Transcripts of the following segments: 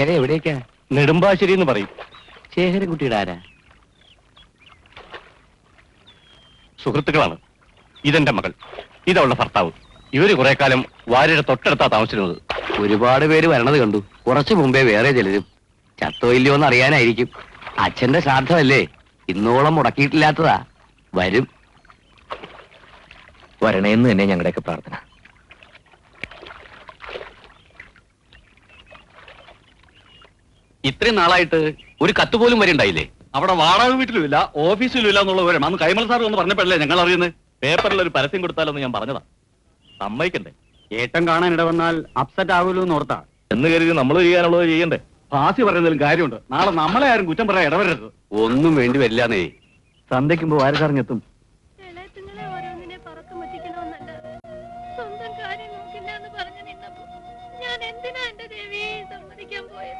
വടക്കര എവിടേക്കാ നെടുമ്പാശ്ശേരി എന്ന് പറയും ശേഖരൻകുട്ടിയുടെ ആരാ സുഹൃത്തുക്കളാണ് ഇതെന്റെ മകൾ ഇതവളുടെ ഭർത്താവ് ഇവര് കുറെ കാലം വാര്യയുടെ തൊട്ടടുത്താ താമസിച്ചിരുന്നത് ഒരുപാട് പേര് വരണത് കണ്ടു കുറച്ചു മുമ്പേ വേറെ ചിലരും ചത്തോ ഇല്ലയോ എന്ന് അറിയാനായിരിക്കും അച്ഛന്റെ ശ്രാദ്ധമല്ലേ ഇന്നോളം മുടക്കിയിട്ടില്ലാത്തതാ വരും വരണേന്ന് തന്നെ ഞങ്ങളുടെയൊക്കെ പ്രാർത്ഥന ഇത്രയും നാളായിട്ട് ഒരു കത്ത് പോലും വരെയുണ്ടായില്ലേ അവിടെ വാടക വീട്ടിലും ഇല്ല ഓഫീസിലും ഇല്ല എന്നുള്ള വിവരം അന്ന് കൈമൾ സാർ ഒന്ന് പറഞ്ഞപ്പോഴല്ലേ ഞങ്ങൾ അറിയുന്നത് പേപ്പറിൽ ഒരു പരസ്യം കൊടുത്താലൊന്ന് ഞാൻ പറഞ്ഞതാ സമ്മതിക്കണ്ടേ ഏട്ടം കാണാൻ ഇടവന്നാൽ അപ്സെറ്റ് ആകുമല്ലോ എന്ന് ഓർത്താ എന്ന് കരുതി നമ്മൾ ചെയ്യാനുള്ളത് ചെയ്യണ്ടേ ഫാസി പറയുന്നതിലും കാര്യമുണ്ട് നാളെ നമ്മളെ ആരും കുറ്റം പറയാൻ ഇടവരരുത് ഒന്നും വേണ്ടി വരില്ലാന്നേ സന്ധ്യക്കുമ്പോ വാരസാറിഞ്ഞെത്തും ഇളയത്തുങ്ങളെ ഓരോന്നിനെ പറക്കം പറ്റിക്കണമെന്നല്ല സ്വന്തം കാര്യം നോക്കില്ല എന്ന് പറഞ്ഞു നിന്നപ്പോ ഞാൻ എന്തിനാ എന്റെ ദേവിയെ സമ്മതിക്കാൻ പോയത്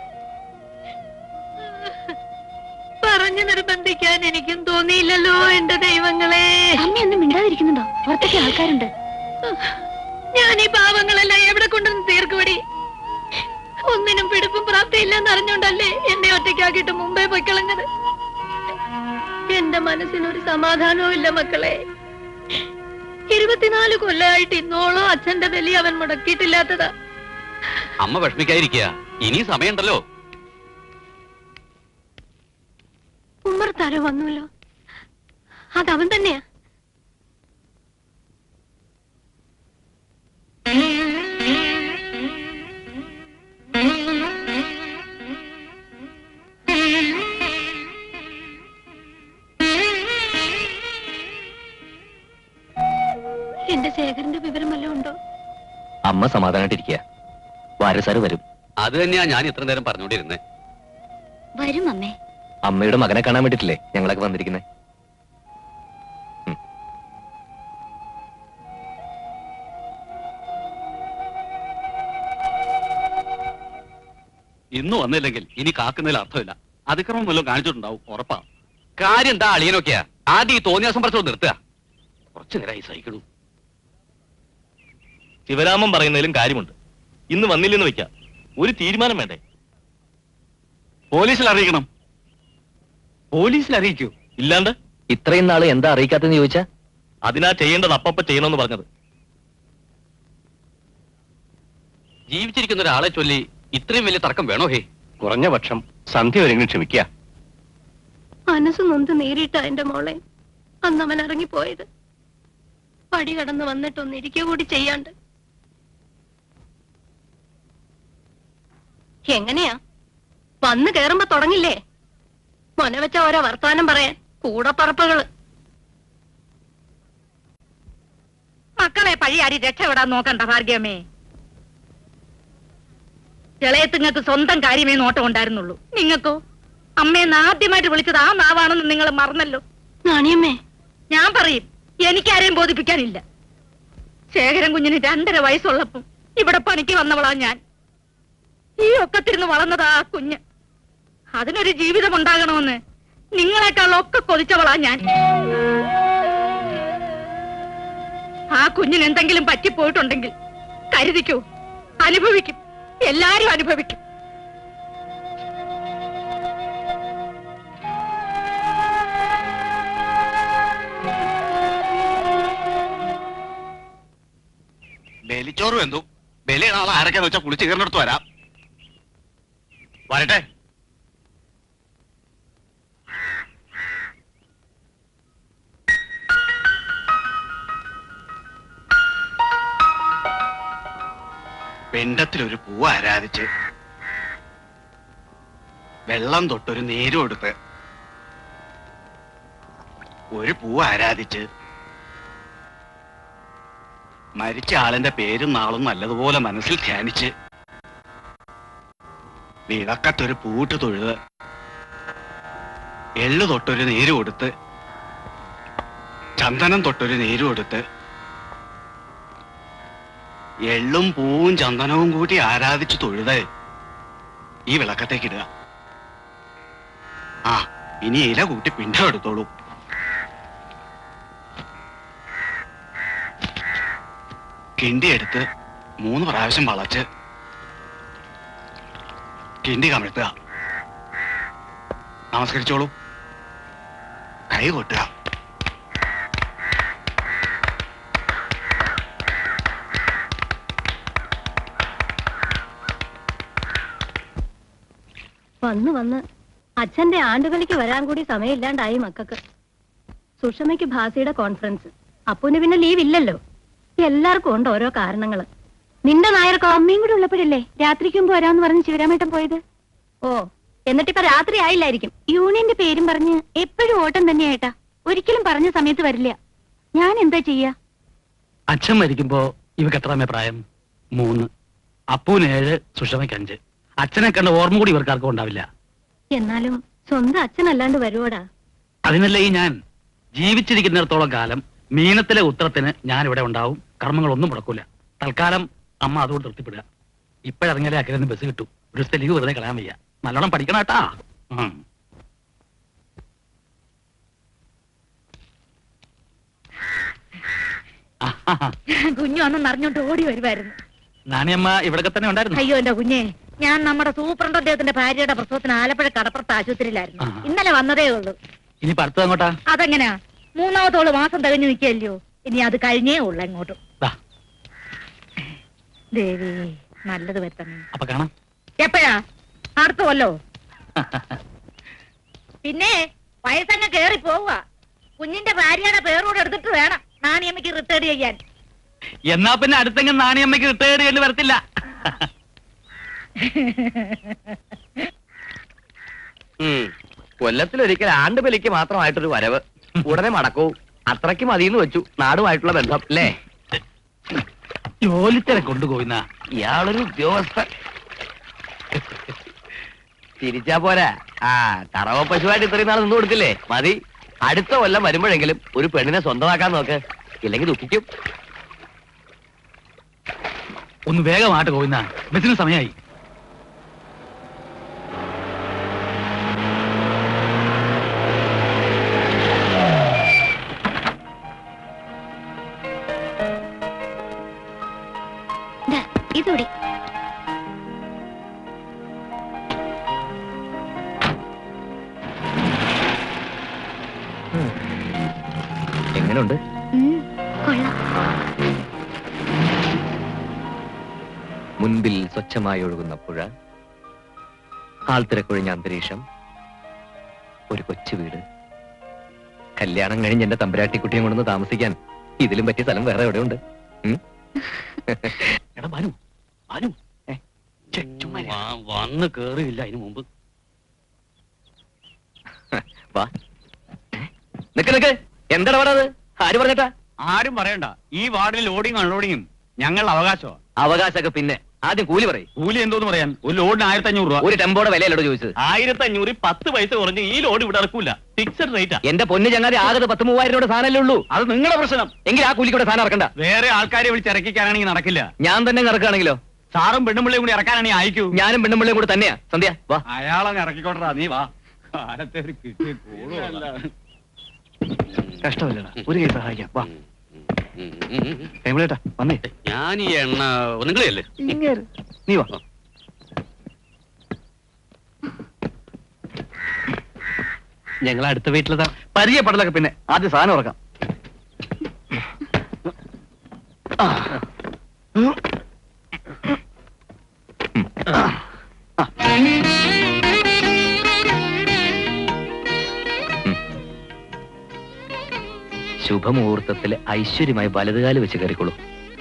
പറഞ്ഞു നിർബന്ധിക്കാൻ എനിക്കും തോന്നിയില്ലല്ലോ എന്റെ ദൈവങ്ങളെ അമ്മയൊന്നും മിണ്ടാതിരിക്കുന്നുണ്ടോ പുറത്തൊക്കെ ആൾക്കാരുണ്ട് ഞാൻ ഈ പാവങ്ങളെല്ലാം എവിടെ കൊണ്ടുവന്ന് തീർക്കുവടി ഒന്നിനും പിടിപ്പും പ്രാപ്തിയില്ലെന്ന് അറിഞ്ഞോണ്ടല്ലേ എന്നെ ഒറ്റയ്ക്കാക്കിയിട്ട് മുമ്പേ പോയി കളഞ്ഞത് എന്റെ മനസ്സിനൊരു സമാധാനവും ഇല്ല മക്കളെ ഇരുപത്തിനാല് കൊല്ലമായിട്ട് ഇന്നോളം അച്ഛന്റെ ബലി അവൻ മുടക്കിയിട്ടില്ലാത്തതാ അമ്മ വിഷമിക്കാതിരിക്കുക ഇനി സമയമുണ്ടല്ലോ ഉമ്മർത്താരോ വന്നുല്ലോ അതവൻ തന്നെയാ എന്റെ ശേഖരന്റെ വിവരം വല്ലതും ഉണ്ടോ അമ്മ സമാധാനായിട്ടിരിക്കുക വാരസാറ് വരും അത് തന്നെയാ ഞാൻ ഇത്ര നേരം പറഞ്ഞുകൊണ്ടിരുന്നത് വരും അമ്മേ അമ്മയുടെ മകനെ കാണാൻ വേണ്ടിട്ടില്ലേ ഞങ്ങളൊക്കെ വന്നിരിക്കുന്നത് ഇന്ന് വന്നില്ലെങ്കിൽ ഇനി കാക്കുന്നതിൽ അർത്ഥമില്ല അതിക്രമം വല്ലതും കാണിച്ചിട്ടുണ്ടാവും ഉറപ്പാ കാര്യം എന്താ അളിയനൊക്കെയാ ആദ്യം ഈ തോന്നിയാസം പറിച്ചോട് നിർത്തുക കുറച്ചു നേരമായി സഹിക്കണു ശിവരാമൻ പറയുന്നതിലും കാര്യമുണ്ട് ഇന്ന് വന്നില്ലെന്ന് വെക്കാം ഒരു തീരുമാനം വേണ്ടേ പോലീസിൽ അറിയിക്കണം പോലീസിൽ അറിയിക്കൂ ഇല്ലാണ്ട് ഇത്രയും നാള് എന്താ അറിയിക്കാത്തെന്ന് ചോദിച്ചാ അതിനാ ചെയ്യേണ്ടത് അപ്പപ്പ ചെയ്യണമെന്ന് പറഞ്ഞത് ജീവിച്ചിരിക്കുന്ന ഒരാളെ ചൊല്ലി ഇത്രയും വലിയ തർക്കം വേണോ ഹേ കുറഞ്ഞ പക്ഷം സന്ധ്യ വരെങ്കിലും ക്ഷമിക്കുക മനസ്സ് നൊന്ത് നേരിട്ട എന്റെ മോളെ അന്ന് അവൻ ഇറങ്ങിപ്പോയത് പടി കടന്ന് വന്നിട്ടൊന്ന് ഇരിക്കുക കൂടി ചെയ്യാണ്ട് എങ്ങനെയാ വന്ന് കേറുമ്പോ തുടങ്ങില്ലേ മൊന വെച്ച ഓരോ വർത്താനം പറയാൻ കൂടപ്പറപ്പുകള് മക്കളെ പഴിയാരി രക്ഷപ്പെടാൻ നോക്കണ്ട ഭാർഗ്യമേ ഇളയത്തുങ്ങൾക്ക് സ്വന്തം കാര്യമേ നോട്ടം ഉണ്ടായിരുന്നുള്ളൂ നിങ്ങൾക്കോ അമ്മയെന്ന് ആദ്യമായിട്ട് വിളിച്ചത് ആ നാവാണെന്ന് നിങ്ങൾ മറന്നല്ലോ നാണിയമ്മേ ഞാൻ പറയും എനിക്കാരെയും ബോധിപ്പിക്കാനില്ല ശേഖരൻ കുഞ്ഞിന് രണ്ടര വയസ്സുള്ളപ്പം ഇവിടെ പണിക്ക് വന്നവളാ ഞാൻ ഈ ഒക്കത്തിരുന്ന് വളർന്നതാ ആ കുഞ്ഞ് അതിനൊരു ജീവിതം ഉണ്ടാകണമെന്ന് നിങ്ങളെക്കാൾ ഒക്കെ കൊതിച്ചവളാ ഞാൻ ആ കുഞ്ഞിന് എന്തെങ്കിലും പറ്റിപ്പോയിട്ടുണ്ടെങ്കിൽ കരുതിക്കൂ അനുഭവിക്കും എല്ലാരും അനുഭവിക്കും ബലിച്ചോറ് വെന്തു ബലി നാളെ ആരൊക്കെയാന്ന് വെച്ചാൽ കുളിച്ച് കയറിനടുത്ത് വരാം വരട്ടെ പെണ്ടത്തിലൊരു പൂവ് ആരാധിച്ച് വെള്ളം തൊട്ടൊരു നീരും എടുത്ത് ഒരു പൂവ് ആരാധിച്ച് മരിച്ച ആളിന്റെ പേരും നാളും നല്ലതുപോലെ മനസ്സിൽ ധ്യാനിച്ച് വിളക്കത്തൊരു പൂട്ട് തൊഴുത് എള്ളു തൊട്ടൊരു നീര് കൊടുത്ത് ചന്ദനം തൊട്ടൊരു നീര് കൊടുത്ത് എള്ളും പൂവും ചന്ദനവും കൂട്ടി ആരാധിച്ചു തൊഴുത് ഈ വിളക്കത്തേക്ക് ഇടുക ആ ഇനി ഇല കൂട്ടി പിണ്ടം എടുത്തോളൂ കിണ്ടി എടുത്ത് മൂന്ന് പ്രാവശ്യം വളച്ച് കിണ്ടി കമിഴ്ത്തുക നമസ്കരിച്ചോളൂ കൈ കൊട്ടുക വന്ന് വന്ന് അച്ഛന്റെ ആണ്ടുകളിക്ക് വരാൻ കൂടി സമയമില്ലാണ്ടായി മക്കൾക്ക് സുഷമയ്ക്ക് ഭാസിയുടെ കോൺഫറൻസ് അപ്പുന് പിന്നെ ലീവ് ഇല്ലല്ലോ എല്ലാവർക്കും ഉണ്ട് ഓരോ കാരണങ്ങള് നിന്റെ നായർക്കോ അമ്മയും കൂടി ഉള്ളപ്പോഴല്ലേ രാത്രിക്ക് മുമ്പ് വരാന്ന് പറഞ്ഞ് ശിവരാമേട്ടൻ പോയത് ഓ എന്നിട്ടിപ്പോ രാത്രി ആയില്ലായിരിക്കും യൂണിയന്റെ പേരും പറഞ്ഞ് എപ്പോഴും ഓട്ടം തന്നെയായിട്ടാ ഒരിക്കലും പറഞ്ഞ സമയത്ത് വരില്ല ഞാൻ എന്താ ചെയ്യാ അച്ഛൻ മരിക്കുമ്പോ ഇവക്ക് എത്രാമേ പ്രായം മൂന്ന് അപ്പൂന് ഏഴ് സുഷമയ്ക്ക് അഞ്ച് അച്ഛനെ കണ്ട ഓർമ്മ കൂടി ഇവർക്കാർക്കും ഉണ്ടാവില്ല എന്നാലും സ്വന്തം അച്ഛനല്ലാണ്ട് വരുവോടാ അതിനല്ലേ ഈ ഞാൻ ജീവിച്ചിരിക്കുന്നിടത്തോളം കാലം മീനത്തിലെ ഉത്തരത്തിന് ഞാൻ ഇവിടെ ഉണ്ടാവും കർമ്മങ്ങളൊന്നും മുടക്കൂല തൽക്കാലം അമ്മ അതുകൊണ്ട് തൃപ്തിപ്പെടുക ഇപ്പോഴിറങ്ങിയാലേ അക്കരെ ബസ് കിട്ടും ഒരു ദിവസത്തെ ലീവ് വെറുതെ കളയാൻ വയ്യ നല്ലോണം പഠിക്കണം കേട്ടാ ഉം. ആഹാ. കുഞ്ഞു അന്ന് നിറഞ്ഞോണ്ട് ഓടി വരുമായിരുന്നു നാണിയമ്മ ഇവിടൊക്കെ തന്നെ ഉണ്ടായിരുന്നു അയ്യോ എന്റെ കുഞ്ഞെ ഞാൻ നമ്മുടെ സൂപ്രണ്ട് അദ്ദേഹത്തിന്റെ ഭാര്യയുടെ പ്രസവത്തിന് ആലപ്പുഴ കടപ്പുറത്ത് ആശുപത്രിയിലായിരുന്നു ആ. ഇന്നലെ വന്നതേ ഉള്ളൂ ഇനി അടുത്തത് അങ്ങോട്ടാ അതെങ്ങനെയാ മൂന്നാമത്തോള് മാസം തികഞ്ഞു നിൽക്കല്ലയോ ഇനി അത് കഴിഞ്ഞേ ഉള്ളു എങ്ങോട്ടും ദാ, ദേവി നല്ലത് വരുത്തണേ അപ്പൊ കാണാം എപ്പോഴാ അടുത്ത കൊല്ലോ പിന്നെ വയസ്സങ്ങ് കേറി പോവുക കുഞ്ഞിന്റെ ഭാര്യയുടെ പേരൂടെ എടുത്തിട്ട് വേണം നാണിയമ്മയ്ക്ക് റിട്ടയർ ചെയ്യാൻ എന്നാ പിന്നെ അടുത്തെങ്കിലും നാണിയമ്മയ്ക്ക് റിട്ടയർഡ് ചെയ്യേണ്ടി വരത്തില്ല ഉം. കൊല്ലത്തിലൊരിക്കൽ ആണ്ടുബലിക്ക് മാത്രമായിട്ടൊരു വരവ് ഉടനെ മടക്കൂ അത്രയ്ക്ക് മതിയെന്ന് വെച്ചു നാടുമായിട്ടുള്ള ബന്ധം അല്ലേ ജോലിത്തിരെ കൊണ്ടുപോയിന്ന ഇയാളൊരു ഉദ്യോഗസ്ഥൻ തിരിച്ചാ പോരാ ആ കറവ പശുവായിട്ട് ഇത്രയും നാൾ നിന്ന് കൊടുത്തില്ലേ മതി അടുത്ത കൊല്ലം വരുമ്പോഴെങ്കിലും ഒരു പെണ്ണിനെ സ്വന്തമാക്കാൻ നോക്ക് ഇല്ലെങ്കിൽ ദുഃഖിക്കും ഒന്ന് വേഗമായിട്ട് പോയിന്ന ബസ്സിന് സമയമായി ദാ, ഇതൂടെ എങ്ങനെയുണ്ട് ഉം, കൊള്ളാം മുൻപിൽ സ്വച്ഛമായി ഒഴുകുന്ന പുഴ ആൾത്തിരക്കൊഴിഞ്ഞ അന്തരീക്ഷം ഒരു കൊച്ചു വീട് കല്യാണം കഴിഞ്ഞ് എന്റെ തമ്പരാട്ടിക്കുട്ടിയെ കൊണ്ടൊന്ന് താമസിക്കാൻ ഇതിലും പറ്റിയ സ്ഥലം വേറെ എവിടെയുണ്ട് ഉം? എടാ ബാനു ബാനു ഏ, ഛെ, ചുമ്മാ ഇരി. വന്ന് കേറിയില്ല അതിനു മുമ്പ് വാ നിക്ക് നിക്ക് എന്താണ് അവിടെ അത് ആര് പറഞ്ഞിട്ടാ ആരും പറയണ്ട ഈ വാർഡിൽ ലോഡിങ് അൺലോഡിങ്ങും ഞങ്ങളുടെ അവകാശമാണ് അവകാശമൊക്കെ പിന്നെ ആദ്യം കൂലി പറയും കൂലി എന്തോന്ന് പറയാൻ ഒരു ലോഡിന് ആയിരത്തി അഞ്ഞൂറ് രൂപ ഒരു ടെമ്പോടെ വിലയല്ലോട് ചോദിച്ചത് ആയിരത്തി അഞ്ഞൂറ് പത്ത് പൈസ കുറഞ്ഞ് ഈ ലോഡ് ഇവിടെ ഇറക്കൂല ഫിക്സഡ് റേറ്റാ എന്റെ പൊന്ന് ചങ്ങാതി ആകെ പത്ത് മൂവായിരം രൂപയുടെ സാധനമല്ലേ ഉള്ളൂ അത് നിങ്ങളുടെ പ്രശ്നം എങ്കിൽ ആ കൂലിക്കൂടെ സാധനം ഇറക്കണ്ട വേറെ ആൾക്കാരെ വിളിച്ച് ഇറക്കിക്കാനാണെങ്കിൽ നടക്കില്ല ഞാൻ തന്നെ ഇറക്കുകയാണെങ്കിലോ സാറും പെണ്ണുമ്പിള്ളയും കൂടി ഇറക്കാനാണെങ്കിൽ അയക്കൂ ഞാനും പെണ്ണുമ്പിള്ളയും കൂടെ തന്നെയാ സന്ധ്യ വാ അയാളങ്ങ് ഇറക്കിക്കോട്ടാ നീ വാ കാലത്തെ ഒരു കിട്ടിയ കോളും കഷ്ടമില്ലടാ ഒരു കൈ സഹായിക്കാം വാ കൈമളേട്ടാ വന്നേ ഞാൻ ഈ എണ്ണ നിങ്ങളെയല്ലേ ഇങ്ങേര്. നീ വാ ഞങ്ങൾ അടുത്ത വീട്ടിലതാ പരിചയപ്പെടലൊക്കെ പിന്നെ ആദ്യം സാധനം ഉറക്കാം ശുഭമുഹൂർത്തത്തിൽ ഐശ്വര്യമായി വലതുകാല് വെച്ച് കയറിക്കോളൂ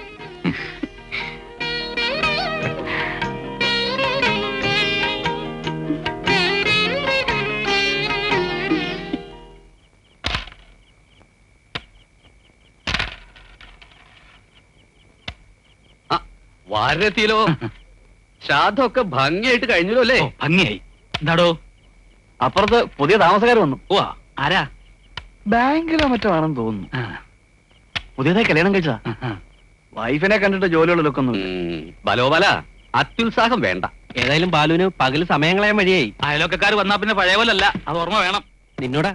വാരത്തിലോ ശ്രാദ്ധമൊക്കെ ഭംഗിയായിട്ട് കഴിഞ്ഞല്ലോ അല്ലേ ഓ, ഭംഗിയായി എന്താടോ അപ്പുറത്ത് പുതിയ താമസക്കാർ വന്നു ഓ ആരാ ബാങ്കിലോ മറ്റോ ആണെന്ന് തോന്നുന്നു ആ, പുതിയതായി കല്യാണം കഴിച്ചതാ ആ, ആ. വൈഫിനെ കണ്ടിട്ട് ജോലിയുള്ള ലുക്കൊന്നും ബലോബല അത്യുത്സാഹം വേണ്ട ഏതായാലും ബാലുവിന് പകൽ സമയം കളയാൻ വഴിയായി അയലോക്കക്കാർ വന്നാ പിന്നെ പഴയ പോലല്ല അത് ഓർമ്മ വേണം നിന്നോടാ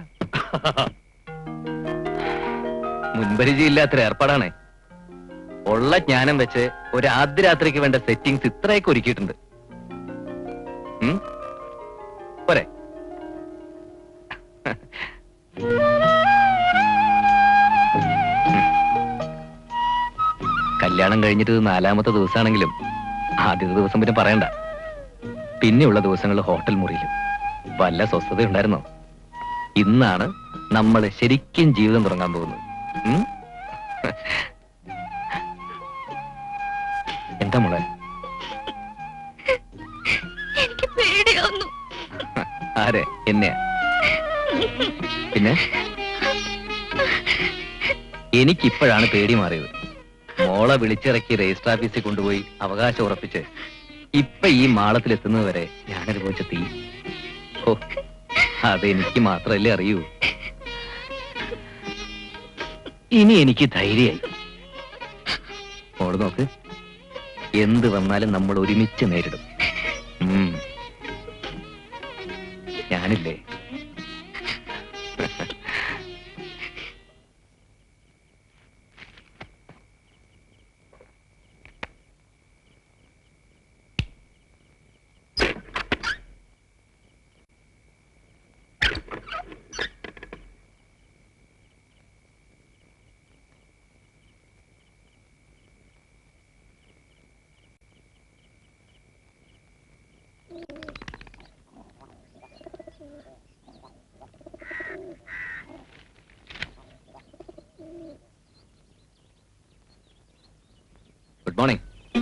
മുൻപരിചയമില്ലാത്തൊരു ഏർപ്പാടാണ് ഉള്ള ജ്ഞാനം വെച്ച് ഒരു ആദ്യ രാത്രിക്ക് വേണ്ട സെറ്റിങ്സ് ഇത്രയൊക്കെ ഒരുക്കിയിട്ടുണ്ട് ഉം? പോരെ കല്യാണം കഴിഞ്ഞിട്ട് ഇത് നാലാമത്തെ ദിവസമാണെങ്കിലും ആദ്യത്തെ ദിവസം പിന്നെ പറയണ്ട പിന്നെയുള്ള ദിവസങ്ങൾ ഹോട്ടൽ മുറിയിലും വല്ല സ്വസ്ഥത ഉണ്ടായിരുന്നോ ഇന്നാണ് നമ്മൾ ശരിക്കും ജീവിതം തുടങ്ങാൻ പോകുന്നത് ഉം? എന്താ മോളെ എനിക്ക് പേടിയാവുന്നു ആരെ എന്നെയാ പിന്നെ എനിക്കിപ്പോഴാണ് പേടി മാറിയത് മോളെ വിളിച്ചിറക്കി രജിസ്റ്റർ ഓഫീസിൽ കൊണ്ടുപോയി അവകാശം ഉറപ്പിച്ച് ഇപ്പൊ ഈ മാളത്തിൽ എത്തുന്നത് വരെ ഞാൻ അനുഭവിച്ച തീ ഓ അതെനിക്ക് മാത്രമല്ലേ അറിയൂ ഇനി എനിക്ക് ധൈര്യമായി മോള് നോക്ക് എന്ത് വന്നാലും നമ്മൾ ഒരുമിച്ച് നേരിടും ഉം. ഞാനില്ലേ ഗുഡ് മോർണിംഗ്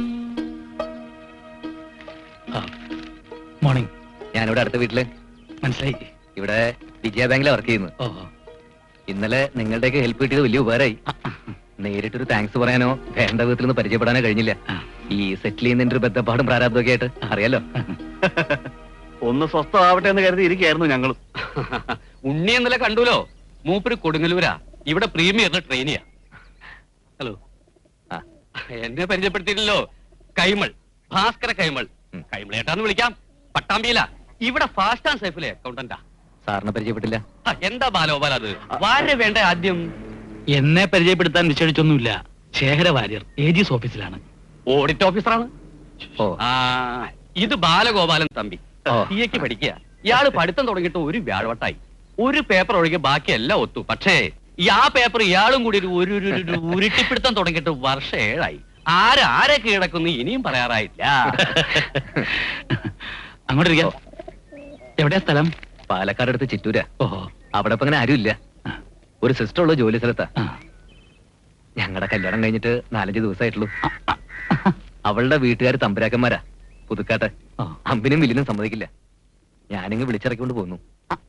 മോർണിംഗ് ഞാനിവിടെ അടുത്ത വീട്ടില് മനസ്സിലായി ഇവിടെ വിജയ ബാങ്കിലെ വർക്ക് ചെയ്യുന്നു ഓ ഇന്നലെ നിങ്ങളുടെയൊക്കെ ഹെൽപ്പ് കിട്ടിയത് വലിയ ഉപകാരമായി നേരിട്ടൊരു താങ്ക്സ് പറയാനോ വേണ്ട വിധത്തിൽ നിന്ന് പരിചയപ്പെടാനോ കഴിഞ്ഞില്ല ആ. ഈ സെറ്റിൽ ചെയ്യുന്നതിന്റെ ഒരു ബന്ധപ്പാടും പ്രാരാബ്ദമൊക്കെ ആയിട്ട് അറിയാലോ ഒന്ന് സ്വസ്ഥമാവട്ടെ എന്ന് കരുതി ഇരിക്കുകയായിരുന്നു ഞങ്ങളും ഉണ്ണി ഇന്നലെ കണ്ടുലോ മൂപ്പര് കൊടുങ്ങല്ലൂരാ ഇവിടെ പ്രീമിയറിന് ട്രെയിനിയാ ഹലോ ആ. എന്നെ പരിചയപ്പെടുത്തിയില്ലല്ലോ കൈമൾ ഭാസ്കര കൈമൾ ഉം. കൈമളേട്ടാന്ന് വിളിക്കാം പട്ടാമ്പിയില ഇവിടെ ഫാസ്റ്റ് ആൻഡ് സേഫിലെ അക്കൗണ്ടന്റാ സാറിനെ പരിചയപ്പെട്ടില്ല ആ, എന്താ ബാലോപാൽ അത് വാര വേണ്ട ആദ്യം എന്നെ പരിചയപ്പെടുത്താൻ നിശ്ചയിച്ചൊന്നുമില്ല ശേഖര വാര്യർ ഏജീസ് ഓഫീസിലാണ് ഓഡിറ്റ് ഓഫീസറാണ് ഓ ആ ഇത് ബാലഗോപാലൻ തമ്പി ഓ. സി എക്ക് പഠിക്കുക ഇയാള് പഠിത്തം തുടങ്ങിയിട്ട് ഒരു വ്യാഴവട്ടായി ഒരു പേപ്പർ ഒഴികെ ബാക്കി എല്ലാം ഒത്തു പക്ഷേ ഈ ആ പേപ്പർ ഇയാളും കൂടി ഒരു ഒരു ഒരു- ഒരു ഉരുട്ടിപ്പിടുത്തം തുടങ്ങിയിട്ട് വർഷം ഏഴായി ആരാരെ കീഴടക്കുന്നു ഇനിയും പറയാറായില്ല അങ്ങോട്ടിരിക്കാം എവിടെയാ സ്ഥലം പാലക്കാട് അടുത്ത് ചിറ്റൂരാ ഓഹോ അവിടെ ഇപ്പൊ അങ്ങനെ ആരുമില്ല ആ. ഒരു സിസ്റ്റർ ഉള്ള ജോലി സ്ഥലത്താ ആ. ഞങ്ങളുടെ കല്യാണം കഴിഞ്ഞിട്ട് നാലഞ്ച് ദിവസമായിട്ടുള്ളൂ അവളുടെ വീട്ടുകാർ തമ്പുരാക്കന്മാരാ പുതുക്കാട്ടെ ഓ. അമ്പിനും വില്ലിനും സമ്മതിക്കില്ല ഞാനിങ്ങ് വിളിച്ചിറക്കിക്കൊണ്ട് പോന്നു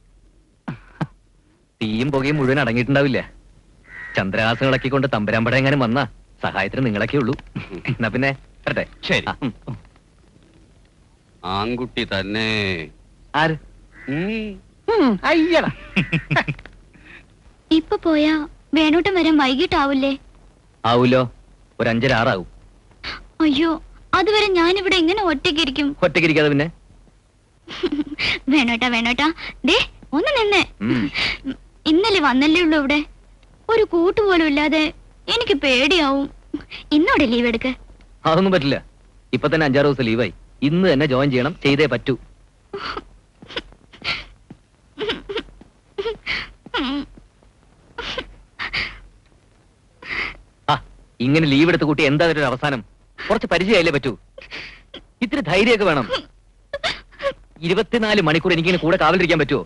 തീയും പുകയും മുഴുവൻ അടങ്ങിയിട്ടുണ്ടാവില്ല ചന്ദ്രഹാസം ഇളക്കിക്കൊണ്ട് തമ്പുരാമ്പട എങ്ങാനും വന്നാ സഹായത്തിന് നിങ്ങളൊക്കെ ഉള്ളൂ എന്നാ പിന്നെ വരട്ടെ ശരി ആ, ഉം. ആൺകുട്ടി തന്നെ ആര് ഉം. ഇപ്പൊ പോയാ വേണോട്ടം വരാൻ വൈകിട്ടാവില്ലേ ആവൂലോ ഒരു അഞ്ചര ആറാവും അയ്യോ അതുവരെ ഞാനിവിടെ എങ്ങനെ ഒറ്റയ്ക്കിരിക്കും ഒറ്റയ്ക്കിരിക്കാതെ പിന്നെ വേണോട്ടാ വേണോട്ടാ ദേ ഒന്ന് നിന്നേ ഉം. ഇന്നലെ വന്നല്ലേ ഉള്ളൂ ഇവിടെ ഒരു കൂട്ട് പോലും ഇല്ലാതെ എനിക്ക് പേടിയാവും ഇന്നോടെ ലീവ് എടുക്ക അതൊന്നും പറ്റില്ല ഇപ്പൊ തന്നെ അഞ്ചാറ് ദിവസം ലീവായി ഇന്ന് തന്നെ ജോയിൻ ചെയ്യണം ചെയ്തേ പറ്റൂ ആ ഇങ്ങനെ ലീവ് എടുത്ത് കൂട്ടി എന്താ ഒരു അവസാനം കുറച്ച് പരിചയമായില്ലേ പറ്റൂ ഇത്തിരി ധൈര്യമൊക്കെ വേണം ഇരുപത്തിനാല് മണിക്കൂർ എനിക്കിങ്ങനെ കൂടെ കാവലിരിക്കാൻ പറ്റുമോ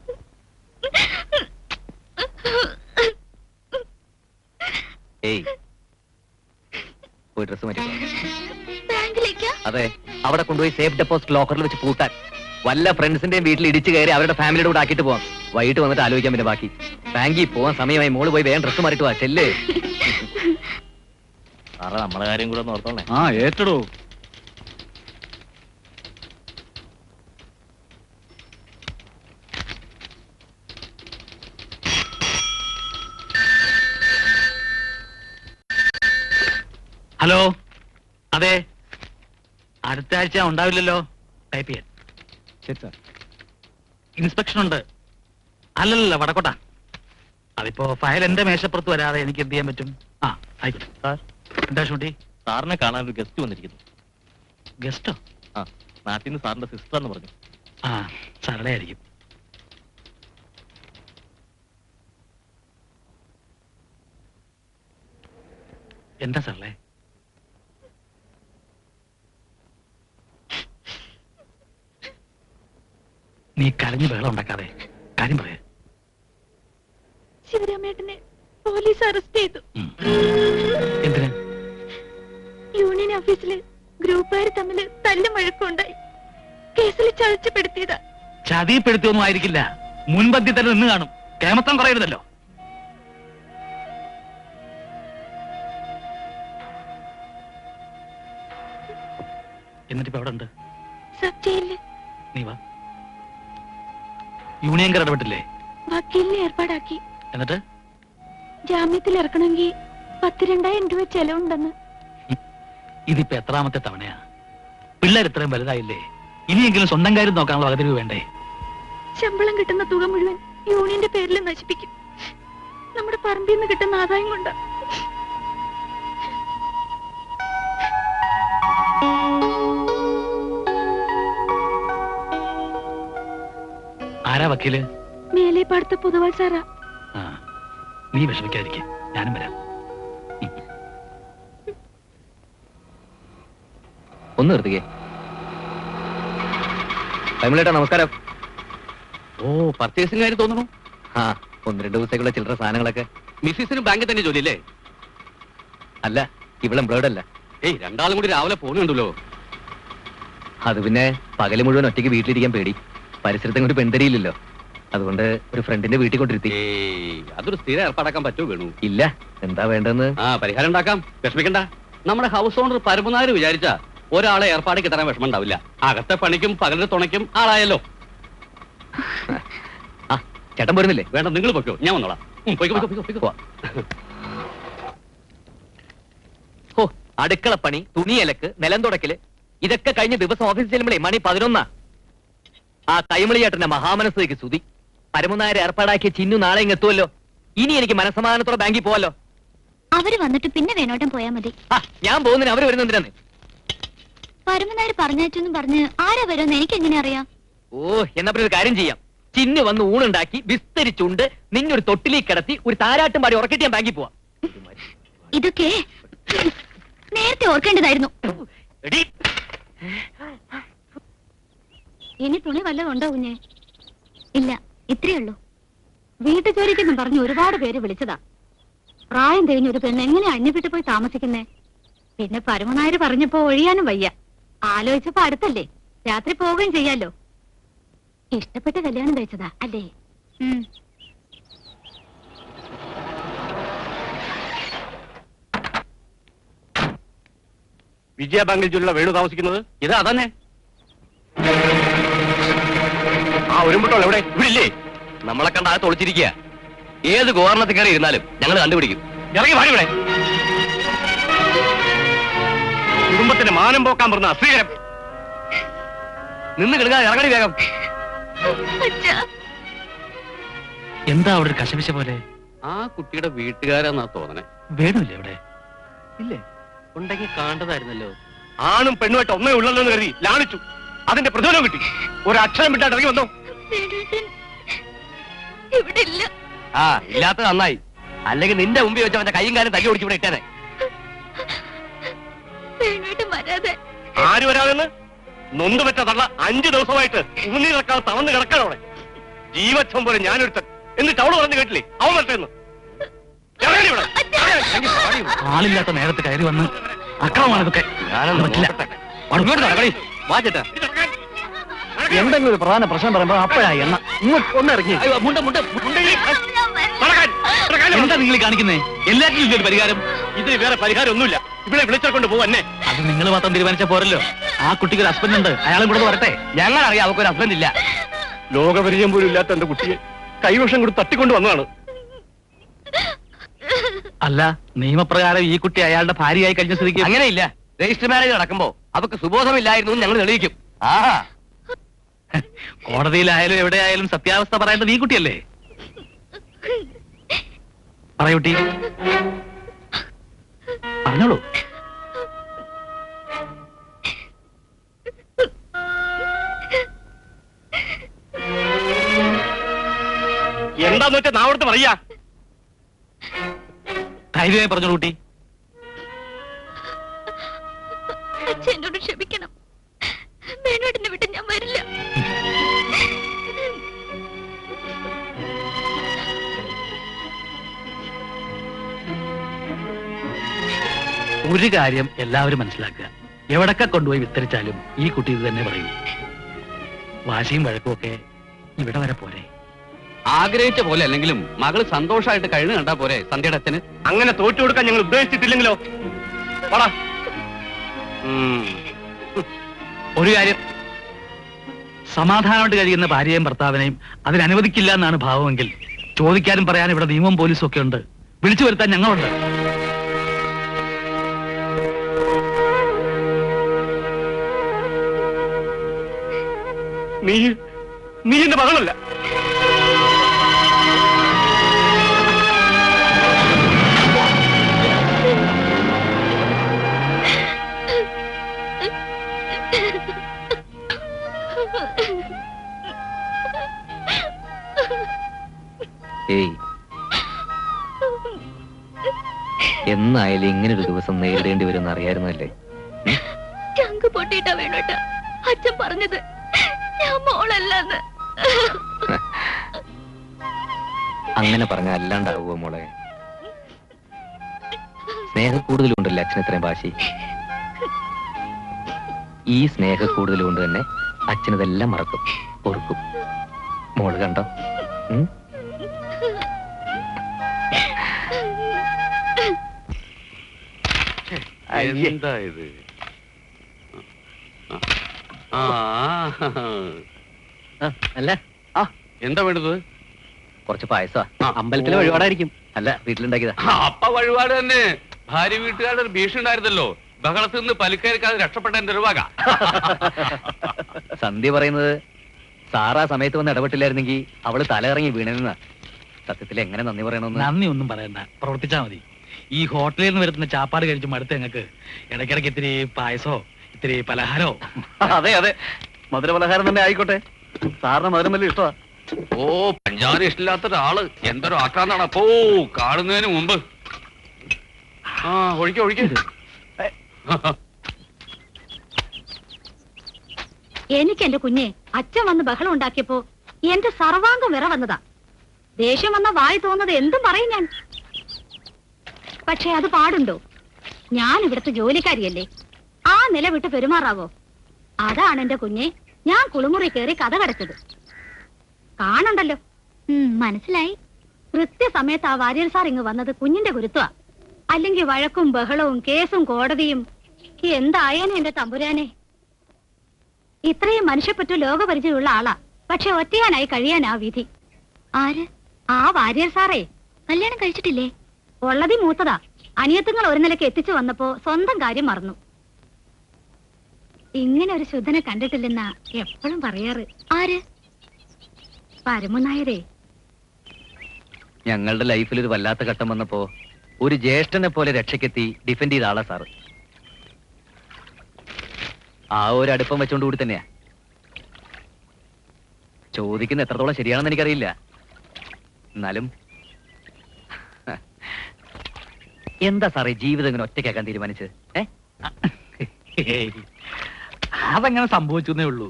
ഏയ് പോയി ഡ്രസ് മാറ്റി ബാങ്കിലേക്കാ അതെ അവിടെ കൊണ്ടുപോയി സേഫ് ഡെപ്പോസിറ്റ് ലോക്കറിൽ വെച്ച് പൂട്ടാൻ വല്ല ഫ്രണ്ട്സിന്റെയും വീട്ടിൽ ഇടിച്ചു കയറി അവരുടെ ഫാമിലിയുടെ കൂടെ ആക്കിയിട്ട് പോവാം വൈകിട്ട് വന്നിട്ട് ആലോചിക്കാൻ പിന്നെ ബാക്കി ബാങ്കിൽ പോവാൻ സമയമായി മോള് പോയി വേഗം ഡ്രസ് മാറിയിട്ട് വാ ചെല്ലേ സാറേ നമ്മളെ കാര്യം കൂടെ ഒന്ന് ഓർത്തോളേ ആ ഏറ്റടോ ഹലോ അതെ അടുത്ത ആഴ്ച ഉണ്ടാവില്ലല്ലോ ടൈപ്പ് ചെയ്യാൻ ശരി സാർ ഇൻസ്പെക്ഷൻ ഉണ്ട് അല്ലല്ല വടക്കോട്ട അതിപ്പോ ഫയൽ എന്റെ മേശപ്പുറത്ത് വരാതെ എനിക്ക് എന്ത് ചെയ്യാൻ പറ്റും ആ ആയിക്കോട്ടെ സാർ എന്താ ഷൂട്ടി സാറിനെ കാണാൻ ഒരു ഗസ്റ്റ് വന്നിരിക്കുന്നു ഗസ്റ്റോ ആ നാട്ടിൽ നിന്ന് സാറിന്റെ സിസ്റ്റർ എന്ന് പറഞ്ഞു ആ സരളയായിരിക്കും എന്താ സരളെ നീ കരഞ്ഞു ബഹളം ഉണ്ടാക്കാതെ കാര്യം പറയേ ശിവരാമേട്ടനെ പോലീസ് അറസ്റ്റ് ചെയ്തു എന്തിന് യൂണിയൻ ഓഫീസില് ഗ്രൂപ്പുകാർ തമ്മിൽ തല്ലും വഴക്കുണ്ടായി കേസിൽ ചതിച്ചപ്പെടുത്തിയതാ ചതിപ്പെടുത്തിയൊന്നും ആയിരിക്കില്ല മുൻപന്തി തന്നെ നിന്ന് കാണും കേമത്തം കുറയരുതല്ലോ എന്നിട്ടിപ്പോ എവിടെ ഉണ്ട് സബ് ജയിലില് നീ വാ യൂണിയൻകാർ ഇടപെട്ടില്ലേ വക്കീലിനെ ഏർപ്പാടാക്കി എന്നിട്ട് ജാമ്യത്തിൽ ഇറക്കണമെങ്കിൽ പത്ത് രണ്ടായിരം രൂപ ചെലവുണ്ടെന്ന് ഇതിപ്പോ എത്രാമത്തെ തവണയാ പിള്ളേർ ഇത്രയും വലുതായില്ലേ ഇനിയെങ്കിലും സ്വന്തം കാര്യം നോക്കാനുള്ള വകതിരിവ് വേണ്ടേ ശമ്പളം കിട്ടുന്ന തുക മുഴുവൻ യൂണിയന്റെ പേരിൽ നശിപ്പിക്കും നമ്മുടെ പറമ്പിൽ നിന്ന് കിട്ടുന്ന ആദായം കൊണ്ട് ആരാ വക്കീല് മേലെ പാടത്തെ പൊതുവാൾ സാറാ ആ നീ വിഷമിക്കാതിരിക്കെ ഞാനും വരാം ഒന്ന് നിർത്തിക്കേ കൈമളേട്ടാ നമസ്കാരം ഓ പർച്ചേസിംഗ് കാര്യം തോന്നുന്നു ആ ഒന്ന് രണ്ട് ദിവസത്തേക്കുള്ള ചില്ലറ സാധനങ്ങളൊക്കെ മിസ്സിസിന് ബാങ്കിൽ തന്നെ ജോലിയല്ലേ അല്ല ഇവിടെ എംപ്ലോയിഡ് അല്ല ഏയ് രണ്ടാളും കൂടി രാവിലെ പോകുന്നുണ്ടല്ലോ അത് പിന്നെ പകല് മുഴുവൻ ഒറ്റയ്ക്ക് വീട്ടിലിരിക്കാൻ പേടി പരിസരത്തും കൂടി പെൺതരിയില്ലല്ലോ അതുകൊണ്ട് ഒരു ഫ്രണ്ടിന്റെ വീട്ടിൽ കൊണ്ടിരുത്തി ഏയ് അതൊരു സ്ഥിരം ഏർപ്പാടാക്കാൻ പറ്റുമോ വേണു ഇല്ല എന്താ വേണ്ടെന്ന് ആ പരിഹാരം ഉണ്ടാക്കാം വിഷമിക്കണ്ട നമ്മുടെ ഹൗസ് ഓണർ പരമനാര് വിചാരിച്ച ഒരാളെ ഏർപ്പാടിക്ക് തരാൻ വിഷമം ഉണ്ടാവില്ല അകത്തെ പണിക്കും പകലിന്റെ തുണയ്ക്കും ആളായല്ലോ ആ ചേട്ടൻ പോരുന്നില്ലേ വേണ്ട നിങ്ങൾ പൊയ്ക്കോ ഞാൻ വന്നോളാം ഉം, പൊയ്ക്കോ, പൊയ്ക്കോ, പൊയ്ക്കോ, പൊയ്ക്കോ. ഹോ അടുക്കള പണി തുണിയലക്ക് നിലം തുടക്കല് ഇതൊക്കെ കഴിഞ്ഞ ദിവസം ഓഫീസിൽ ചെല്ലുമ്പോഴേ മണി പതിനൊന്നാ ആ കൈമളിയേട്ടന്റെ മഹാമനസ്സേക്ക് സ്തുതി പരമനായരെ ഏർപ്പാടാക്കിയ ചിന്നു നാളെ ഇങ്ങ് എത്തുമല്ലോ ഇനി എനിക്ക് മനസമാധാനത്തോടെ ബാങ്കിൽ പോവല്ലോ അവര് വന്നിട്ട് പിന്നെ വേണോട്ടം പോയാ മതി ആ ഞാൻ പോകുന്നതിന് അവര് വരുന്നതിനാന്ന് പരമനാര് പറഞ്ഞയച്ചെന്നും പറഞ്ഞ് ആരാ വരുമെന്ന് എനിക്ക് എങ്ങനെ അറിയാം ഓ എന്നാ പിന്നെ ഒരു കാര്യം ചെയ്യാം ചിന്നു വന്ന് ഊണുണ്ടാക്കി വിസ്തരിച്ചുണ്ട് നിന്നൊരു തൊട്ടിലേക്ക് കിടത്തി ഒരു താരാട്ടും പാടി ഉറക്കിട്ട് ഞാൻ ബാങ്കിൽ പോവാം ഇതൊക്കെ നേരത്തെ ഓർക്കേണ്ടതായിരുന്നു എടീ, ഇനി തുണി വല്ലതും ഉണ്ടോ കുഞ്ഞെ ഇല്ല ഇത്രയേ ഉള്ളൂ വീട്ടു ജോലിക്കെന്നും പറഞ്ഞ് ഒരുപാട് പേര് വിളിച്ചതാ പ്രായം തികഞ്ഞ ഒരു പെണ്ണ് എങ്ങനെയാ അന്യപ്പെട്ട് പോയി താമസിക്കുന്നേ പിന്നെ പരമനായര് പറഞ്ഞപ്പോ ഒഴിയാനും വയ്യ ആലോചിച്ചപ്പോ അടുത്തല്ലേ രാത്രി പോവുകയും ചെയ്യാലോ ഇഷ്ടപ്പെട്ട് കല്യാണം കഴിച്ചതാ അല്ലേ ഉം. വിജയ ബാങ്കിൽ ജോലിയുള്ള വേണു താമസിക്കുന്നത് ഇത് അതന്നെ ആ ഒരുമ്പട്ടോ എവിടെ ഇവിടെ ഇല്ലേ നമ്മളെ കണ്ട അകത്ത് ഒളിച്ചിരിക്കുക ഏത് ഗോവർണത്തിൽ കയറി ഇരുന്നാലും ഞങ്ങൾ കണ്ടുപിടിക്കും ഇറങ്ങി പാടി ഇവിടെ കുടുംബത്തിന്റെ മാനം പോക്കാൻ പറഞ്ഞ അസ്വീകരം നിന്ന് കിടങ്ങാതെ ഇറങ്ങണി വേഗം എന്താ അവിടെ ഒരു കശപിശ പോലെ ആ കുട്ടിയുടെ വീട്ടുകാരെന്നാ തോന്നണേ വേണമില്ലേ അവിടെ ഇല്ലേ ഉണ്ടെങ്കിൽ കാണേണ്ടതായിരുന്നല്ലോ ആണും പെണ്ണുമായിട്ട് ഒന്നേ ഉള്ളല്ലോ എന്ന് കരുതി ലാളിച്ചു അതിന്റെ പ്രതിഫലം കിട്ടി ഒരു അക്ഷരം വിട്ടാട്ട് ഇറങ്ങി വന്നോ ഇവിടെ ഇല്ല ആ ഇല്ലാത്ത നന്നായി അല്ലെങ്കിൽ നിന്റെ മുമ്പിൽ വെച്ച് അവന്റെ കൈയും കാലും തല്ലി ഓടിച്ച് ഇവിടെ ഇട്ടേനെ വേണോട്ട് വരാതെ ആര് വരാതെന്ന് നൊന്ത് പറ്റ തള്ള അഞ്ചു ദിവസമായിട്ട് ഊന്നി നടക്കാതെ തവന്ന് കിടക്കണം അവിടെ ജീവച്ഛം പോലെ ഞാനൊരുത്തൻ എന്നിട്ട് അവള് പറഞ്ഞു കേട്ടില്ലേ അവൻ വരട്ടെന്ന് ഇറങ്ങടി ഇവിടെ. ഇറങ്ങി പാടി ഇവിടെ. ആളില്ലാത്ത നേരത്ത് കയറി വന്ന് അക്രമമാണ് ഇതൊക്കെ ഞാനൊന്ന് പറ്റില്ല. നോക്കട്ടെ. ഇങ്ങോട്ട് നടക്കടി. വാ ചേട്ടാ. എന്തെങ്കിലും ഒരു പ്രധാന പ്രശ്നം പറയുമ്പോ അപ്പോഴാ എണ്ണ ഇങ്ങോട്ട് ഒന്ന് ഇറങ്ങി അയ്യോ, മുണ്ട, മുണ്ട, മുണ്ടെങ്കിൽ. നടക്കാൻ. നടക്കാൻ. എന്താ നിങ്ങൾ കാണിക്കുന്നേ എല്ലാറ്റിനും ഇതൊരു പരിഹാരം ഇതിന് വേറെ പരിഹാരം ഒന്നുമില്ല ഇവിടെ വിളിച്ചോണ്ട് പോവന്നെ അത് നിങ്ങൾ മാത്രം തീരുമാനിച്ച പോരല്ലോ ആ കുട്ടിക്ക് ഒരു ഹസ്ബൻഡ് ഉണ്ട് അയാളും കൂടെ ഒന്ന് വരട്ടെ ഞങ്ങൾ അറിയാം അവക്കൊരു ഹസ്ബൻഡ് ഇല്ല ലോകപരിചയം പോലും ഇല്ലാത്ത എന്റെ കുട്ടിയെ കൈവശം കൂടി തട്ടിക്കൊണ്ട് വന്നതാണ് അല്ല നിയമപ്രകാരം ഈ കുട്ടി അയാളുടെ ഭാര്യയായി കഴിഞ്ഞ സ്ഥിതിക്ക് അങ്ങനെയില്ല രജിസ്റ്റർ മാരേജ് നടക്കുമ്പോ അവക്ക് സുബോധമില്ലായിരുന്നു എന്ന് ഞങ്ങൾ തെളിയിക്കും ആ കോടതിയിലായാലും എവിടെയായാലും സത്യാവസ്ഥ പറയേണ്ടത് ഈ കുട്ടിയല്ലേ പറയൂട്ടി പറഞ്ഞോളൂ എന്താന്ന് വെച്ചാ നാവടുത്ത് പറയാ ധൈര്യമായി പറഞ്ഞോളൂ കുട്ടി അച്ഛൻ എന്നോട് ക്ഷമിക്കണം വേണോട്ടിനെ വിട്ട് ഞാൻ വരില്ല ഒരു കാര്യം എല്ലാവരും മനസ്സിലാക്കുക എവിടൊക്കെ കൊണ്ടുപോയി വിസ്തരിച്ചാലും ഈ കുട്ടി ഇത് തന്നെ പറയും വാശിയും വഴക്കും ഒക്കെ ഇവിടെ വരെ പോരെ ആഗ്രഹിച്ച പോലെ അല്ലെങ്കിലും മകള് സന്തോഷമായിട്ട് കഴിഞ്ഞു കണ്ടാ പോരെ സന്ധ്യയുടെ അച്ഛന് അങ്ങനെ തോറ്റു കൊടുക്കാൻ ഞങ്ങൾ ഉദ്ദേശിച്ചിട്ടില്ലെങ്കിലോ വാടാ ഉം. ഒരു കാര്യം സമാധാനമായിട്ട് കഴിയുന്ന ഭാര്യയും ഭർത്താവിനെയും അതിനനുവദിക്കില്ല എന്നാണ് ഭാവമെങ്കിൽ ചോദിക്കാനും പറയാനും ഇവിടെ നിയമം പോലീസും ഒക്കെ ഉണ്ട് വിളിച്ചു വരുത്താൻ ഞങ്ങളുണ്ട് നീ നീ എന്റെ മകളല്ല ഏയ് എന്നായാലും ഇങ്ങനെ ഒരു ദിവസം നേരിടേണ്ടി വരുമെന്ന് അറിയായിരുന്നല്ലേ ചങ്ക് പൊട്ടിയിട്ടാ വേണോട്ട അച്ഛൻ പറഞ്ഞത് ഞാൻ മോളല്ലെന്ന് അങ്ങനെ പറഞ്ഞ അല്ലാണ്ടാവുമോ മോളെ സ്നേഹക്കൂടുതലുണ്ടല്ലേ അച്ഛൻ ഇത്രയും വാശി ഈ സ്നേഹക്കൂടുതൽ കൊണ്ട് തന്നെ അച്ഛനതെല്ലാം മറക്കും ഓർക്കും മോള് കണ്ടോ ഉം? എന്താ ഇത് ആ ആ, അല്ല എന്താ വേണ്ടത് കുറച്ച് പായസാ ആ. അമ്പലത്തിലെ ഓ. വഴിപാടായിരിക്കും അല്ല വീട്ടിലുണ്ടാക്കിയതാ ആ, അപ്പ വഴിപാട് തന്നെ ഭാര്യ വീട്ടുകാരുടെ ഒരു ഭീഷണി ഉണ്ടായിരുന്നല്ലോ ബഹളത്തിൽ നിന്ന് പലിക്കരിക്കാതെ രക്ഷപ്പെട്ട എന്റെ ഒരു വക സന്ധ്യ പറയുന്നത് സാറാ സമയത്ത് വന്ന് ഇടപെട്ടില്ലായിരുന്നെങ്കിൽ അവള് തലയിറങ്ങി വീണെന്ന സത്യത്തിൽ എങ്ങനെ നന്ദി പറയണമെന്ന് നന്ദി ഒന്നും പറയണ്ട പ്രവർത്തിച്ചാ മതി ഈ ഹോട്ടലിൽ നിന്ന് വരുന്ന ചാപ്പാട് കഴിച്ച് മടുത്ത് ഞങ്ങൾക്ക് ഇടയ്ക്കിടയ്ക്ക് ഇത്തിരി പായസോ ഇത്തിരി പലഹാരോ അതെ അതെ മധുര പലഹാരം തന്നെ ആയിക്കോട്ടെ സാറിന് മധുരം വലിയ ഇഷ്ടമാ ഓ പഞ്ചാര ഇഷ്ടമില്ലാത്ത ഒരാള് എന്തൊരു ആക്കാന്നാണ് അപ്പോ കാണുന്നതിന് മുമ്പ് ആ ഒഴിക്ക ഒഴിക്ക എനിക്ക് എന്റെ കുഞ്ഞെ അച്ഛൻ വന്ന് ബഹളം ഉണ്ടാക്കിയപ്പോ എന്റെ സർവാംഗം വിറ വന്നതാ ദേഷ്യം വന്ന വായി തോന്നുന്നത് എന്തും പറയും ഞാൻ പക്ഷെ അത് പാടുണ്ടോ ഞാൻ ഇവിടുത്തെ ജോലിക്കാരിയല്ലേ ആ നില വിട്ട് പെരുമാറാവോ അതാണ് എന്റെ കുഞ്ഞെ ഞാൻ കുളിമുറി കയറി കഥ കടച്ചത് കാണണ്ടല്ലോ ഉം, മനസ്സിലായി കൃത്യസമയത്ത് ആ വാര്യർ സാർ ഇങ്ങ് വന്നത് കുഞ്ഞിന്റെ ഗുരുത്വ അല്ലെങ്കിൽ വഴക്കും ബഹളവും കേസും കോടതിയും എന്തായേനെ എന്റെ തമ്പുരാനെ ഇത്രയും മനുഷ്യപ്പറ്റ ലോകപരിചയമുള്ള ആളാ പക്ഷെ ഒറ്റയാനായി കഴിയാൻ ആ വിധി ആര് ആ വാര്യർ സാറേ കല്യാണം കഴിച്ചിട്ടില്ലേ ഉള്ളതി മൂത്തതാ അനിയത്തുങ്ങൾ ഒരു നിലയ്ക്ക് എത്തിച്ചു വന്നപ്പോ സ്വന്തം കാര്യം മറന്നു ഇങ്ങനെ ഒരു ശുദ്ധനെ കണ്ടിട്ടില്ലെന്നാ എപ്പോഴും പറയാറ് ആര് പരമുനായരേ ഞങ്ങളുടെ ലൈഫിൽ ഒരു വല്ലാത്ത ഘട്ടം വന്നപ്പോ ഒരു ജ്യേഷ്ഠനെ പോലെ രക്ഷയ്ക്കെത്തി ഡിഫെൻഡ് ചെയ്ത ആളാ സാറ് ആ ഒരു അടുപ്പം വെച്ചോണ്ട് കൂടി തന്നെയാ ചോദിക്കുന്ന എത്രത്തോളം ശരിയാണെന്ന് എനിക്കറിയില്ല എന്നാലും എന്താ സാറേ ജീവിതം ഇങ്ങനെ ഒറ്റയ്ക്കാക്കാൻ തീരുമാനിച്ചത് ഏ ഹേയ്. അതങ്ങനെ സംഭവിച്ചേ ഉള്ളൂ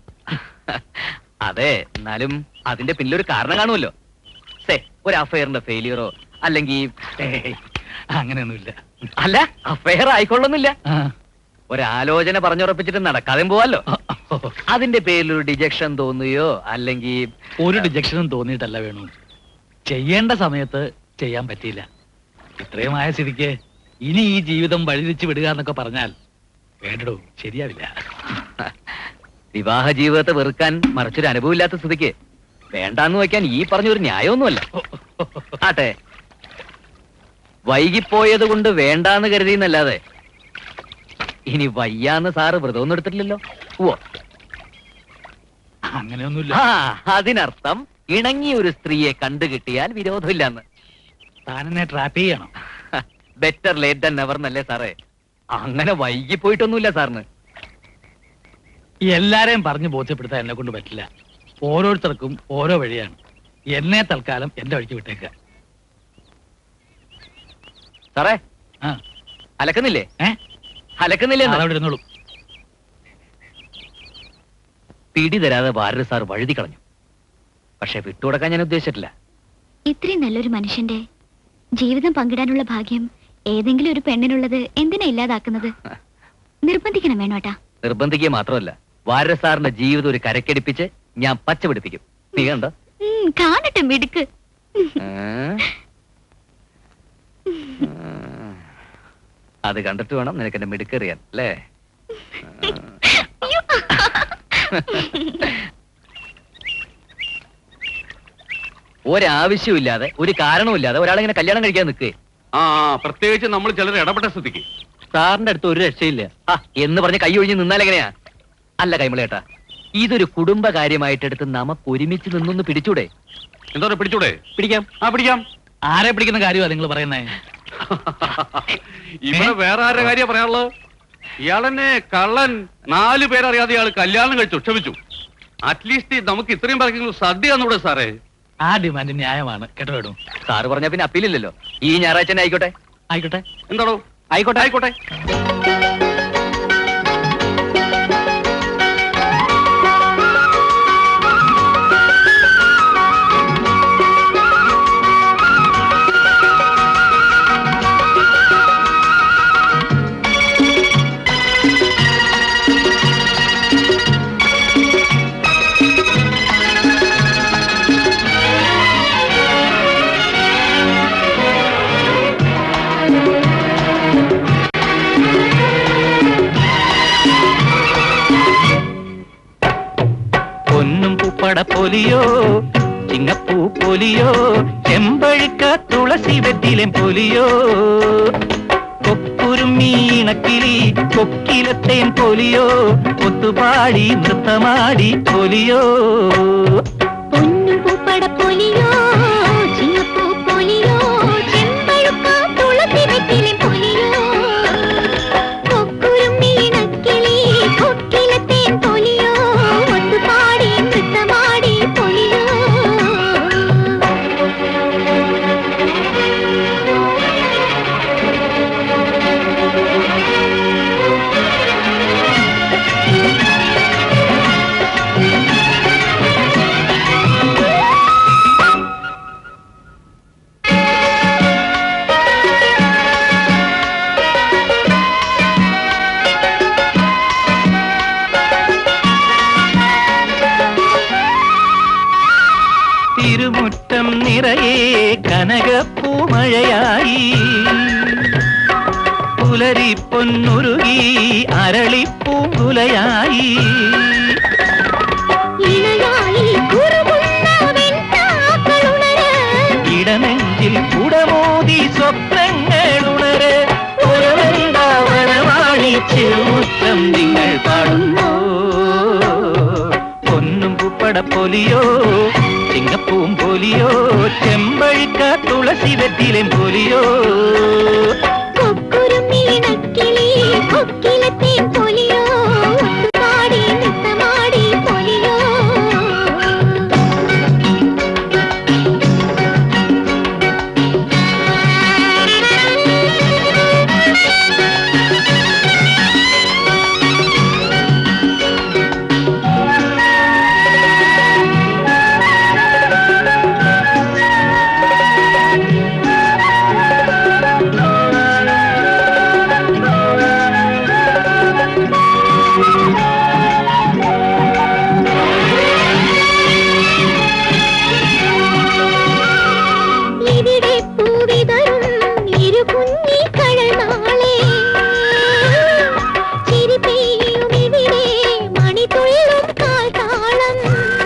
അതെ എന്നാലും അതിന്റെ പിന്നിലൊരു കാരണം കാണുമല്ലോ സേ ഒരു അഫയറിന്റെ ഫെയിലിയറോ അല്ലെങ്കിൽ ഹേയ്. അങ്ങനെയൊന്നുമില്ല അല്ല അഫയർ ആയിക്കൊള്ളുന്നില്ല ആ. ഒരാലോചന പറഞ്ഞുറപ്പിച്ചിട്ട് നടക്കാതെ പോവാലോ അതിന്റെ പേരിൽ ഒരു ഡിജക്ഷൻ തോന്നുകയോ അല്ലെങ്കിൽ ഒരു ഡിജക്ഷനും തോന്നിയിട്ടല്ല വേണു ചെയ്യേണ്ട സമയത്ത് ചെയ്യാൻ പറ്റിയില്ല ഇത്രയുമായ സ്ഥിതിക്ക് ഇനി ഈ ജീവിതം വഴിതിരിച്ചു വിടുക എന്നൊക്കെ പറഞ്ഞാൽ വേണ്ടടോ ശരിയാവില്ല വിവാഹ ജീവിതത്തെ വെറുക്കാൻ മറിച്ചൊരു അനുഭവമില്ലാത്ത സ്ഥിതിക്ക് വേണ്ടാന്ന് വയ്ക്കാൻ ഈ പറഞ്ഞൊരു ന്യായമൊന്നുമല്ല ആട്ടെ വൈകിപ്പോയത് കൊണ്ട് വേണ്ടാന്ന് കരുതിയെന്നല്ലാതെ ഇനി വയ്യാന്ന് സാറ് വ്രതമൊന്നും എടുത്തിട്ടില്ലല്ലോ ഓ അങ്ങനെയൊന്നുമില്ല ആ അതിനർത്ഥം ഇണങ്ങിയ ഒരു സ്ത്രീയെ കണ്ടു കിട്ടിയാൽ വിരോധമില്ലെന്ന് താനെന്നെ ട്രാപ്പ് ചെയ്യണം ബെറ്റർ ലേറ്റ് ദൻ നെവർ എന്നല്ലേ സാറേ അങ്ങനെ വൈകിപ്പോയിട്ടൊന്നുമില്ല സാറിന് എല്ലാരെയും പറഞ്ഞ് ബോധ്യപ്പെടുത്താൻ എന്നെ കൊണ്ട് പറ്റില്ല ഓരോരുത്തർക്കും ഓരോ വഴിയാണ് എന്നെ തൽക്കാലം എന്റെ വഴിക്ക് വിട്ടേക്കുക സാറേ ആ അലക്കുന്നില്ലേ ഏ അലക്കുന്നില്ലേ എന്ന്? അതവിടെ ഇരുന്നോളൂ പിടി തരാതെ വാരര് സാർ വഴുതി കളഞ്ഞു പക്ഷെ വിട്ടുകൊടുക്കാൻ ഞാൻ ഉദ്ദേശിച്ചിട്ടില്ല ഇത്രയും നല്ലൊരു മനുഷ്യന്റെ ജീവിതം പങ്കിടാനുള്ള ഭാഗ്യം ഏതെങ്കിലും ഒരു പെണ്ണിനുള്ളത് എന്തിനാ ഇല്ലാതാക്കുന്നത് നിർബന്ധിക്കണം വേണോട്ടാ നിർബന്ധിക്കുക മാത്രമല്ല വാരര് സാറിന്റെ ജീവിതം ഒരു കരക്കടിപ്പിച്ച് ഞാൻ പച്ച പിടിപ്പിക്കും നീ കണ്ടോ ഉം, കാണട്ടെ മിടുക്ക് ഏ? അത് കണ്ടിട്ട് വേണം നിനക്ക് എന്റെ മിടുക്കറിയാൻ അല്ലേ അയ്യോ. ഒരാവശ്യമില്ലാതെ ഒരു കാരണവുമില്ലാതെ ഒരാളിങ്ങനെ കല്യാണം കഴിക്കാൻ നിൽക്കേ ആ പ്രത്യേകിച്ച് നമ്മൾ ചിലർ ഇടപെട്ട സ്ഥിതിക്ക് സാറിന്റെ അടുത്ത് ഒരു രക്ഷയില്ല ആ എന്ന് പറഞ്ഞ് കൈ ഒഴിഞ്ഞ് നിന്നാലെങ്ങനെയാ അല്ല കൈമളേട്ടാ ഇതൊരു കുടുംബ കാര്യമായിട്ട് എടുത്ത് നമുക്ക് ഒരുമിച്ച് നിന്നൊന്ന് പിടിച്ചൂടെ എന്താ പറയുക പിടിച്ചൂടെ പിടിക്കാം ആ പിടിക്കാം ആരെ പിടിക്കുന്ന കാര്യമാണ് നിങ്ങൾ പറയുന്നേ ഇവിടെ വേറെ ആരുടെ കാര്യം പറയാനുള്ളത് ഇയാളെന്നെ കള്ളൻ നാല് പേരറിയാതെ ഇയാൾ കല്യാണം കഴിച്ചു ക്ഷമിച്ചു അറ്റ്ലീസ്റ്റ് നമുക്ക് ഇത്രയും പറഞ്ഞെങ്കിലും സദ്യ എന്നൂടെ സാറേ ആ ഡിമാൻഡ് ന്യായമാണ് കേട്ടോ കേട്ടോ സാറ് പറഞ്ഞ പിന്നെ അപ്പീലില്ലല്ലോ ഈ ഞായറാഴ്ച തന്നെ ആയിക്കോട്ടെ ആയിക്കോട്ടെ എന്താണോ ആയിക്കോട്ടെ ആയിക്കോട്ടെ പൊന്നും പൂപ്പട പൊലിയോ ചിങ്ങപ്പൂ പൊലിയോ ചെമ്പഴുക്ക തുളസി വെറ്റിലും പൊലിയോ കൊക്കുരുമീണക്കിളി കൊക്കിലത്തേൻ പൊലിയോ ഒത്തുപാടി നൃത്തമാടി പൊലിയോ പൊന്നും പൂപ്പട പൊലിയോ ചിങ്ങപ്പൂ പൊലിയോ ചെമ്പഴുക്ക തുളസി വെറ്റിലെ പൊലിയോ കൊക്കുരുമീണക്കിളി കൊക്കിലത്തേൻ പൊലിയോ ഒത്തുപാടി നൃത്തമാടി പൊലിയോ തിരുമുറ്റം നിറയെ കനകപ്പൂമഴയായി പുലരി പൊന്നുരുകി അരളിപ്പൂങ്കുലയായി ഇണയായി കുറുകുന്ന വെൺതാക്കളുണര് ഇടനെഞ്ചിൽ കുടമോതി സ്വപ്നങ്ങളുണര് ഒരു വൃന്ദാവനമാണി ചെറുമുറ്റം നിങ്ങൾ പാടുന്നു പൊന്നും പൂപ്പട പൊലിയോ ചിങ്ങപ്പൂം പൊലിയോ ചെമ്പഴുക്ക തുളസി വെറ്റിലും പൊലിയോ കൊക്കുരുമീണക്കിളി കൊക്കിലത്തേൻ പൊലിയോ ഒത്തുപാടി നൃത്തമാടി പൊലിയോ ഇവിടെ പൂവിതറും ഇരു കുഞ്ഞി കഴൽ നാളെ ചിരി പെയ്യും ഇവിടെ മണിതുള്ളും കാൽത്താളം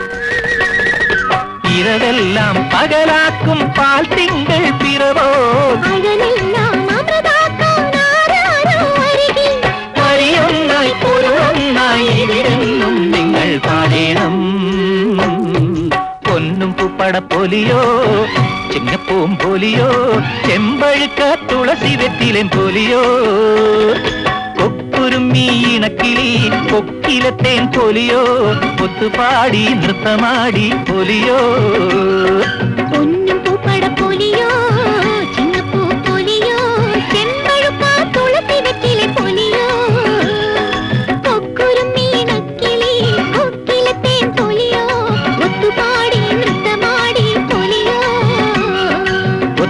ഇരവെല്ലാം പകലാക്കും പാൽ തിങ്കൾ പിറവോ അഴലെല്ലാം അമൃതാക്കാൻ ആരാരോ അരികിൽ വരിയൊന്നായി പൊരുളൊന്നായി ഇവിടെന്നും നിങ്ങൾ പാടേണം പൊന്നും പൂപ്പട പൊലിയോ ചിങ്ങപ്പൂം പൊലിയോ ചെമ്പഴുക്ക തുളസി വെറ്റിലും പൊലിയോ കൊക്കുരുമീണക്കിളി കൊക്കിലത്തേൻ പൊലിയോ ഒത്തുപാടി നൃത്തമാടി പൊലിയോ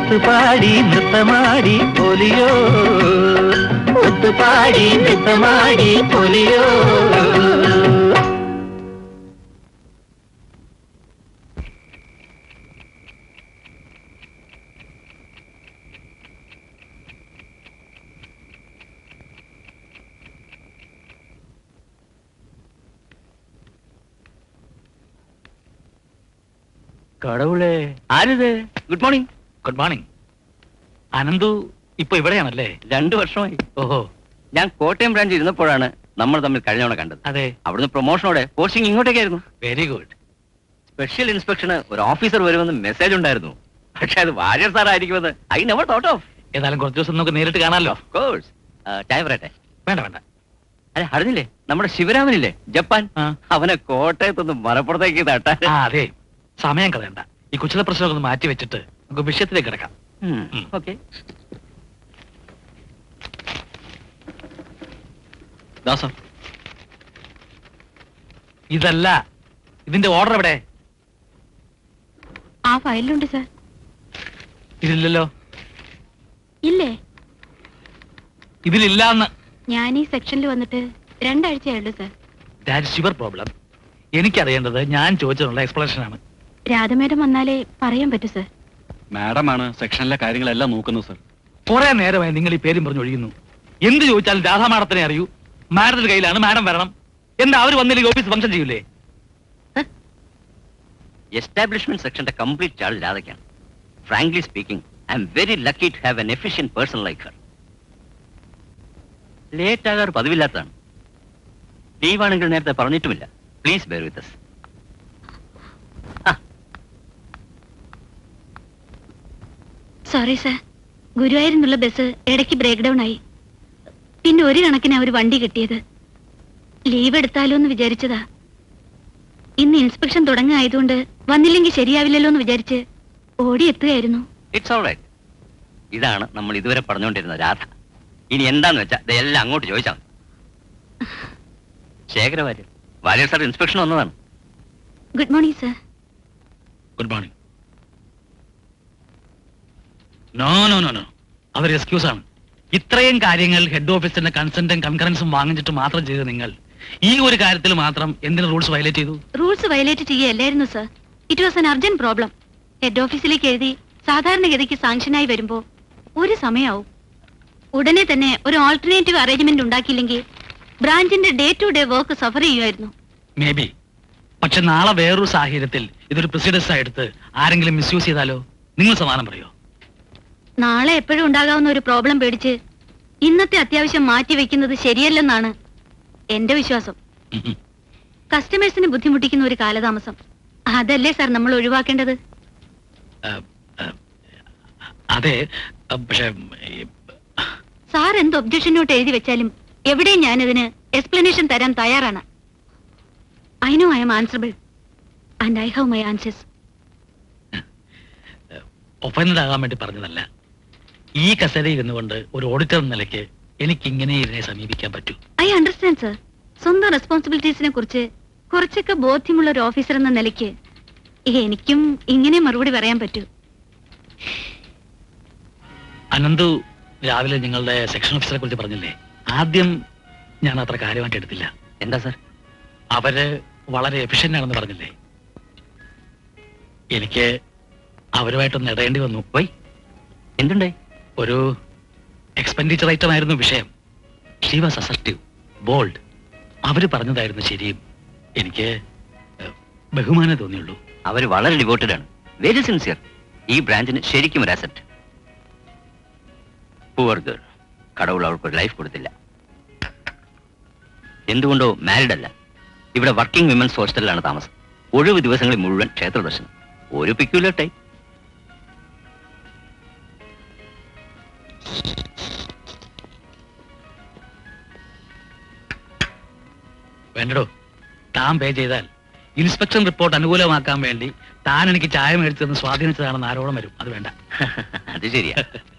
ഒത്തുപാടി നൃത്തമാടി പൊലിയോ ഒത്തുപാടി നൃത്തമാടി പൊലിയോ കടവുളെ ആരിത് good morning good morning Ananthu ഇപ്പൊ ഇവിടെയാണല്ലേ രണ്ടു വർഷമായി ഓഹോ ഞാൻ കോട്ടയം ബ്രാഞ്ചിൽ ഇരുന്നപ്പോഴാണ് നമ്മൾ തമ്മിൽ കഴിഞ്ഞ തവണ കണ്ടത് അതെ അവിടുന്ന് പ്രൊമോഷനോടെ പോസ്റ്റിംഗ് ഇങ്ങോട്ടേക്കായിരുന്നു വെരി ഗുഡ് സ്പെഷ്യൽ ഇൻസ്പെക്ഷന് ഒരു ഓഫീസർ വരുമെന്ന് മെസ്സേജ് ഉണ്ടായിരുന്നു പക്ഷെ അത് വാര്യർ സാർ ആയിരിക്കുമെന്ന് ഐ നെവർ തോട്ട് ഓഫ് ഏതായാലും കുറച്ച് ദിവസം നമുക്ക് നേരിട്ട് കാണാമല്ലോ കോഴ്സ് ടൈം പറയട്ടെ വേണ്ട വേണ്ട അല്ലെ അറിഞ്ഞില്ലേ നമ്മുടെ ശിവരാമനില്ലേ ജപ്പാൻ ആ. അവനെ കോട്ടയത്തൊന്ന് മലപ്പുറത്തേക്ക് തട്ടാൻ ആ അതെ സമയം കളയണ്ട ഈ കുച്ചില പ്രശ്നമൊക്കെ ഒന്ന് മാറ്റി വെച്ചിട്ട് നമുക്ക് വിഷയത്തിലേക്ക് കിടക്കാം ഉം. ഓക്കെ ദാസ ഇതല്ല ഇതിന്റെ ഓർഡർ എവിടെ ആ ഫയലിലുണ്ട് സാർ ഇതില്ലല്ലോ ഇല്ലേ ഇതിലില്ലാന്ന് ഞാൻ ഈ സെക്ഷനിൽ വന്നിട്ട് രണ്ടാഴ്ചയായുള്ളൂ സാർ ദാറ്റ് യുവർ പ്രോബ്ലം എനിക്കറിയേണ്ടത് ഞാൻ ചോദിച്ചതിനുള്ള എക്സ്പ്ലനേഷൻ ആണ് രാധമേഡം വന്നാലേ പറയാൻ പറ്റൂ സാർ മാഡമാണ് സെക്ഷനിലെ കാര്യങ്ങളെല്ലാം നോക്കുന്നത് സർ കുറെ നേരമായി നിങ്ങൾ ഈ പേരും പറഞ്ഞു ഒഴിയുന്നു എന്ത് ചോദിച്ചാലും രാധാ മാഡത്തിനെ അറിയൂ മാഡത്തിന്റെ കയ്യിലാണ് മാഡം വരണം എന്താ അവർ വന്നില്ലെങ്കിൽ ഓഫീസ് ഫംഗ്ഷൻ ചെയ്യൂലേ എസ്റ്റാബ്ലിഷ്മെന്റ് സെക്ഷന്റെ കംപ്ലീറ്റ് ചാർജ് രാധയ്ക്കാണ് frankly speaking I am very lucky to have an efficient person like her late ആകാറ് പതിവില്ലാത്തതാണ് ലീവാണെങ്കിൽ നേരത്തെ പറഞ്ഞിട്ടുമില്ല please bear with us sorry sir ഗുരുവായൂരിൽ നിന്നുള്ള ബസ് ഇടയ്ക്ക് ബ്രേക്ക് ഡൗൺ ആയി പിന്നെ ഒരു കണക്കിന് അവർ വണ്ടി കിട്ടിയത് ലീവ് എടുത്താലോ എന്ന് വിചാരിച്ചതാ ഇന്ന് ഇൻസ്പെക്ഷൻ തുടങ്ങായതുകൊണ്ട് വന്നില്ലെങ്കിൽ ശരിയാവില്ലല്ലോ എന്ന് വിചാരിച്ച് ഓടിയെത്തുകയായിരുന്നു ഇറ്റ്സ് ഓൾ റൈറ്റ് ഇതാണ് നമ്മൾ ഇതുവരെ പറഞ്ഞുകൊണ്ടിരുന്ന രാധ ഇനി എന്താന്ന് വെച്ചാൽ ഇതെല്ലാം അങ്ങോട്ട് ചോദിച്ചാൽ മതി ശേഖര വാര്യർ വാര്യർ സാർ ഇൻസ്പെക്ഷൻ വന്നതാണ് good morning sir good morning no no no no അതൊരു എക്സ്ക്യൂസ് ആണ് ഇത്രയും കാര്യങ്ങൾ ഹെഡ് ഓഫീസിന്റെ കൺസെന്റും കൺകറൻസും വാങ്ങിച്ചിട്ട് മാത്രം ചെയ്ത് നിങ്ങൾ ഈ ഒരു കാര്യത്തിൽ മാത്രം എന്തിനു റൂൾസ് വയലേറ്റ് ചെയ്തു റൂൾസ് വയലേറ്റ് ചെയ്യുകയല്ലായിരുന്നു sir it was an urgent problem head ഓഫീസിലേക്ക് എഴുതി സാധാരണഗതിക്ക് സാങ്ഷനായി വരുമ്പോ ഒരു സമയമാവും ഉടനെ തന്നെ ഒരു ഓൾട്ടർനേറ്റീവ് അറേഞ്ച്മെന്റ് ഉണ്ടാക്കിയില്ലെങ്കിൽ ബ്രാഞ്ചിന്റെ day to day work suffer ചെയ്യുമായിരുന്നു മേ ബി പക്ഷെ നാളെ വേറൊരു സാഹചര്യത്തിൽ ഇതൊരു പ്രസിഡൻസ് എടുത്ത് ആരെങ്കിലും മിസ്യൂസ് ചെയ്താലോ നിങ്ങൾ സമാധാനം പറയോ നാളെ എപ്പോഴും ഉണ്ടാകാവുന്ന ഒരു പ്രോബ്ലം പേടിച്ച് ഇന്നത്തെ അത്യാവശ്യം മാറ്റി വെക്കുന്നത് ശരിയല്ലെന്നാണ് എന്റെ വിശ്വാസം ഉം. കസ്റ്റമേഴ്സിനെ ബുദ്ധിമുട്ടിക്കുന്ന ഒരു കാലതാമസം അതല്ലേ സാർ നമ്മൾ ഒഴിവാക്കേണ്ടത് ആ, ആ, അതെ ആ, പക്ഷെ ഈ, സാർ എന്ത് ഒബ്ജക്ഷൻ നോട്ട് എഴുതി വെച്ചാലും എവിടെയും ഞാനതിന് എക്സ്പ്ലനേഷൻ തരാൻ തയ്യാറാണ് I know I am answerable and I have my answers offend ആകാൻ വേണ്ടി പറഞ്ഞതല്ല ഈ കസേരയിൽ ഇരുന്നുകൊണ്ട് ഒരു ഓഡിറ്റർ എന്ന നിലയ്ക്ക് എനിക്ക് ഇങ്ങനെ ഇതിനെ സമീപിക്കാൻ പറ്റൂ ഐ അണ്ടർസ്റ്റാൻഡ് സർ സ്വന്തം റെസ്പോൺസിബിലിറ്റീസിനെ കുറിച്ച് കുറച്ചൊക്കെ ബോധ്യമുള്ള ഒരു ഓഫീസർ എന്ന നിലയ്ക്ക് എനിക്കും ഇങ്ങനെ മറുപടി പറയാൻ പറ്റൂ അനന്തു രാവിലെ നിങ്ങളുടെ സെക്ഷൻ ഓഫീസറെ കുറിച്ച് പറഞ്ഞില്ലേ ആദ്യം ഞാൻ അത്ര കാര്യമായിട്ട് എടുത്തില്ല എന്താ സാർ അവര് വളരെ എഫിഷ്യന്റ് ആണെന്ന് പറഞ്ഞില്ലേ എനിക്ക് അവരുമായിട്ടൊന്ന് ഇടയേണ്ടി വന്നു വൈ എന്തുണ്ടായി ഒരു എക്സ്പെൻഡിച്ചർ ഐറ്റം ആയിരുന്നു വിഷയം ഷീ വാസ് അസർട്ടീവ് ബോൾഡ് അവര് പറഞ്ഞതായിരുന്നു ശരിയും എനിക്ക് ഏഹ്, ബഹുമാനം തോന്നിയുള്ളൂ അവർ വളരെ ഡിവോട്ടഡ് ആണ് വെരി സിൻസിയർ ഈ ബ്രാഞ്ചിന് ശരിക്കും ഒരു അസറ്റ് പുവർ ഗേൾ കടവുൾ അവൾക്ക് ഒരു ലൈഫ് കൊടുത്തില്ല എന്തുകൊണ്ടോ മാരിഡ് അല്ല ഇവിടെ വർക്കിംഗ് വിമൻസ് ഹോസ്റ്റലിലാണ് താമസം ഒഴിവ് ദിവസങ്ങളിൽ മുഴുവൻ ക്ഷേത്ര ദർശനം ഒരു പിക്യുലർ ടൈപ്പ് വേണ്ടടോ താൻ പേ ചെയ്താൽ ഇൻസ്പെക്ഷൻ റിപ്പോർട്ട് അനുകൂലമാക്കാൻ വേണ്ടി താൻ എനിക്ക് ചായ മേടിച്ചതെന്ന് സ്വാധീനിച്ചതാണെന്ന് ആരോളം വരും അത് വേണ്ട അത് ശരിയാ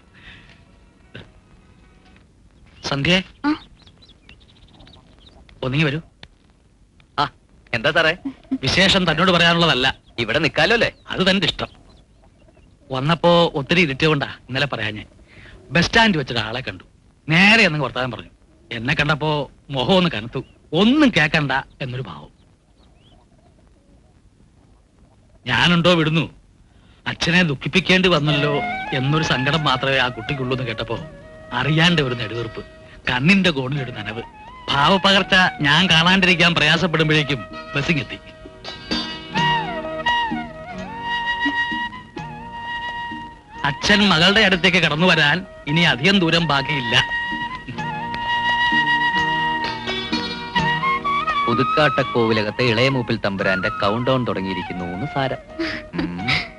സന്ധ്യ ആ? ഒന്നിങ്ങി വരൂ ആ എന്താ സാറേ വിശേഷം തന്നോട് പറയാനുള്ളതല്ല ഇവിടെ നിക്കാലോ അല്ലേ അത് തന്റെ ഇഷ്ടം വന്നപ്പോ ഒത്തിരി ഇരുട്ടുകൊണ്ടാ ഇന്നലെ പറയാഞ്ഞേ ബസ് സ്റ്റാൻഡ് വെച്ചിട്ട് ആളെ കണ്ടു നേരെ എന്ന് വർത്താനം പറഞ്ഞു എന്നെ കണ്ടപ്പോ മുഖം ഒന്ന് കനത്തു ഒന്നും കേക്കണ്ട എന്നൊരു ഭാവം ഞാനുണ്ടോ വിടുന്നു അച്ഛനെ ദുഃഖിപ്പിക്കേണ്ടി വന്നല്ലോ എന്നൊരു സങ്കടം മാത്രമേ ആ കുട്ടിക്കുള്ളൂ എന്ന് കേട്ടപ്പോ അറിയാണ്ട് ഒരു നെടുവീർപ്പ് കണ്ണിന്റെ കോണിലൊരു നനവ് ഭാവപകർച്ച ഞാൻ കാണാണ്ടിരിക്കാൻ പ്രയാസപ്പെടുമ്പോഴേക്കും ബസ്സിങ് എത്തി അച്ഛൻ മകളുടെ അടുത്തേക്ക് കടന്നു വരാൻ ഇനി അധികം ദൂരം ബാക്കിയില്ല പുതുക്കാട്ടക്കോവിലകത്തെ ഇളയമൂപ്പിൽ തമ്പുരാന്റെ കൗണ്ട് ഡൗൺ തുടങ്ങിയിരിക്കുന്നു എന്ന് സാരം ഉം.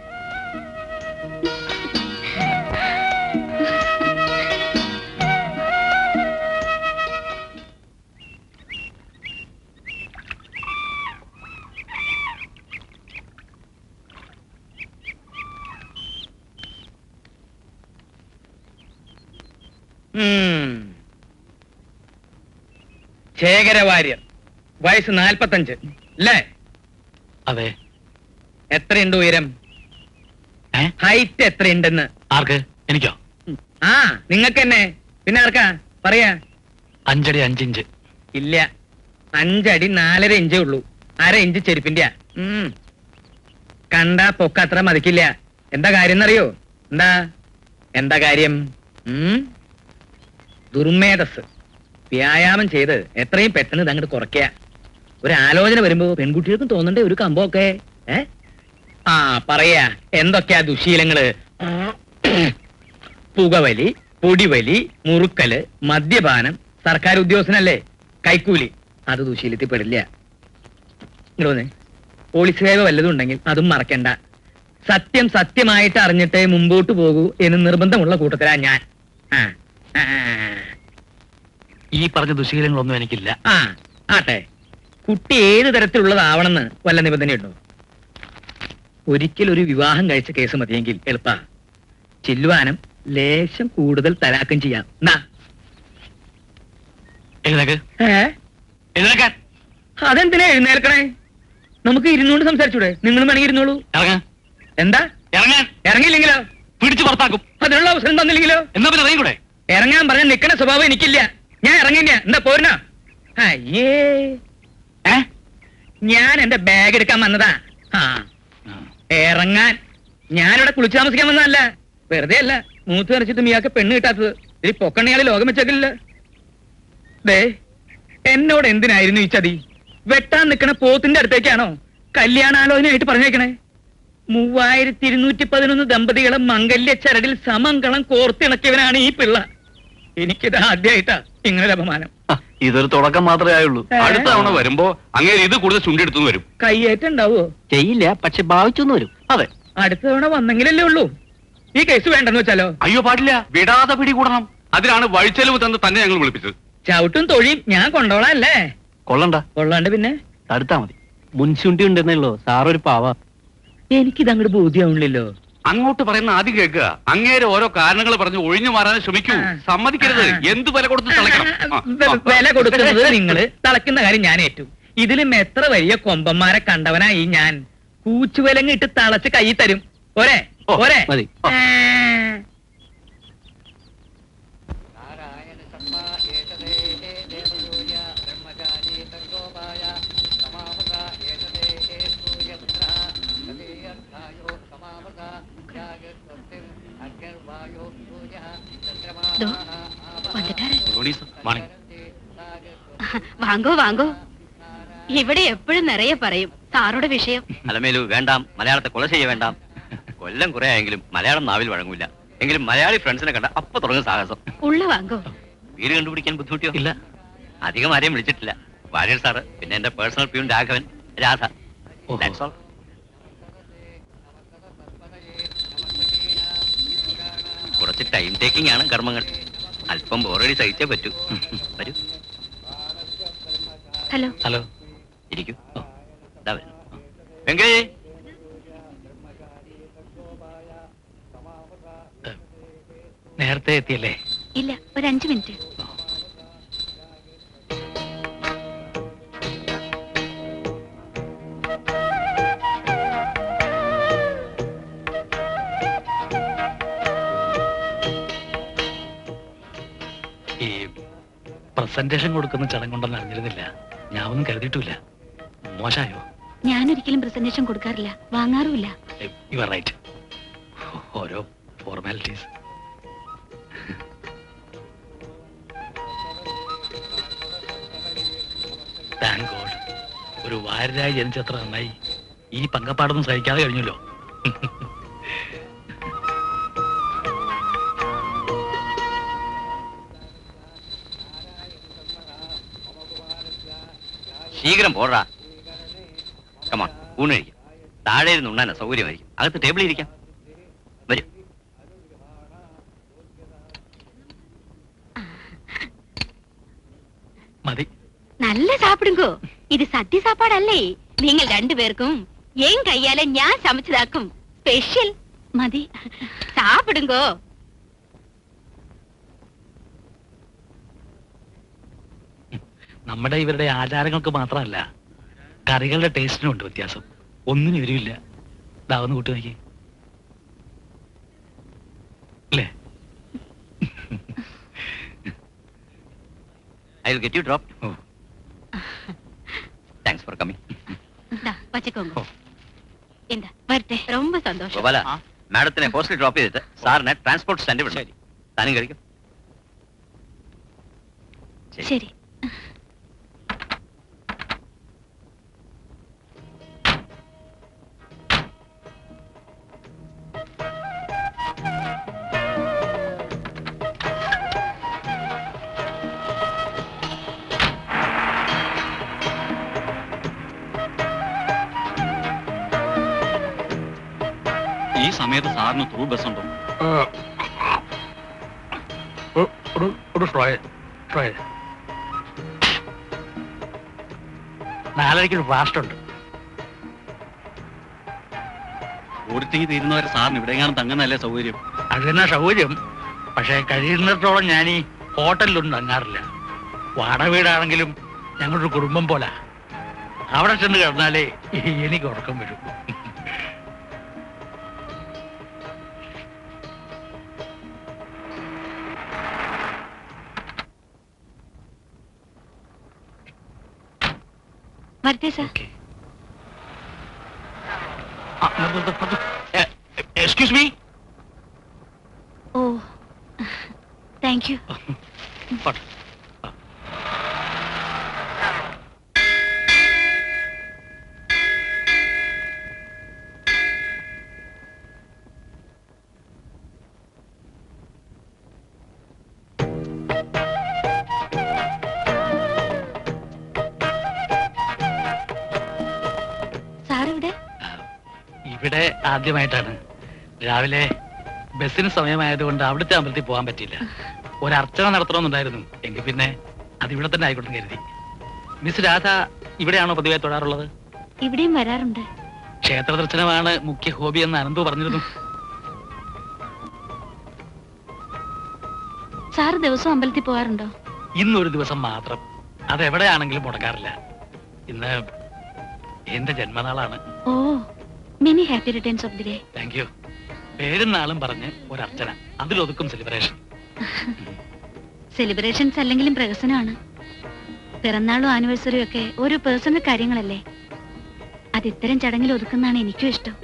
ശേഖരവാര്യർ വയസ്സ് നാൽപ്പത്തഞ്ച് അല്ലേ അതെ എത്രയുണ്ട് ഉയരം ഏ? ഹൈറ്റ് എത്രയുണ്ടെന്ന് ആർക്ക് എനിക്കോ ആ നിങ്ങൾക്ക് തന്നെ പിന്നെ ആർക്കാ പറയാ അഞ്ചടി അഞ്ചിഞ്ച് ഇല്ല അഞ്ചടി നാലര ഇഞ്ചേ ഉള്ളൂ അര ഇഞ്ച് ചെരുപ്പിന്റെ കണ്ട പൊക്ക അത്ര മതിക്കില്ല എന്താ കാര്യം എന്നറിയോ എന്താ എന്താ കാര്യം ഉം? ദുർമേധസ് വ്യായാമം ചെയ്ത് എത്രയും പെട്ടെന്ന് ഇതങ്ങോട്ട് കുറയ്ക്കുക ഒരു ആലോചന വരുമ്പോ പെൺകുട്ടികൾക്കും തോന്നണ്ടേ ഒരു കമ്പമൊക്കെ ഏ ആ പറയാ എന്തൊക്കെയാ ദുശീലങ്ങള് പുകവലി പൊടിവലി മുറുക്കല് മദ്യപാനം സർക്കാർ ഉദ്യോഗസ്ഥനല്ലേ കൈക്കൂലി അത് ദുശീലത്തിൽ പെടില്ല ഇങ്ങോട്ട് പോലീസ് സേവ വല്ലതും ഉണ്ടെങ്കിൽ അതും മറക്കണ്ട സത്യം സത്യമായിട്ട് അറിഞ്ഞിട്ടേ മുമ്പോട്ട് പോകൂ എന്ന് നിർബന്ധമുള്ള കൂട്ടത്തിലാ ഞാൻ ആ ആ, ഈ പറഞ്ഞ ദുശീലങ്ങളൊന്നും എനിക്കില്ല ആ ആട്ടെ കുട്ടി ഏത് തരത്തിലുള്ളതാവണമെന്ന് വല്ല നിബന്ധനയുണ്ടോ ഒരിക്കൽ ഒരു വിവാഹം കഴിച്ച കേസ് മതിയെങ്കിൽ എളുപ്പ ചില്ലുവാനും ലേശം കൂടുതൽ തലാക്കം ചെയ്യാം എന്നാ എഴുന്നേക്ക് ഏ എഴുന്നേക്കാൻ അതെന്തിനാ എഴുന്നേൽക്കണേ നമുക്ക് ഇരുന്നോണ്ട് സംസാരിച്ചൂടെ നിങ്ങളും വേണമെങ്കിൽ ഇരുന്നോളൂ ഇറങ്ങാൻ എന്താ ഇറങ്ങാൻ ഇറങ്ങിയില്ലെങ്കിലോ പിടിച്ചു പുറത്താക്കും അതിനുള്ള അവസരം തന്നില്ലെങ്കിലോ എന്നാ പിന്നെ ഇറങ്ങിക്കൂടെ ഇറങ്ങാൻ പറഞ്ഞ നിക്കണ സ്വഭാവം എനിക്കില്ല ഞാൻ ഇറങ്ങില്ല എന്താ പോരുന്നോ അയ്യേ ഏ ഞാൻ എന്റെ ബാഗ് എടുക്കാൻ വന്നതാ ആ ഇറങ്ങാൻ ഞാനിവിടെ കുളിച്ചു താമസിക്കാൻ വന്നതല്ല വെറുതെ അല്ല മൂത്ത് വരച്ചിട്ടും ഇയാൾക്ക് പെണ്ണ് കിട്ടാത്തത് ഇതിൽ പൊക്കണ്ണയാളി ലോകം വെച്ചേക്കില്ല ദേ എന്നോട് എന്തിനായിരുന്നു ഈ ചതി വെട്ടാൻ നിക്കണ പോത്തിന്റെ അടുത്തേക്കാണോ കല്യാണാലോചനയായിട്ട് പറഞ്ഞേക്കണേ മൂവായിരത്തി ഇരുന്നൂറ്റി പതിനൊന്ന് ദമ്പതികളെ മംഗല്യ ചരടിൽ സമങ്കളം കോർത്തിണക്കിയവനാണ് ഈ പിള്ള എനിക്കിത് ആദ്യമായിട്ടാ ഇങ്ങനൊരു അപമാനം ഇതൊരു തുടക്കം മാത്രമേ ആയുള്ളൂ ഏ? അടുത്ത തവണ വരുമ്പോ അങ്ങനെ ഇത് കൂടുതൽ ചുണ്ടെടുത്തു വരും കയ്യേറ്റുണ്ടാവോ ചെയ്യില്ല പക്ഷെ ഭാവിച്ചൊന്നും വരും അതെ അടുത്ത തവണ വന്നെങ്കിലല്ലേ ഉള്ളൂ ഈ കേസ് വേണ്ടെന്ന് വെച്ചാലോ അയ്യോ പാടില്ല വിടാതെ പിടികൂടണം അതിനാണ് വഴിച്ചെലവ് തന്ന് തന്നെ ഞങ്ങൾ വിളിപ്പിച്ചത് ചവിട്ടും തൊഴിയും ഞാൻ കൊണ്ടോളാം അല്ലേ കൊള്ളണ്ട കൊള്ളാണ്ട് പിന്നെ തടുത്താ മതി മുൻശുണ്ടി ഉണ്ടെന്നുള്ളൂ സാറൊരു പാവ എനിക്കിത് അങ്ങോട്ട് ബോധ്യമാവണില്ലല്ലോ അങ്ങോട്ട് പറയുന്ന ആദ്യം കേൾക്കുക അങ്ങേരെ ഓരോ കാരണങ്ങൾ പറഞ്ഞ് ഒഴിഞ്ഞു മാറാൻ ശ്രമിക്കൂ ആ. സമ്മതിക്കരുത് ആ. എന്ത് വില കൊടുത്ത് തളയ്ക്കണം ആ, വെ- ആ. വില കൊടുക്കുന്നത് നിങ്ങള് തളയ്ക്കുന്ന കാര്യം ഞാൻ ഏറ്റു ഇതിലും എത്ര വലിയ കൊമ്പന്മാരെ കണ്ടവനാ ഈ ഞാൻ കൂച്ചുവിലങ്ങ് ഇട്ട് തളച്ച് കൈ തരും ഒരേ ഓ, ഒരേ മതി. ആ. ദോ, வந்துட்டாரு. മോർണിംഗ് വാങ്ങോ വാങ്ങോ ഇവിടെ എപ്പോഴും നിറയെ പറയും സാറുടെ വിഷയം അലമേലു വേണ്ടാം മലയാളത്തെ കൊല ചെയ്യ വേണ്ടാം കൊല്ലം കുറെ ആയെങ്കിലും മലയാളം നാവിൽ വഴങ്ങൂല എങ്കിലും മലയാളി ഫ്രണ്ട്സിനെ കണ്ട അപ്പൊ തുടങ്ങും സാഹസം ഉള്ള വാങ്ങോ വീട് കണ്ടുപിടിക്കാൻ ബുദ്ധിമുട്ടിയോ ഇല്ല അധികം ആരെയും വിളിച്ചിട്ടില്ല വാര്യർ സാറ് പിന്നെ എന്റെ പേഴ്സണൽ പ്യൂൺ രാഘവൻ രാധ ഓഹോ. That's all. കുറച്ച് ടൈം ടേക്കിംഗ് ആണ് കർമ്മങ്ങൾ അല്പം ബോറടി സഹിച്ചേ പറ്റൂ വരൂ ഹലോ ഹലോ ഇരിക്കൂ ഇതാ വരുന്നു വെങ്കേ നേരത്തെ എത്തിയല്ലേ ഇല്ല ഒരു അഞ്ചു മിനിറ്റ് പ്രസന്റേഷൻ കൊടുക്കുന്ന ചടങ്ങുണ്ടെന്ന് അറിഞ്ഞിരുന്നില്ല ഞാൻ ഒന്നും കരുതിയിട്ടില്ല മോശമായോ ഞാനൊരിക്കലും പ്രസന്റേഷൻ കൊടുക്കാറില്ല വാങ്ങാറുമില്ല യു ആർ റൈറ്റ് ഓരോ ഫോർമാലിറ്റീസ് താങ്ക് ഗോഡ് ഒരു വാരരായി ജനിച്ചത്ര നന്നായി ഈ പങ്കപ്പാടൊന്നും സഹിക്കാതെ കഴിഞ്ഞല്ലോ ശീഘ്രം പോടാ കമാൺ ഊണ് കഴിക്കാം താഴെ ഇരുന്ന് ഉണ്ണാനാ സൗകര്യമായിരിക്കും അകത്ത് ടേബിളിൽ ഇരിക്കാം വരൂ മതി നല്ല சாப்பிடுங்கோ இது சத்திய சாப்பாடல்லே നിങ്ങൾ രണ്ടുപേർക്കും എൻ കയ്യാലെ ഞാൻ സமைச்சதாക്കും സ്പെഷ്യൽ മതി சாப்பிடுங்கோ നമ്മുടെ ഇവരുടെ ആചാരങ്ങൾക്ക് മാത്രമല്ല കറികളുടെ ടേസ്റ്റിനും ഉണ്ട് വ്യത്യാസം ഒന്നിനും എരിവില്ല ഇതാവുന്ന കൂട്ടി നോക്കി അല്ലേ I will get you drop ഓ താങ്ക്സ് ഫോർ കമ്മിങ് ദാ, വச்சுக்கோங்க എന്താ വരട്ടെ ரொம்ப സന്തോഷം ഗോപാല മാഡത്തിനെ ഹോസ്റ്റലിൽ ഡ്രോപ്പ് ചെയ്തിട്ട് സാറിനെ ട്രാൻസ്പോർട്ട് സ്റ്റാൻഡിൽ വിടണം താനും കഴിക്കും ശരി ഈ സമയത്ത് സാറിന് ത്രൂ ബസ് ഉണ്ടോ ഒരു ഒരു ട്രോയ് ട്രോയ് നാലരയ്ക്ക് ഒരു ഫാസ്റ്റ് ഉണ്ട് ഓടിറ്റിങ് തീരുന്നവരെ സാറിന് ഇവിടെയെങ്ങാനും തങ്ങുന്നതല്ലേ സൗകര്യം അത് തന്നെ സൗകര്യം പക്ഷെ കഴിയുന്നിടത്തോളം ഞാൻ ഈ ഹോട്ടലിലൊന്നും തങ്ങാറില്ല വാടക വീടാണെങ്കിലും ഞങ്ങളൊരു കുടുംബം പോലെ അവിടെ ചെന്ന് കിടന്നാലേ എനിക്ക് ഉറക്കം വരും വരട്ടെ സാർ ഓക്കെ എക്സ്ക്യൂസ് മീ ഓ താങ്ക് യു സാറിവിടെ ഇവിടെ ആദ്യമായിട്ടാണ് രാവിലെ ബസ്സിന് സമയമായതുകൊണ്ട് അവിടുത്തെ അമ്പലത്തിൽ പോകാൻ പറ്റിയില്ല ഒരു അർച്ചന നടത്തണമെന്നുണ്ടായിരുന്നു എങ്കിൽ പിന്നെ അതിവിടെ തന്നെ ആയിക്കോട്ടെ കരുതി മിസ് രാധ ഇവിടെയാണോ പതിവായി തൊഴാറുള്ളത് ഇവിടെയും വരാറുണ്ട് ക്ഷേത്ര ദർശനമാണ് മുഖ്യ ഹോബി എന്ന് അനന്തു പറഞ്ഞിരുന്നു സാറ് ദിവസവും അമ്പലത്തിൽ പോകാറുണ്ടോ ഇന്നൊരു ദിവസം മാത്രം അതെവിടെയാണെങ്കിലും മുടക്കാറില്ല ഇന്ന് എന്റെ ജന്മനാളാണ് ഓ many happy returns of the day thank you പേരും നാളും പറഞ്ഞ് ഒരു അർച്ചന അതിലൊതുക്കും സെലിബ്രേഷൻ സെലിബ്രേഷൻസ് അല്ലെങ്കിലും പ്രഹസനമാണ് പിറന്നാളും ആനിവേഴ്സറിയും ഒക്കെ ഓരോ പേഴ്സണൽ കാര്യങ്ങളല്ലേ അത് ഇത്തരം ചടങ്ങിൽ ഒതുക്കുന്നതാണ് എനിക്കും ഇഷ്ടം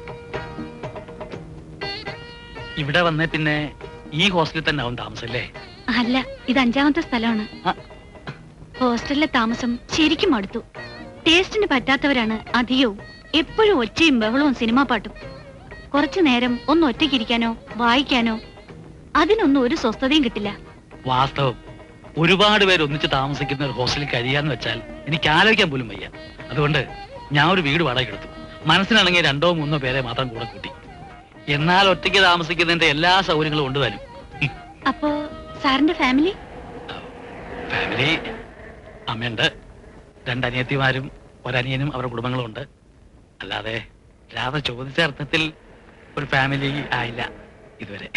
ഇവിടെ വന്നേ പിന്നെ ഈ ഹോസ്റ്റലിൽ തന്നെ ആവും താമസം അല്ലേ അല്ല ഇത് അഞ്ചാമത്തെ സ്ഥലമാണ് ആ. ഹോസ്റ്റലിലെ താമസം ശരിക്കും അടുത്തു ടേസ്റ്റിന് പറ്റാത്തവരാണ് അധികവും എപ്പോഴും ഒച്ചയും ബഹളവും സിനിമാ പാട്ടും കുറച്ചു നേരം ഒന്ന് ഒറ്റയ്ക്കിരിക്കാനോ വായിക്കാനോ അതിനൊന്നും ഒരു സ്വസ്ഥതയും കിട്ടില്ല വാസ്തവം ഒരുപാട് പേര് ഒന്നിച്ച് താമസിക്കുന്ന ഒരു ഹോസ്റ്റലിൽ കഴിയാന്ന് വെച്ചാൽ എനിക്ക് ആലോചിക്കാൻ പോലും വയ്യ അതുകൊണ്ട് ഞാൻ ഒരു വീട് വാടക എടുത്തു മനസ്സിനാണെങ്കിൽ രണ്ടോ മൂന്നോ പേരെ മാത്രം കൂടെ കൂട്ടി എന്നാൽ ഒറ്റയ്ക്ക് താമസിക്കുന്നതിന്റെ എല്ലാ സൗകര്യങ്ങളും ഉണ്ട് തരും അപ്പോ സാറിന്റെ ഫാമിലി ഫാമിലി അമ്മയുണ്ട് രണ്ടനിയത്തിമാരും ഒരനിയനും അവരുടെ കുടുംബങ്ങളും ഉണ്ട് അല്ലാതെ രാധ ചോദിച്ച അർത്ഥത്തിൽ ഒരു ഫാമിലി ആയില്ല ഇതുവരെ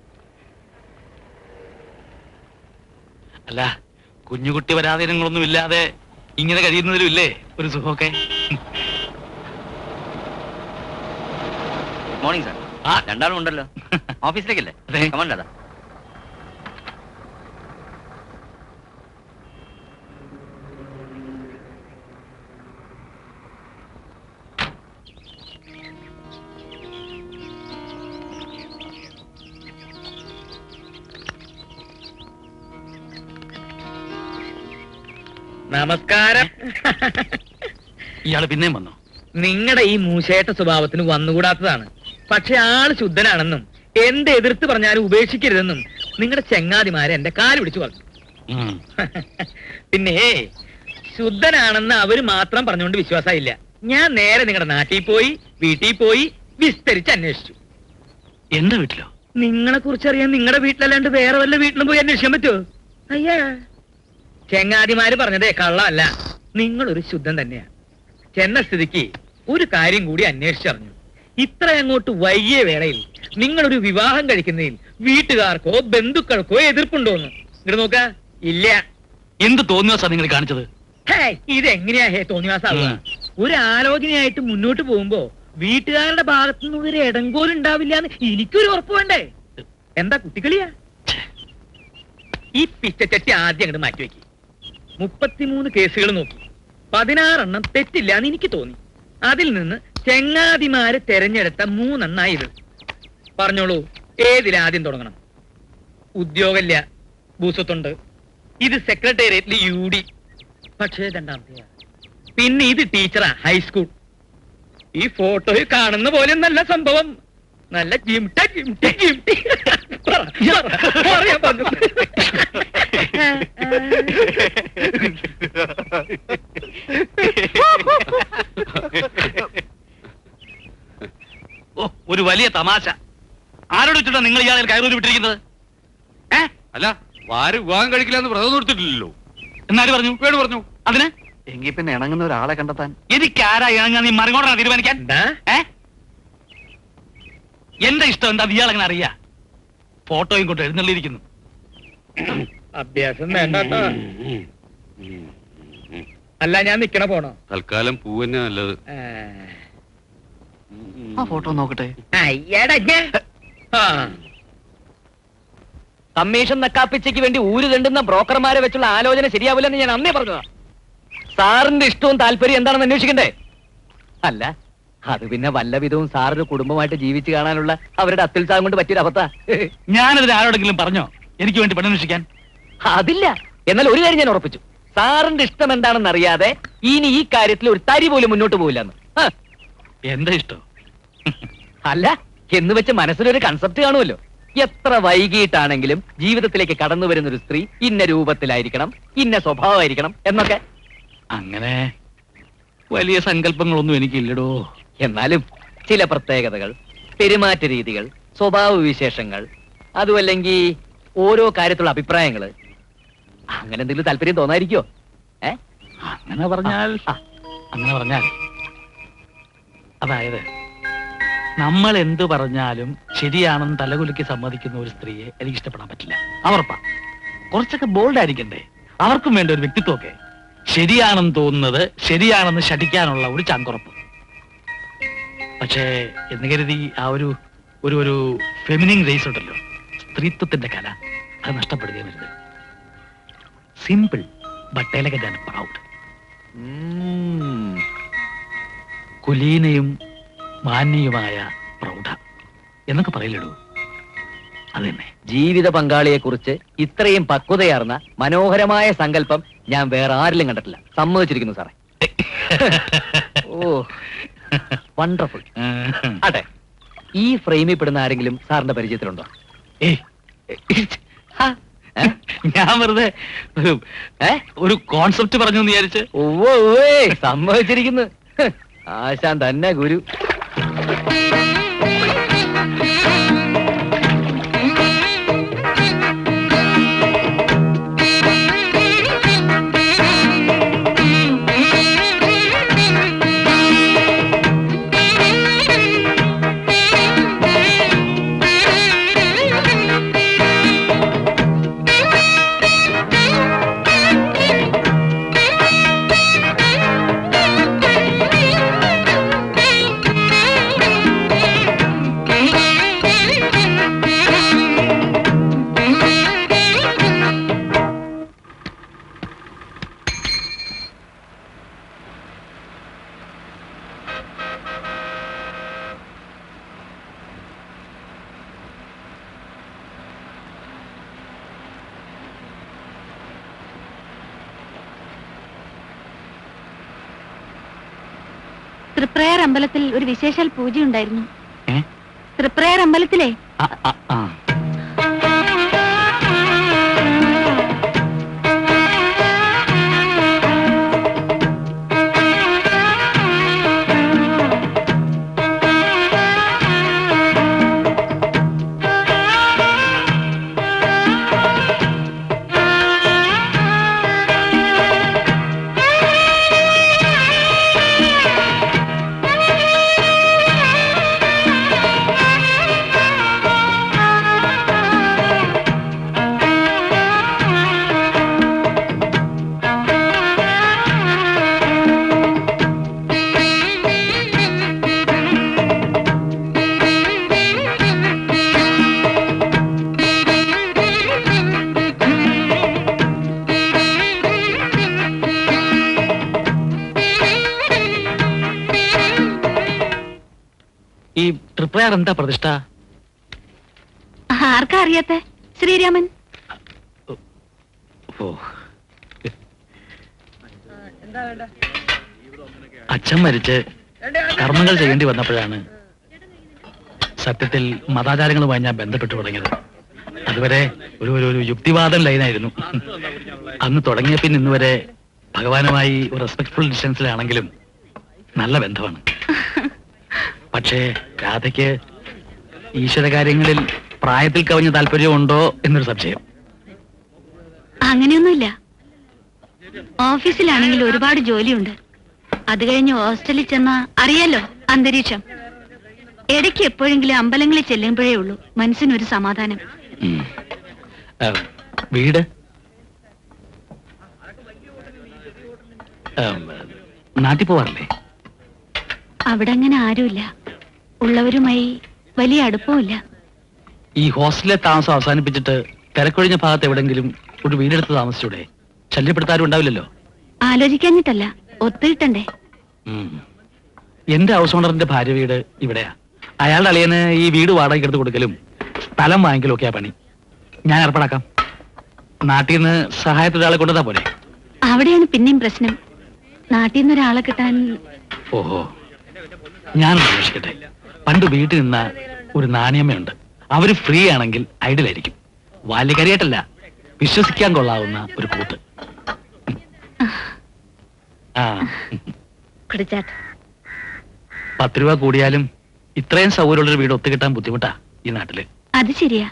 അല്ല കുഞ്ഞുകുട്ടി പരാധീനങ്ങളൊന്നും ഇല്ലാതെ ഇങ്ങനെ കഴിയുന്നതിലും ഇല്ലേ ഒരു സുഖമൊക്കെ മോർണിംഗ് സാർ ആ. രണ്ടാളും ഉണ്ടല്ലോ ഓഫീസിലേക്കല്ലേ അതെ. കമൺ രാധ നമസ്കാരം ഇയാള് പിന്നെയും വന്നോ നിങ്ങളുടെ ഈ മൂശേട്ട സ്വഭാവത്തിന് വന്നുകൂടാത്തതാണ് പക്ഷെ ആള് ശുദ്ധനാണെന്നും എന്ത് എതിർത്ത് പറഞ്ഞാലും ഉപേക്ഷിക്കരുതെന്നും നിങ്ങളുടെ ചെങ്ങാതിമാരെ എന്റെ കാല് പിടിച്ചു പറഞ്ഞു ഉം. പിന്നെ ശുദ്ധനാണെന്ന് അവര് മാത്രം പറഞ്ഞുകൊണ്ട് വിശ്വാസമില്ല ഞാൻ നേരെ നിങ്ങളുടെ നാട്ടിൽ പോയി വീട്ടിൽ പോയി വിസ്തരിച്ച് അന്വേഷിച്ചു എന്റെ വീട്ടിലോ നിങ്ങളെ കുറിച്ചറിയാൻ നിങ്ങളുടെ വീട്ടിലല്ലാണ്ട് വേറെ വല്ല വീട്ടിലും പോയി അന്വേഷിക്കാൻ പറ്റുമോ അയ്യാ ചെങ്ങാതിമാര് പറഞ്ഞതേ കള്ളമല്ല നിങ്ങളൊരു ശുദ്ധൻ തന്നെയാ ചെന്ന സ്ഥിതിക്ക് ഒരു കാര്യം കൂടി അന്വേഷിച്ചറിഞ്ഞു ഇത്ര അങ്ങോട്ട് വൈകിയ വേളയിൽ നിങ്ങളൊരു വിവാഹം കഴിക്കുന്നതിൽ വീട്ടുകാർക്കോ ബന്ധുക്കൾക്കോ എതിർപ്പുണ്ടോന്ന് ഇങ്ങോട്ട് നോക്ക ഇല്ല എന്ത് തോന്നിയ നിങ്ങൾ കാണിച്ചത് ഹേ, ഇതെങ്ങനെയാ ഹേ തോന്നിവാസാവുക ഉം. ഒരു ആലോചനയായിട്ട് മുന്നോട്ട് പോകുമ്പോ വീട്ടുകാരുടെ ഭാഗത്തുനിന്ന് ഒരു ഇടങ്കോലും ഉണ്ടാവില്ല എന്ന് എനിക്കൊരു ഉറപ്പ് വേണ്ടേ എന്താ കുട്ടികളിയാ ഈ പിച്ചച്ചട്ടി ആദ്യം അങ്ങോട്ട് മാറ്റിവെക്കി മുപ്പത്തിമൂന്ന് കേസുകൾ നോക്കി പതിനാറെണ്ണം തെറ്റില്ല എന്ന് എനിക്ക് തോന്നി അതിൽ നിന്ന് ചെങ്ങാതിമാര് തെരഞ്ഞെടുത്ത മൂന്നെണ്ണ ഇത് പറഞ്ഞോളൂ ഏതിലാദ്യം തുടങ്ങണം ഉദ്യോഗമില്ല ഭൂസ്വത്തുണ്ട് ഇത് സെക്രട്ടേറിയറ്റിൽ യു ഡി പക്ഷേ രണ്ടാമത്തെ പിന്നെ ഇത് ടീച്ചറാ ഹൈസ്കൂൾ ഈ ഫോട്ടോയിൽ കാണുന്ന പോലെ നല്ല സംഭവം നല്ല ജിംട്ട ജിംട്ട ജിംട്ടി പറ, പറ, പറയാൻ പറഞ്ഞു. ഓ ഒരു വലിയ തമാശ ആരോട് വെച്ചിട്ടാ നിങ്ങൾ ഇയാളെ കയറൂരി വിട്ടിരിക്കുന്നത് ഏ അല്ല വാര് വിവാഹം കഴിക്കില്ല എന്ന് വ്രതം നിർത്തിട്ടില്ലല്ലോ എന്നാര് പറഞ്ഞു വേണു പറഞ്ഞു അതിന് എങ്കിൽ പിന്നെ ഇണങ്ങുന്ന ഒരാളെ കണ്ടെത്താൻ എനിക്ക് ആരാ ഇണങ്ങാൻ നീ മറിങ്ങോട്ടാണ് തീരുമാനിക്കാൻ എന്താ ഏ എന്റെ ഇഷ്ടം എന്താ ഇയാൾ അങ്ങനെ അറിയാ ഫോട്ടോയും കൊണ്ട് എഴുന്നള്ളിയിരിക്കുന്നു അഭ്യാസം വേണ്ട കേട്ടോ. അല്ല ഞാൻ നിക്കണ പോണോ തൽക്കാലം പൂ തന്നെ നല്ലത് ഏ. ആ ഫോട്ടോ നോക്കട്ടെ അയ്യടാ ഞാൻ. ആ കമ്മീഷൻ നക്കാപ്പിച്ചയ്ക്ക് വേണ്ടി ഊര് തണ്ടുന്ന ബ്രോക്കർമാരെ വെച്ചുള്ള ആലോചന ശരിയാവില്ലെന്ന് ഞാൻ അന്നേ പറഞ്ഞതാ സാറിന്റെ ഇഷ്ടവും താല്പര്യം എന്താണെന്ന് അന്വേഷിക്കണ്ടേ അല്ല അത് പിന്നെ വല്ല വിധവും സാറൊരു കുടുംബമായിട്ട് ജീവിച്ചു കാണാനുള്ള അവരുടെ അത്യുത്സാഹം കൊണ്ട് പറ്റിയൊരു അബദ്ധ ഞാനതിന് ആരോടെങ്കിലും പറഞ്ഞോ എനിക്ക് വേണ്ടി പെണ്ണന്വേഷിക്കാൻ അതില്ല എന്നാൽ ഒരു കാര്യം ഞാൻ ഉറപ്പിച്ചു സാറിന്റെ ഇഷ്ടം എന്താണെന്ന് അറിയാതെ ഇനി ഈ കാര്യത്തിൽ ഒരു തരി പോലും മുന്നോട്ട് പോവില്ലെന്ന് ആ, എന്റെ ഇഷ്ടം അല്ല എന്ന് വെച്ച് മനസ്സിലൊരു കൺസെപ്റ്റ് കാണുമല്ലോ എത്ര വൈകിട്ടാണെങ്കിലും ജീവിതത്തിലേക്ക് കടന്നു വരുന്ന ഒരു സ്ത്രീ ഇന്ന രൂപത്തിലായിരിക്കണം ഇന്ന സ്വഭാവമായിരിക്കണം എന്നൊക്കെ അങ്ങനെ വലിയ സങ്കല്പങ്ങളൊന്നും എനിക്കില്ലടോ എന്നാലും ചില പ്രത്യേകതകൾ പെരുമാറ്റ രീതികൾ സ്വഭാവ വിശേഷങ്ങൾ അതുമല്ലെങ്കിൽ ഓരോ കാര്യത്തിലുള്ള അഭിപ്രായങ്ങള് അങ്ങനെ എന്തെങ്കിലും താല്പര്യം തോന്നായിരിക്കോ ഏ അങ്ങനെ പറഞ്ഞാൽ ആ, അങ്ങനെ പറഞ്ഞാൽ അതായത് നമ്മൾ എന്ത് പറഞ്ഞാലും ശരിയാണെന്ന് തലകുലുക്കി സമ്മതിക്കുന്ന ഒരു സ്ത്രീയെ എനിക്ക് ഇഷ്ടപ്പെടാൻ പറ്റില്ല അവർപ്പാ കുറച്ചൊക്കെ ബോൾഡ് ആയിരിക്കണ്ടേ അവർക്കും വേണ്ട ഒരു വ്യക്തിത്വമൊക്കെ ശരിയാണെന്ന് തോന്നുന്നത് ശരിയാണെന്ന് ശഠിക്കാനുള്ള ഒരു ചങ്കുറപ്പ് പക്ഷേ എന്ന് കരുതി ആ ഒരു ഒരു ഒരു ഫെമിനിൻ റേസ് ഉണ്ടല്ലോ സ്ത്രീത്വത്തിന്റെ കല അത് നഷ്ടപ്പെടുകയും വരുത് simple but elegant and proud ഉം. കുലീനയും മാന്യയുമായ പ്രൗഢ എന്നൊക്കെ പറയില്ലടൂ അത് തന്നെ ജീവിത പങ്കാളിയെ കുറിച്ച് ഇത്രയും പക്വതയാർന്ന മനോഹരമായ സങ്കല്പം ഞാൻ വേറെ ആരിലും കണ്ടിട്ടില്ല സമ്മതിച്ചിരിക്കുന്നു സാറേ ഓ വണ്ടർഫുൾ അതെ ഈ ഫ്രെയിമിൽ പെടുന്ന ആരെങ്കിലും സാറിന്റെ പരിചയത്തിലുണ്ടോ ഏയ് ഹാ, ഏ? ഞാൻ വെറുതെ ഒരു ഏ? ഒരു കോൺസെപ്റ്റ് പറഞ്ഞു എന്ന് വിചാരിച്ച് ഉവ്വ് ഉവ്വേ, സമ്മതിച്ചിരിക്കുന്നു ഹ്, ആശാൻ തന്നെ ഗുരു തൃപ്രയർ അമ്പലത്തിൽ ഒരു വിശേഷാൽ പൂജ ഉണ്ടായിരുന്നു ഏ? തൃപ്രയർ അമ്പലത്തിലെ ആ, ആ, ആ. ഈ ട്രിപ്രയർ എന്താ പ്രതിഷ്ഠ ആർക്കാ അറിയാത്ത ശ്രീരാമൻ ഓ അച്ഛൻ മരിച്ച് കർമ്മങ്ങൾ ചെയ്യേണ്ടി വന്നപ്പോഴാണ് സത്യത്തിൽ മതാചാരങ്ങളുമായി ഞാൻ ബന്ധപ്പെട്ടു തുടങ്ങിയത് അതുവരെ ഒരു ഒരു ഒരു യുക്തിവാദം ലൈനായിരുന്നു അന്ന് തുടങ്ങിയ പിന്നെ ഇന്ന് വരെ ഭഗവാനുമായി ഒരു റെസ്പെക്ട്ഫുൾ ഡിസ്റ്റൻസിലാണെങ്കിലും നല്ല ബന്ധമാണ് പക്ഷേ രാധയ്ക്ക് ഈശ്വര കാര്യങ്ങളിൽ പ്രായത്തിൽ കവിഞ്ഞ താല്പര്യമുണ്ടോ എന്നൊരു സംശയം അങ്ങനെയൊന്നുമില്ല ഓഫീസിലാണെങ്കിൽ ഒരുപാട് ജോലിയുണ്ട് അത് കഴിഞ്ഞ് ഹോസ്റ്റലിൽ ചെന്ന അറിയാലോ അന്തരീക്ഷം ഇടയ്ക്ക് എപ്പോഴെങ്കിലും അമ്പലങ്ങളിൽ ചെല്ലുമ്പോഴേ ഉള്ളൂ മനസ്സിനൊരു സമാധാനം ഉം. ആ, വീട് ആ, നാട്ടിൽ പോവാറില്ലേ അവിടെ അങ്ങനെ ആരുമില്ല ഉള്ളവരുമായി വലിയ അടുപ്പമില്ല ഈ ഹോസ്റ്റലിലെ താമസം അവസാനിപ്പിച്ചിട്ട് തിരക്കൊഴിഞ്ഞ ഭാഗത്ത് എവിടെങ്കിലും ഒരു വീടെടുത്ത് താമസിച്ചൂടെ ശല്യപ്പെടുത്താരും ഉണ്ടാവില്ലല്ലോ ആലോചിക്കാഞ്ഞിട്ടല്ല ഒത്തുകിട്ടണ്ടേ ഉം. എന്റെ ഹൗസ് ഓണറിന്റെ ഭാര്യ വീട് ഇവിടെയാ അയാളുടെ അളിയന് ഈ വീട് വാടകയ്ക്ക് എടുത്ത് കൊടുക്കലും സ്ഥലം വാങ്ങിക്കലും ഒക്കെയാ പണി ഞാൻ ഏർപ്പാടാക്കാം നാട്ടിൽ നിന്ന് സഹായത്തിന് ഒരാളെ കൊണ്ടുവന്നാ പോരെ അവിടെയാണ് പിന്നെയും പ്രശ്നം നാട്ടിൽ നിന്ന് ഒരാളെ കിട്ടാൻ ഓഹോ ഞാനൊന്ന് അന്വേഷിക്കട്ടെ പണ്ട് വീട്ടിൽ നിന്ന ഒരു നാണയമ്മയുണ്ട് അവര് ഫ്രീ ആണെങ്കിൽ ഐഡിയലായിരിക്കും ബാല്യകരിയായിട്ടല്ല വിശ്വസിക്കാൻ കൊള്ളാവുന്ന ഒരു കൂട്ട് ആ കുടിച്ചാട്ട് പത്ത് രൂപ കൂടിയാലും ഇത്രയും സൗകര്യമുള്ളൊരു വീട് ഒത്തുകിട്ടാൻ ബുദ്ധിമുട്ടാ ഈ നാട്ടില് അത് ശരിയാ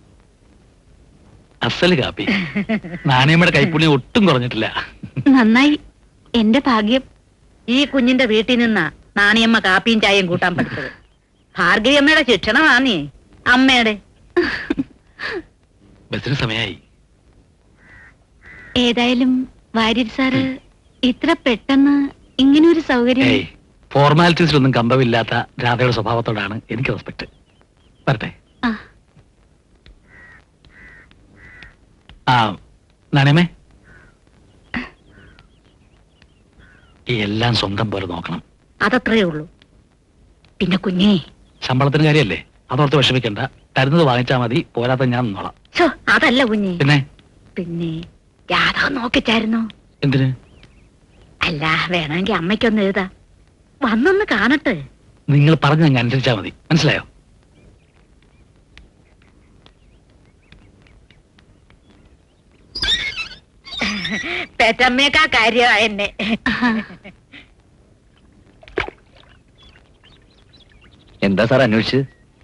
അസല് കാപ്പി നാണയമ്മയുടെ കൈപ്പുണ്യം ഒട്ടും കുറഞ്ഞിട്ടില്ല നന്നായി എന്റെ ഭാഗ്യം ഈ കുഞ്ഞിന്റെ വീട്ടിൽ നിന്നാ നാണിയമ്മ കാപ്പിയും ചായയും കൂട്ടാൻ പഠിച്ചത് ഭാർഗവി അമ്മയുടെ ശിക്ഷണമാന്നേ അമ്മയുടെ ബസ്സിന് സമയമായി ഏതായാലും വാര്യർ സാറ് ഇത്ര പെട്ടെന്ന് ഇങ്ങനൊരു സൗകര്യം ഏയ് ഫോർമാലിറ്റീസിലൊന്നും കമ്പമില്ലാത്ത രാധയുടെ സ്വഭാവത്തോടാണ് എനിക്ക് റെസ്പെക്ട് വരട്ടെ ആ ആ നാണയമേ ഈ എല്ലാം സ്വന്തം പോലെ നോക്കണം അതത്രേ ഉള്ളൂ പിന്നെ കുഞ്ഞേ ശമ്പളത്തിന് കാര്യമല്ലേ അതോർത്ത് വിഷമിക്കണ്ട തരുന്നത് വാങ്ങിച്ചാൽ മതി പോരാത്ത ഞാൻ നിന്നോളാം ഛോ, അതല്ല കുഞ്ഞേ പിന്നെ പിന്നെ ജാതകം നോക്കിച്ചായിരുന്നോ എന്തിന് അല്ല വേണമെങ്കിൽ അമ്മയ്ക്കൊന്ന് എഴുതാ വന്നൊന്ന് കാണട്ടെ നിങ്ങൾ പറഞ്ഞ അങ്ങ് അനുസരിച്ചാൽ മതി മനസ്സിലായോ പെറ്റമ്മയേക്കാ കാര്യമാ എന്നെ എന്താ സാർ അന്വേഷിച്ച്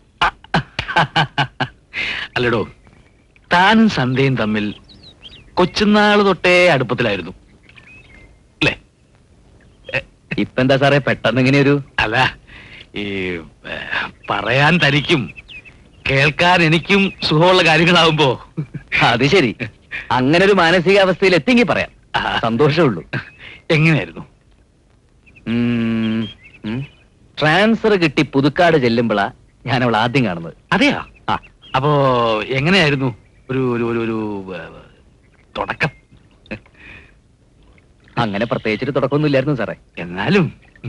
അല്ലടോ താനും സന്ധ്യയും തമ്മിൽ കൊച്ചുനാള് തൊട്ടേ അടുപ്പത്തിലായിരുന്നു അല്ലേ ഇപ്പൊ എന്താ സാറേ പെട്ടെന്ന് ഇങ്ങനെ ഒരു അല്ല ഈ ഏ, പറയാൻ തനിക്കും കേൾക്കാൻ എനിക്കും സുഖമുള്ള കാര്യങ്ങളാവുമ്പോ അത് ശരി അങ്ങനെ ഒരു മാനസികാവസ്ഥയിൽ എത്തിയെങ്കിൽ പറയാം ആ, സന്തോഷമുള്ളൂ എങ്ങനെയായിരുന്നു ഉം, ഉം. ട്രാൻസ്ഫർ കിട്ടി പുതുക്കാട് ചെല്ലുമ്പോഴാ ഞാൻ അവൾ ആദ്യം കാണുന്നത് അതെയാ ആ അപ്പോ എങ്ങനെയായിരുന്നു ഒരു ഒരു ഒരു ഒരു ഏ, തുടക്കം അങ്ങനെ പ്രത്യേകിച്ചൊരു തുടക്കമൊന്നും ഇല്ലായിരുന്നു സാറേ എന്നാലും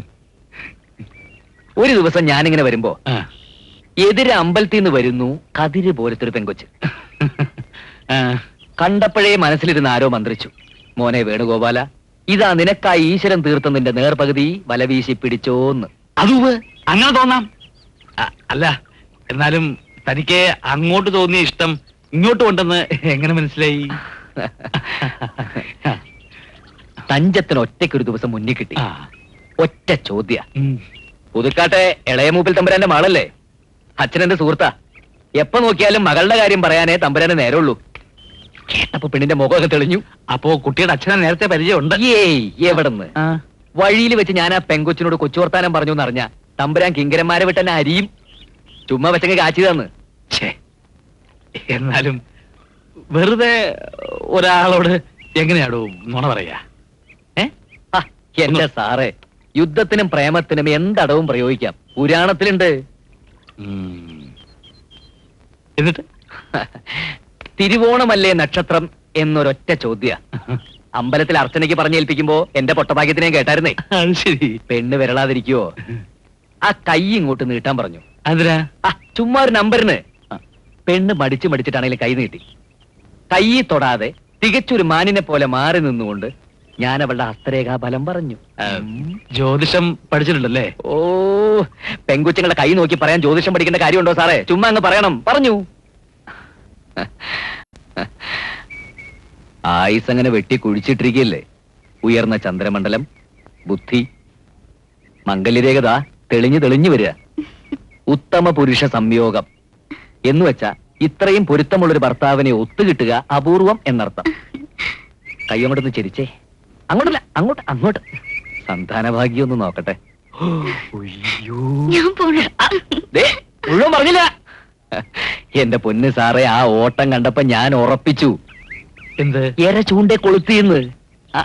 ഒരു ദിവസം ഞാനിങ്ങനെ വരുമ്പോ ആ, എതിരെ അമ്പലത്തിൽ നിന്ന് വരുന്നു കതിര് പോലത്തെ ഒരു പെങ്കൊച്ച് ആ, കണ്ടപ്പോഴേ മനസ്സിലിരുന്ന് ആരോ മന്ത്രിച്ചു മോനെ വേണുഗോപാല ഇതാ നിനക്കായി ഈശ്വരൻ തീർത്ത നിന്റെ നേർപകുതി വലവീശി പിടിച്ചോന്ന് അതുവ് അങ്ങനെ തോന്നാം അ- അല്ല എന്നാലും തനിക്ക് അങ്ങോട്ട് തോന്നിയ ഇഷ്ടം ഇങ്ങോട്ട് ഉണ്ടെന്ന് എങ്ങനെ മനസ്സിലായി തഞ്ചത്തിന് ഒറ്റയ്ക്കൊരു ദിവസം മുന്നിൽ കിട്ടി ആ, ഒറ്റ ചോദ്യ ഉം. പുതുക്കാട്ടെ ഇളയ മൂപ്പിൽ തമ്പുരാന്റെ മകളല്ലേ അച്ഛനെന്റെ സുഹൃത്താ എപ്പോ നോക്കിയാലും മകളുടെ കാര്യം പറയാനേ തമ്പുരാനെ നേരമുള്ളൂ കേട്ടപ്പോ പെണ്ണിന്റെ മുഖമൊക്കെ തെളിഞ്ഞു അപ്പോ കുട്ടിയുടെ അച്ഛനെ നേരത്തെ പരിചയമുണ്ട് ഏയ് എവിടെന്ന് ആ, വഴിയിൽ വെച്ച് ഞാൻ ആ പെങ്കൊച്ചിനോട് കൊച്ചുവർത്താനം പറഞ്ഞു എന്നറിഞ്ഞ തമ്പുരാൻ കിങ്കരന്മാരെ വിട്ടെന്നെ അരിയും ചുമ്മാ വെച്ചങ്ങ് കാച്ചി തന്ന് ഛേ. എന്നാലും വെറുതെ ഒരാളോട് എങ്ങനെയാടോ നുണ പറയാ ഏ ആ, എന്റെ സാറേ യുദ്ധത്തിനും പ്രേമത്തിനും എന്തടവും പ്രയോഗിക്കാം പുരാണത്തിലുണ്ട് ഉം. എന്നിട്ട് തിരുവോണമല്ലേ നക്ഷത്രം എന്നൊരൊറ്റ ചോദ്യ അമ്പലത്തിൽ അർച്ചനയ്ക്ക് പറഞ്ഞേൽപ്പിക്കുമ്പോ എന്റെ പൊട്ടഭാഗ്യത്തിനെ കേട്ടായിരുന്നേ അത് ശരി പെണ്ണ് വിരളാതിരിക്കുവോ ആ കൈ ഇങ്ങോട്ട് നീട്ടാൻ പറഞ്ഞു അതിനാ ആ ചുമ്മാ ഒരു നമ്പറിന് പെണ്ണ് മടിച്ചു മടിച്ചിട്ടാണെങ്കിലും കൈ നീട്ടി കൈ തൊടാതെ തികച്ചൊരു മാനിനെ പോലെ മാറി നിന്നുകൊണ്ട് ഞാൻ അവളുടെ ഹസ്തരേഖാ ഫലം പറഞ്ഞു ആ, ജ്യോതിഷം പഠിച്ചിട്ടുണ്ടല്ലേ ഓ പെങ്കുച്ചുങ്ങളുടെ കൈ നോക്കി പറയാൻ ജ്യോതിഷം പഠിക്കേണ്ട കാര്യമുണ്ടോ സാറേ ചുമ്മാ അങ്ങ് പറയണം പറഞ്ഞു ആയുസ് അങ്ങനെ വെട്ടി കുഴിച്ചിട്ടിരിക്കുകയല്ലേ ഉയർന്ന ചന്ദ്രമണ്ഡലം ബുദ്ധി മംഗല്യരേഖത തെളിഞ്ഞു തെളിഞ്ഞു വരിക ഉത്തമ പുരുഷ സംയോഗം എന്ന് വെച്ചാ ഇത്രയും പൊരുത്തമുള്ളൊരു ഭർത്താവിനെ ഒത്തുകിട്ടുക അപൂർവം എന്നർത്ഥം കൈ അങ്ങോട്ടൊന്ന് ചിരിച്ചേ അങ്ങോട്ടല്ല അങ്ങോട്ട് അങ്ങോട്ട് സന്താനഭാഗ്യം ഒന്ന് നോക്കട്ടെ ഞാൻ പോണു ദേ, മുഴുവൻ പറഞ്ഞില്ല എന്റെ പൊന്ന് സാറേ ആ ഓട്ടം കണ്ടപ്പോ ഞാൻ ഉറപ്പിച്ചു എന്ത് എര ചൂണ്ടെ കൊളുത്തിന്ന് ആ.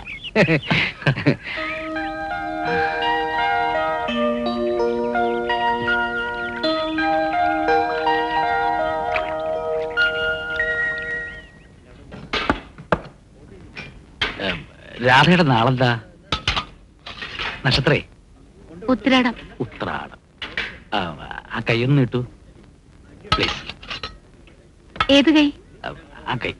ഏം, രാധയുടെ നാളെന്താ നക്ഷത്രേ ഉത്തരാടം ഉത്രാടം ആ, ആ കൈയൊന്ന് ഇട്ടു പ്ലീസ് ഏത് കൈ ആ കൈ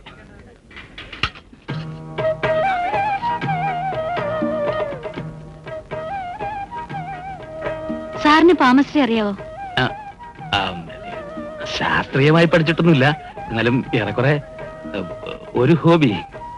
സാറിന് പാമശ്രീ അറിയാവോ ആ, ആ, ശാസ്ത്രീയമായി പഠിച്ചിട്ടൊന്നുമില്ല എന്നാലും ഏറെക്കുറെ ഏ, ഒരു ഹോബി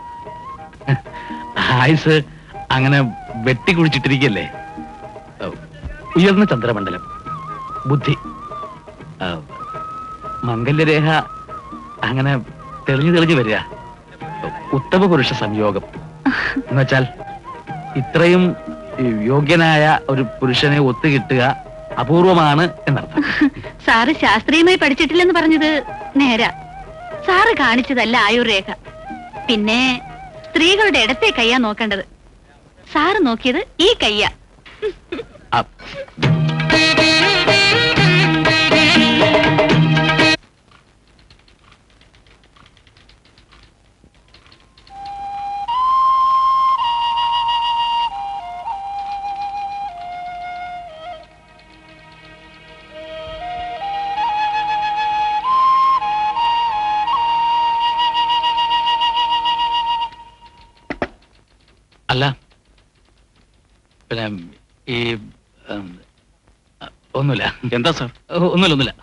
ആയുസ് അങ്ങനെ വെട്ടിക്കുഴിച്ചിട്ടിരിക്കല്ലേ ഏ, ഉയർന്ന ചന്ദ്രമണ്ഡലം ബുദ്ധി ആ, മംഗല്യരേഖ അങ്ങനെ തെളിഞ്ഞു തെളിഞ്ഞു വരിക ഉത്തമ പുരുഷ സംയോഗം എന്നുവെച്ചാൽ ഇത്രയും ഈ, യോഗ്യനായ ഒരു പുരുഷനെ ഒത്തുകിട്ടുക അപൂർവമാണ് എന്നർത്ഥം സാറ് ശാസ്ത്രീയമായി പഠിച്ചിട്ടില്ലെന്ന് പറഞ്ഞത് നേരാ സാറ് കാണിച്ചതല്ല ആയുർരേഖ പിന്നെ സ്ത്രീകളുടെ ഇടത്തെ കയ്യാ നോക്കേണ്ടത് സാറ് നോക്കിയത് ഈ കയ്യാ ആ, അല്ല പിന്നെ ഈ ഉം, ഒന്നുമില്ല എന്താ സാർ ഒ- ഒന്നുമില്ല ഒന്നുമില്ല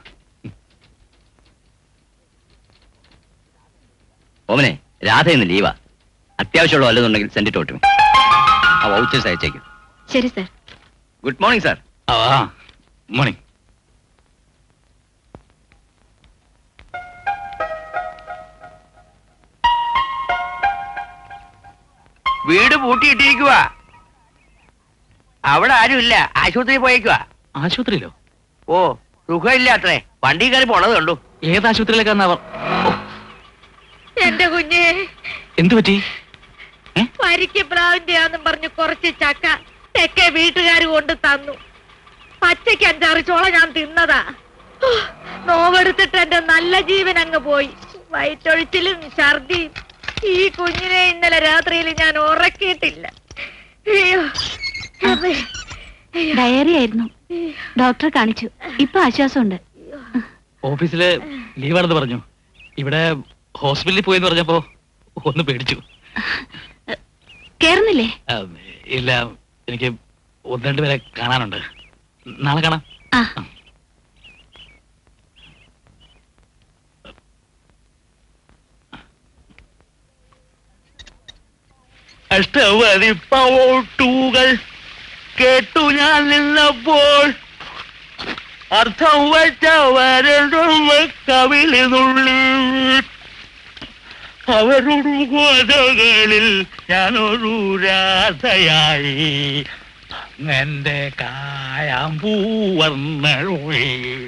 ഓമനെ രാധ ഇന്ന് ലീവാ അത്യാവശ്യമുള്ള വല്ലതുണ്ടെങ്കിൽ സെൻഡ് ഇട്ട് ഓട്ടുമേ ആ വൗച്ചേഴ്സ് അയച്ചേക്കും ശരി സാർ ഗുഡ് മോർണിംഗ് സാർ ആ മോർണിംഗ് വീട് പൂട്ടിയിട്ടിരിക്കുക അവിടെ ആരുമില്ല ആശുപത്രി പോയേക്കുക ആശുപത്രിയിലോ ഓ സുഖമില്ല അത്രേ വണ്ടി കയറി പോണത് കണ്ടു ഏത് ആശുപത്രിയിലേക്കാന്ന് അവർ എന്റെ കുഞ്ഞെ എന്തു പറ്റി പരിക്ക് പ്രാവിന്റെയാന്നും പറഞ്ഞ് കുറച്ച് ചക്ക തെക്കെ വീട്ടുകാർ കൊണ്ട് തന്നു പച്ചയ്ക്ക് അഞ്ചാറ് ചോള ഞാൻ തിന്നതാ ഹോ, നോവെടുത്തിട്ട് എന്റെ നല്ല ജീവൻ അങ്ങ് പോയി വയറ്റൊഴിച്ചിലും ഛർദിയും ഈ കുഞ്ഞിനെ ഇന്നലെ രാത്രിയിൽ ഞാൻ ഉറക്കിയിട്ടില്ല അയ്യോ അമ്മേ. അയ്യോ. ഡയറി ആയിരുന്നു ഡോക്ടറെ കാണിച്ചു ഇപ്പൊ ആശ്വാസമുണ്ട് ഓഫീസില് ലീവാണെന്ന് പറഞ്ഞു ഇവിടെ ഹോസ്പിറ്റലിൽ പോയെന്ന് പറഞ്ഞപ്പോ ഒന്ന് പേടിച്ചു കേറുന്നില്ലേ ആ, ഇല്ല എനിക്ക് ഒന്ന് രണ്ട് പേരെ കാണാനുണ്ട് നാളെ കാണാം ആ അഷ്ടവരിപ്പൂട്ടുകൾ കേട്ടു ഞാൻ നിന്നപ്പോൾ അർത്ഥം വച്ചവരും കവിളിനുള്ളിൽ അവരുടെ കഥകളിൽ ഞാനൊരു രാധയായി എന്റെ കായാമ്പൂവർണ്ണ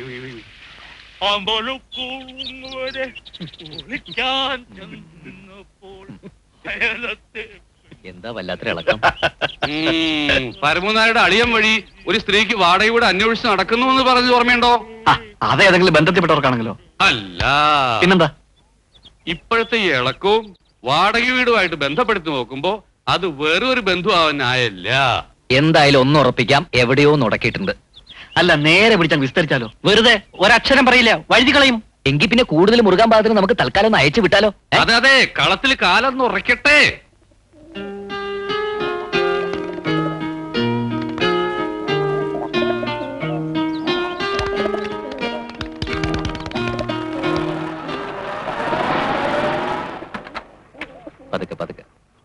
അമ്പലക്കൂടെ കുളിക്കാൻ ചെന്നപ്പോൾ അയലത്തെ എന്താ വല്ലാത്തൊരു ഇളക്കം ഉം, പരമനായുടെ അളിയൻ വഴി ഒരു സ്ത്രീക്ക് വാടക വീട് അന്വേഷിച്ച് നടക്കുന്നു എന്ന് പറഞ്ഞത് ഓർമ്മയുണ്ടോ അതേതെങ്കിലും ബന്ധത്തിൽപ്പെട്ടവർക്കാണെങ്കിലോ അല്ല പിന്നെന്താ ഇപ്പോഴത്തെ ഈ ഇളക്കവും വാടക വീടുമായിട്ട് ബന്ധപ്പെടുത്തി നോക്കുമ്പോ അത് വേറൊരു ബന്ധു ആവാനായല്ല എന്തായാലും ഒന്ന് ഉറപ്പിക്കാം എവിടെയോ നുടക്കിയിട്ടുണ്ട് അല്ല നേരെ പിടിച്ചാൽ വിസ്തരിച്ചാലോ വെറുതെ ഒരക്ഷരം പറയില്ല വഴുതി കളയും എങ്കിൽ പിന്നെ കൂടുതൽ മുറുകാൻ പാകത്തിന് നമുക്ക് തൽക്കാലം ഒന്ന് അയച്ചു വിട്ടാലോ ഏ? അതെ അതെ കളത്തിൽ കാലൊന്ന് ഉറയ്ക്കട്ടെ പതുക്കെ പതുക്കെ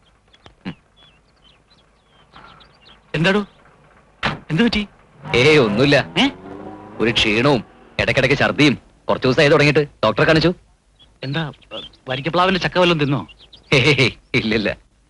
എന്താടോ എന്ത് പറ്റി ഏയ് ഒന്നുമില്ല ഏ? ഒരു ക്ഷീണവും ഇടയ്ക്കിടയ്ക്ക് ഛർദിയും കുറച്ചു ദിവസമായി തുടങ്ങിയിട്ട് ഡോക്ടറെ കാണിച്ചു എന്താ വരിക്കപ്ലാവിന്റെ ചക്ക വല്ലതും തിന്നോ ഹേയ്, ഇല്ലില്ല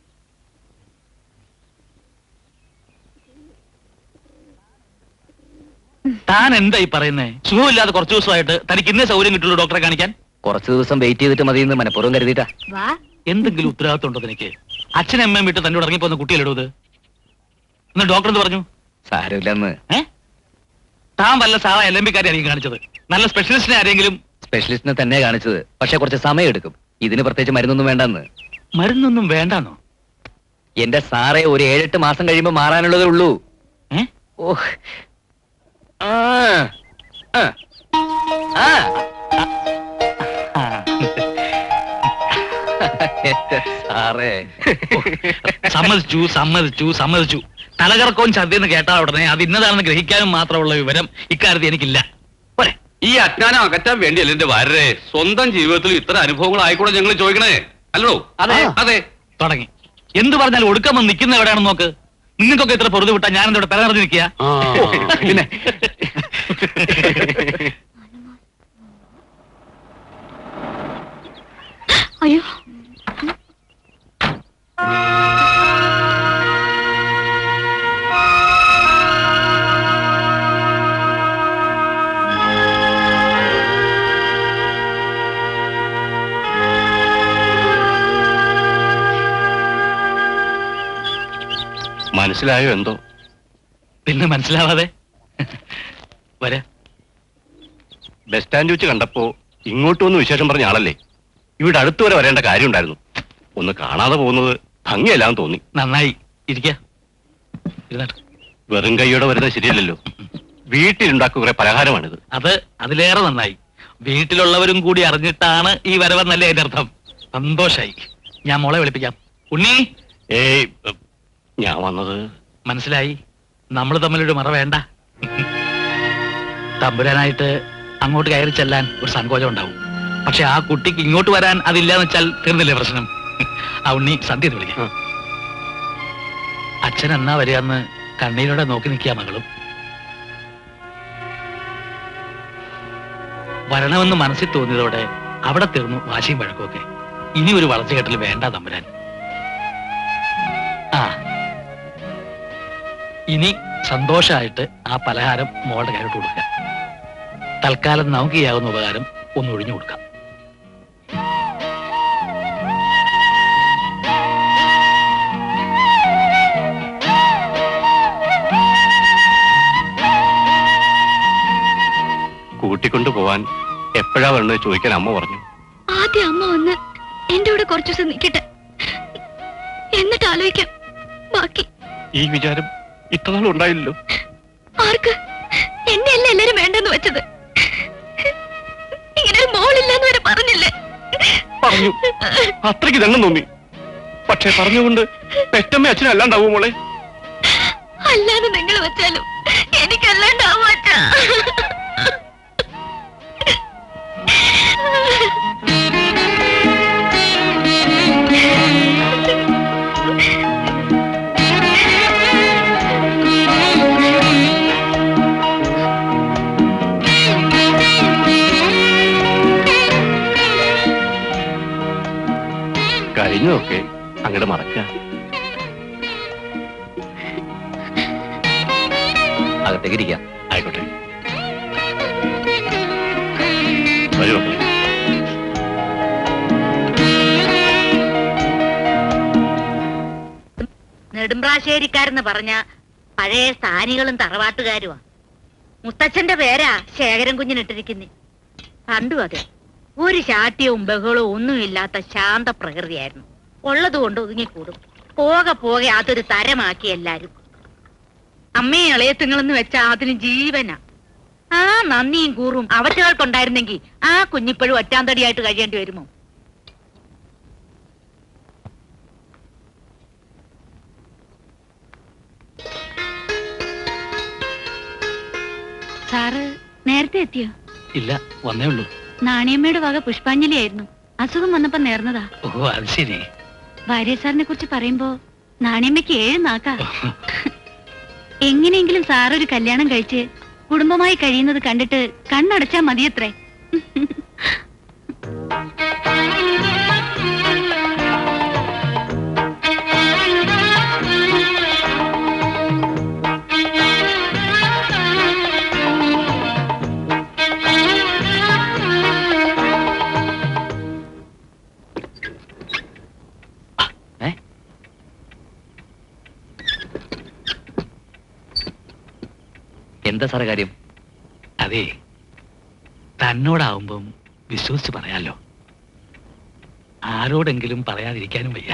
താൻ എന്താ ഈ പറയുന്നേ സുഖമില്ലാതെ കുറച്ചു ദിവസമായിട്ട് തനിക്ക് ഇന്നേ സൗകര്യം കിട്ടുള്ളൂ ഡോക്ടറെ കാണിക്കാൻ കുറച്ചു ദിവസം വെയിറ്റ് ചെയ്തിട്ട് മതി എന്ന് മനഃപൂർവ്വം കരുതിയിട്ടാ വാ എന്തെങ്കിലും ഉത്തരവാദിത്വം ഉണ്ടോ തനിക്ക് അച്ഛനും അമ്മയും വിട്ട് തന്നോട് ഇറങ്ങിപ്പോന്ന കുട്ടിയല്ലോ ഇത് എന്നിട്ട് ഡോക്ടർ എന്ത് പറഞ്ഞു സാരമില്ലെന്ന് ഏ താൻ വല്ല സാധാ എൽ എം പിക്കാരെയായിരിക്കും കാണിച്ചത് നല്ല സ്പെഷ്യലിസ്റ്റിനെ ആരെങ്കിലും സ്പെഷ്യലിസ്റ്റിനെ തന്നെ കാണിച്ചത് പക്ഷെ കുറച്ച് സമയം എടുക്കും ഇതിന് പ്രത്യേകിച്ച് മരുന്നൊന്നും വേണ്ടെന്ന് മരുന്നൊന്നും വേണ്ടാന്നോ എന്റെ സാറേ ഒരു ഏഴെട്ട് മാസം കഴിയുമ്പോ മാറാനുള്ളതേ ഉള്ളൂ ഏ ഓ ആ ആ ആ ആ. എന്റെ സാറേ സമ്മതിച്ചു സമ്മതിച്ചു സമ്മതിച്ചു തലകറക്കവും ഛർദി എന്ന് കേട്ടാൽ ഉടനെ അത് ഇന്നതാണെന്ന് ഗ്രഹിക്കാനും മാത്രമുള്ള വിവരം ഇക്കാര്യത്തിൽ എനിക്കില്ല പോരെ ഈ അജ്ഞാനം അകറ്റാൻ വേണ്ടിയല്ല എന്റെ വാരരെ സ്വന്തം ജീവിതത്തിൽ ഇത്ര അനുഭവങ്ങൾ ആയിക്കൂടെ ഞങ്ങൾ ചോദിക്കണേ അല്ലോ അതെ. അതെ തുടങ്ങി എന്ത് പറഞ്ഞാലും ഒടുക്കം വന്ന് നിൽക്കുന്ന എവിടെയാണെന്ന് നോക്ക് നിങ്ങൾക്കൊക്കെ ഇത്ര പൊറുതി വിട്ടാ ഞാൻ ഇവിടെ പെരനിറഞ്ഞ് നിൽക്കുക പിന്നെ അയ്യോ മനസ്സിലായോ എന്തോ പിന്നെ മനസ്സിലാവാതെ വരെ ബസ് സ്റ്റാൻഡ് വെച്ച് കണ്ടപ്പോ ഇങ്ങോട്ട് വന്ന് വിശേഷം പറഞ്ഞ ആളല്ലേ ഇവിടെ അടുത്ത് വരെ വരേണ്ട കാര്യമുണ്ടായിരുന്നു ഒന്ന് കാണാതെ പോകുന്നത് ഭംഗിയല്ലാന്ന് തോന്നി നന്നായി ഇരിക്ക ഇരുന്നാട്ട് വെറും കൈയോടെ വരുന്നത് ശരിയല്ലല്ലോ വീട്ടിലുണ്ടാക്കുക കുറെ പലഹാരമാണിത് അത് അതിലേറെ നന്നായി വീട്ടിലുള്ളവരും കൂടി അറിഞ്ഞിട്ടാണ് ഈ വരവെന്നല്ലേ അതിന്റെ അർത്ഥം സന്തോഷായി ഞാൻ മോളെ വിളിപ്പിക്കാം ഉണ്ണി ഏയ് ഉം, ഞാൻ വന്നത് മനസ്സിലായി നമ്മൾ തമ്മിലൊരു മറ വേണ്ട തമ്പുരാനായിട്ട് അങ്ങോട്ട് കയറി ചെല്ലാൻ ഒരു സങ്കോചം ഉണ്ടാവും പക്ഷെ ആ കുട്ടിക്ക് ഇങ്ങോട്ട് വരാൻ അതില്ലാന്ന് വെച്ചാൽ തീർന്നില്ലേ പ്രശ്നം ആ ഉണ്ണി സന്ധ്യ എന്ന് വിളിക്കാം അച്ഛൻ എന്നാ വരികയെന്ന് കണ്ണീരോടെ നോക്കി നിൽക്കുക മകളും വരണമെന്ന് മനസ്സിൽ തോന്നിയതോടെ അവിടെ തീർന്നു വാശിയും വഴക്കുമൊക്കെ ഇനി ഒരു വളച്ചുകെട്ടൽ വേണ്ട തമ്പുരാൻ ആ ഇനി സന്തോഷമായിട്ട് ആ പലഹാരം മോളുടെ കയ്യിലോട്ട് കൊടുക്കുക തൽക്കാലം നമുക്ക് ചെയ്യാവുന്ന ഉപകാരം ഒന്ന് ഒഴിഞ്ഞു കൊടുക്കാം കൂട്ടിക്കൊണ്ടു പോവാൻ എപ്പോഴാ വരണമെന്ന് ചോദിക്കാൻ അമ്മ പറഞ്ഞു ആദ്യം അമ്മ വന്ന് എന്റെ കൂടെ കുറച്ചു ദിവസം നിൽക്കട്ടെ എന്നിട്ട് ആലോചിക്കാം ബാക്കി ഈ വിചാരം ഇത്രനാൾ ഉണ്ടായില്ലല്ലോ ആർക്ക് എന്നെ അല്ല എല്ലാരും വേണ്ടെന്ന് വെച്ചത് ഇങ്ങനെ ഒരു മോളില്ലെന്ന് വരെ പറഞ്ഞില്ലേ പറഞ്ഞു അത്രയ്ക്ക് ദണ്ണം തോന്നി പക്ഷെ പറഞ്ഞുകൊണ്ട് പെറ്റമ്മ അച്ഛനും അല്ലാണ്ടാവും മോളെ അല്ലാതെ നിങ്ങൾ വെച്ചാലും എനിക്കല്ലാണ്ടാവും അച്ഛാ കഴിഞ്ഞൊക്കെ അങ്ങോട്ട് മറക്ക അകത്തേക്ക് ഇരിക്കാം ആയിക്കോട്ടെ വരൂ മക്കളെ. നെടുമ്പ്രാശ്ശേരിക്കാരെന്ന് പറഞ്ഞ പഴയ സ്ഥാനികളും തറവാട്ടുകാരുമാ മുത്തച്ഛന്റെ പേരാ ശേഖരൻ കുഞ്ഞിനിട്ടിരിക്കുന്നേ പണ്ടും അതെ ഒരു ശാഠ്യവും ബഹളവും ഒന്നുമില്ലാത്ത ശാന്ത പ്രകൃതിയായിരുന്നു ഉള്ളതുകൊണ്ട് ഒതുങ്ങിക്കൂടും പോകെ പോകെ അതൊരു തരമാക്കി എല്ലാരും അമ്മയും ഇളയത്തുങ്ങളെന്ന് വെച്ചാ അതിന് ജീവനാ ആ നന്ദിയും കൂറും അവറ്റകൾക്കുണ്ടായിരുന്നെങ്കിൽ ആ കുഞ്ഞിപ്പോഴും ഒറ്റാന്തടിയായിട്ട് കഴിയേണ്ടി വരുമോ സാറ് നേരത്തെ എത്തിയോ ഇല്ല വന്നേ ഉള്ളൂ നാണിയമ്മയുടെ വക പുഷ്പാഞ്ജലിയായിരുന്നു അസുഖം വന്നപ്പോ നേർന്നതാ ഓ അത് ശരി ഭാര്യ സാറിനെ കുറിച്ച് പറയുമ്പോ നാണിയമ്മയ്ക്ക് ഏഴ് നാക്കാ എങ്ങനെയെങ്കിലും സാറൊരു കല്യാണം കഴിച്ച് കുടുംബമായി കഴിയുന്നത് കണ്ടിട്ട് കണ്ണടച്ചാ മതിയത്രേ ഏ എന്താ സാറേ കാര്യം അതെ തന്നോടാവുമ്പം വിശ്വസിച്ച് പറയാലോ ആരോടെങ്കിലും പറയാതിരിക്കാനും വയ്യ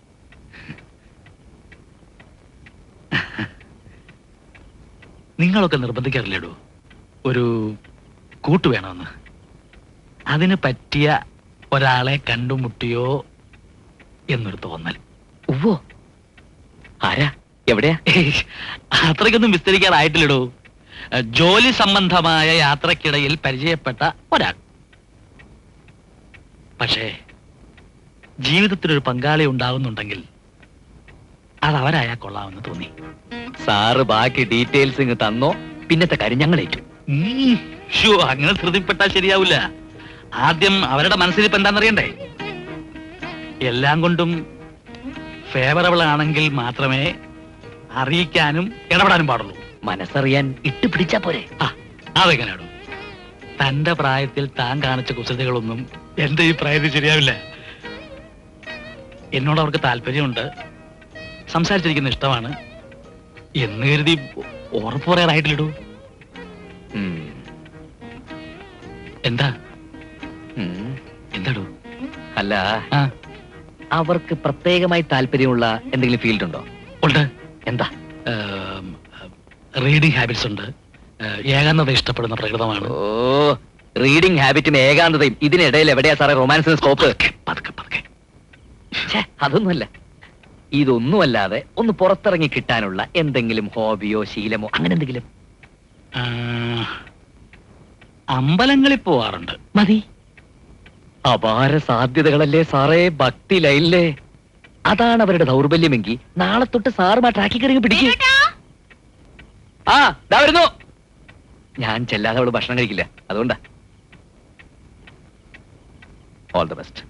നിങ്ങളൊക്കെ നിർബന്ധിക്കാറില്ലേടോ ഒരു കൂട്ട് വേണമെന്ന് അതിന് പറ്റിയ ഒരാളെ കണ്ടുമുട്ടിയോ എന്നൊരു തോന്നൽ ഉവ്വോ ആരാ എവിടെയാ ഏയ്, അത്രയ്ക്കൊന്നും വിസ്തരിക്കാറായിട്ടില്ലടോ ഏഹ്, ജോലി സംബന്ധമായ യാത്രക്കിടയിൽ പരിചയപ്പെട്ട ഒരാൾ പക്ഷേ ജീവിതത്തിലൊരു പങ്കാളി ഉണ്ടാവുന്നുണ്ടെങ്കിൽ അത് അവരായാൽ കൊള്ളാമെന്ന് തോന്നി സാറ് ബാക്കി ഡീറ്റെയിൽസ് ഇങ്ങ് തന്നോ പിന്നത്തെ കാര്യം ഞങ്ങളേറ്റു ഉം, ശ്ശോ, അങ്ങനെ ധൃതിപ്പെട്ടാൽ ശരിയാവില്ല ആദ്യം അവരുടെ മനസ്സിൽ ഇപ്പൊ എന്താണെന്നറിയണ്ടേ എല്ലാം കൊണ്ടും ഫേവറബിൾ ആണെങ്കിൽ മാത്രമേ അറിയിക്കാനും ഇടപെടാനും പാടുള്ളൂ മനസ്സറിയാൻ ഇട്ട് പിടിച്ചാ പോരെ ആ അതെങ്ങനെയാണോ തന്റെ പ്രായത്തിൽ താൻ കാണിച്ച കുസൃതികളൊന്നും എന്റെ ഈ പ്രായത്തിൽ ശരിയാവില്ല എന്നോട് അവർക്ക് താല്പര്യമുണ്ട് സംസാരിച്ചിരിക്കുന്ന ഇഷ്ടമാണ് എന്ന് കരുതി ഉറപ്പ് പറയാറായിട്ടില്ലടൂ ഉം. എന്താ ഉം. എന്താടൂ അല്ല ആ അവർക്ക് പ്രത്യേകമായി താല്പര്യമുള്ള എന്തെങ്കിലും ഫീൽഡ് ഉണ്ടോ ഉണ്ട് എന്താ റീഡിംഗ് ഹാബിറ്റ്സ് ഉണ്ട് ഏഹ്, ഏകാന്തത ഇഷ്ടപ്പെടുന്ന പ്രകൃതമാണ് ഓ റീഡിംഗ് ഹാബിറ്റും ഏകാന്തതയും ഇതിനിടയിൽ എവിടെയാ സാറേ റൊമാൻസിന് സ്കോപ്പ് പതുക്കെ പതുക്കെ ഛേ, അതൊന്നുമല്ല ഇതൊന്നുമല്ലാതെ ഒന്ന് പുറത്തിറങ്ങി കിട്ടാനുള്ള എന്തെങ്കിലും ഹോബിയോ ശീലമോ അങ്ങനെ എന്തെങ്കിലും ആ, അമ്പലങ്ങളിൽ പോവാറുണ്ട് മതി അപാര സാധ്യതകളല്ലേ സാറേ ഭക്തി ലൈനിലെ അതാണ് അവരുടെ ദൗർബല്യമെങ്കിൽ നാളെ തൊട്ട് സാറും ആ ട്രാക്കിൽ കയറി പിടിക്കും ആ ദാ വരുന്നു ഞാൻ ചെല്ലാതെ അവള് ഭക്ഷണം കഴിക്കില്ല അതുകൊണ്ടാ ഓൾ ദ ബെസ്റ്റ്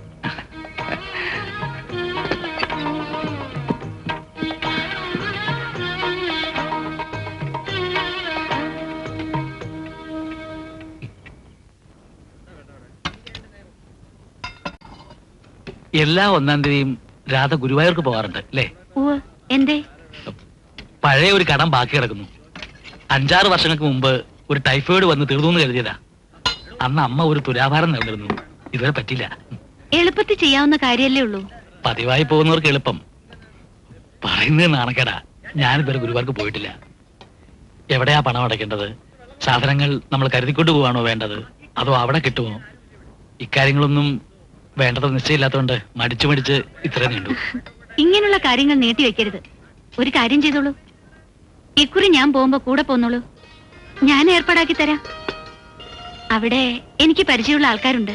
എല്ലാ ഒന്നാം തീയതിയും രാധ ഗുരുവായൂർക്ക് പോകാറുണ്ട് അല്ലേ ഉവ്വ് എന്തേ പഴയ ഒരു കടം ബാക്കി കിടക്കുന്നു അഞ്ചാറ് വർഷങ്ങൾക്ക് മുമ്പ് ഒരു ടൈഫോയിഡ് വന്ന് തീർന്നു എന്ന് കരുതിയതാ അന്ന് അമ്മ ഒരു തുലാഭാരം നേർന്നിരുന്നു ഇതുവരെ പറ്റില്ല എളുപ്പത്തിൽ ചെയ്യാവുന്ന കാര്യല്ലേ ഉള്ളൂ പതിവായി പോകുന്നവർക്ക് എളുപ്പം പറയുന്നത് നാണക്കേടാ ഞാനിതുവരെ ഗുരുവാർക്ക് പോയിട്ടില്ല എവിടെയാ പണം അടയ്ക്കേണ്ടത് സാധനങ്ങൾ നമ്മൾ കരുതിക്കൊണ്ട് പോവാണോ വേണ്ടത് അതോ അവിടെ കിട്ടുമോ ഇക്കാര്യങ്ങളൊന്നും വേണ്ടത് നിശ്ചയമില്ലാത്തതുകൊണ്ട് മടിച്ചു മടിച്ച് ഇത്രയും നീണ്ടു ഇങ്ങനെയുള്ള കാര്യങ്ങൾ നീട്ടിവെക്കരുത് ഒരു കാര്യം ചെയ്തോളൂ ഇക്കുറി ഞാൻ പോകുമ്പോ കൂടെ പോന്നോളൂ ഞാൻ ഏർപ്പാടാക്കി തരാം അവിടെ എനിക്ക് പരിചയമുള്ള ആൾക്കാരുണ്ട്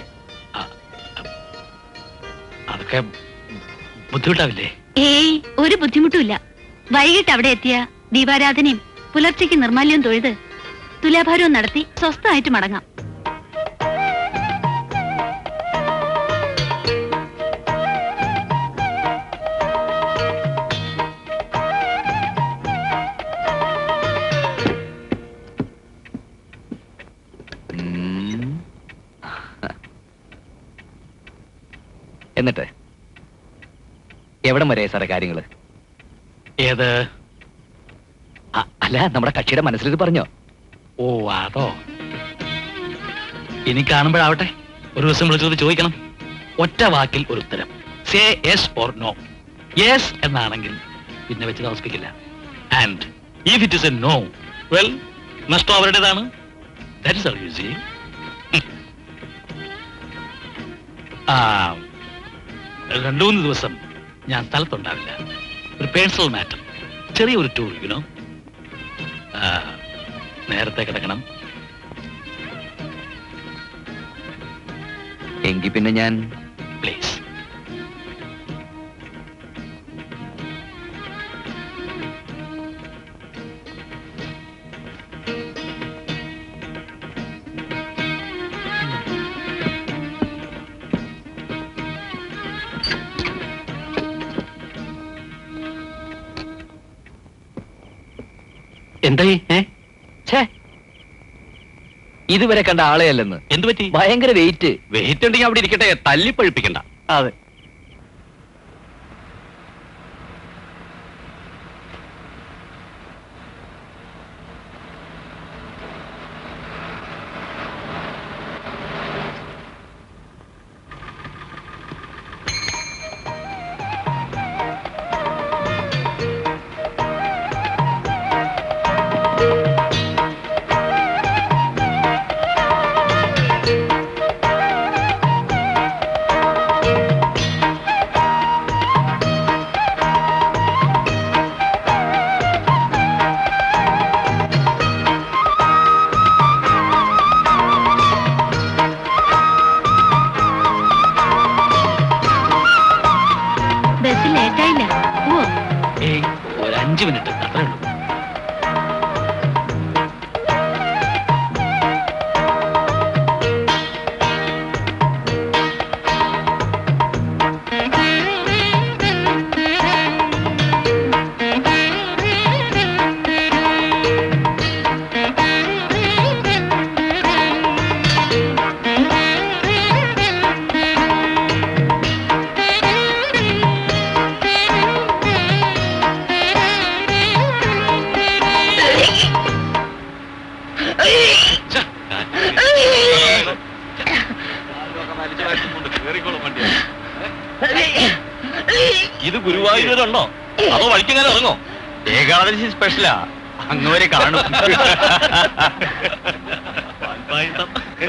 അതൊക്കെ ബുദ്ധിമുട്ടാവില്ലേ ഏയ് ഒരു ബുദ്ധിമുട്ടുമില്ല വൈകിട്ട് അവിടെ എത്തിയ ദീപാരാധനയും പുലർച്ചയ്ക്ക് നിർമാല്യവും തൊഴുത് തുലാഭാരവും നടത്തി സ്വസ്ഥമായിട്ട് മടങ്ങാം ഉം. എന്നിട്ട് എവിടം വരെ സാറേ കാര്യങ്ങള് ഏത് അ- അല്ല നമ്മുടെ കക്ഷിയുടെ മനസ്സിലിത് പറഞ്ഞോ ഓ അതോ ഇനി കാണുമ്പോഴാവട്ടെ ഒരു ദിവസം വിളിച്ചത് ചോദിക്കണം ഒറ്റ വാക്കിൽ ഒരു ഉത്തരം say yes or no yes എന്നാണെങ്കിൽ പിന്നെ വെച്ച് താമസിപ്പിക്കില്ല and if it is a no well നഷ്ടം അവരുടേതാണ് That is how you see. ആ രണ്ടു മൂന്ന് ദിവസം ഞാൻ സ്ഥലത്തുണ്ടാവില്ല ഒരു പേഴ്സണൽ മാറ്റർ ചെറിയൊരു ടൂർ യുനോ നേരത്തെ കിടക്കണം എങ്കിൽ പിന്നെ ഞാൻ പ്ലീസ് എന്തായി ഏ ഛേ ഇതുവരെ കണ്ട ആളെ അല്ലെന്ന് എന്ത് പറ്റി ഭയങ്കര വെയിറ്റ് വെയിറ്റ് ഉണ്ടെങ്കിൽ അവിടെ ഇരിക്കട്ടെ തല്ലിപ്പഴിപ്പിക്കണ്ട അതെ ബസ് ലേറ്റായില്ല ഓ ഏയ് ഒരു അഞ്ച് മിനിറ്റ് അത്രേ ഉള്ളൂ ഇത് ഗുരുവായൂരുണ്ടോ അതോ വഴിക്കെങ്ങനെ ഇറങ്ങോ ഏകാദശി സ്പെഷ്യലാ അങ്ങോരെ കാണും പാൽപ്പായസം.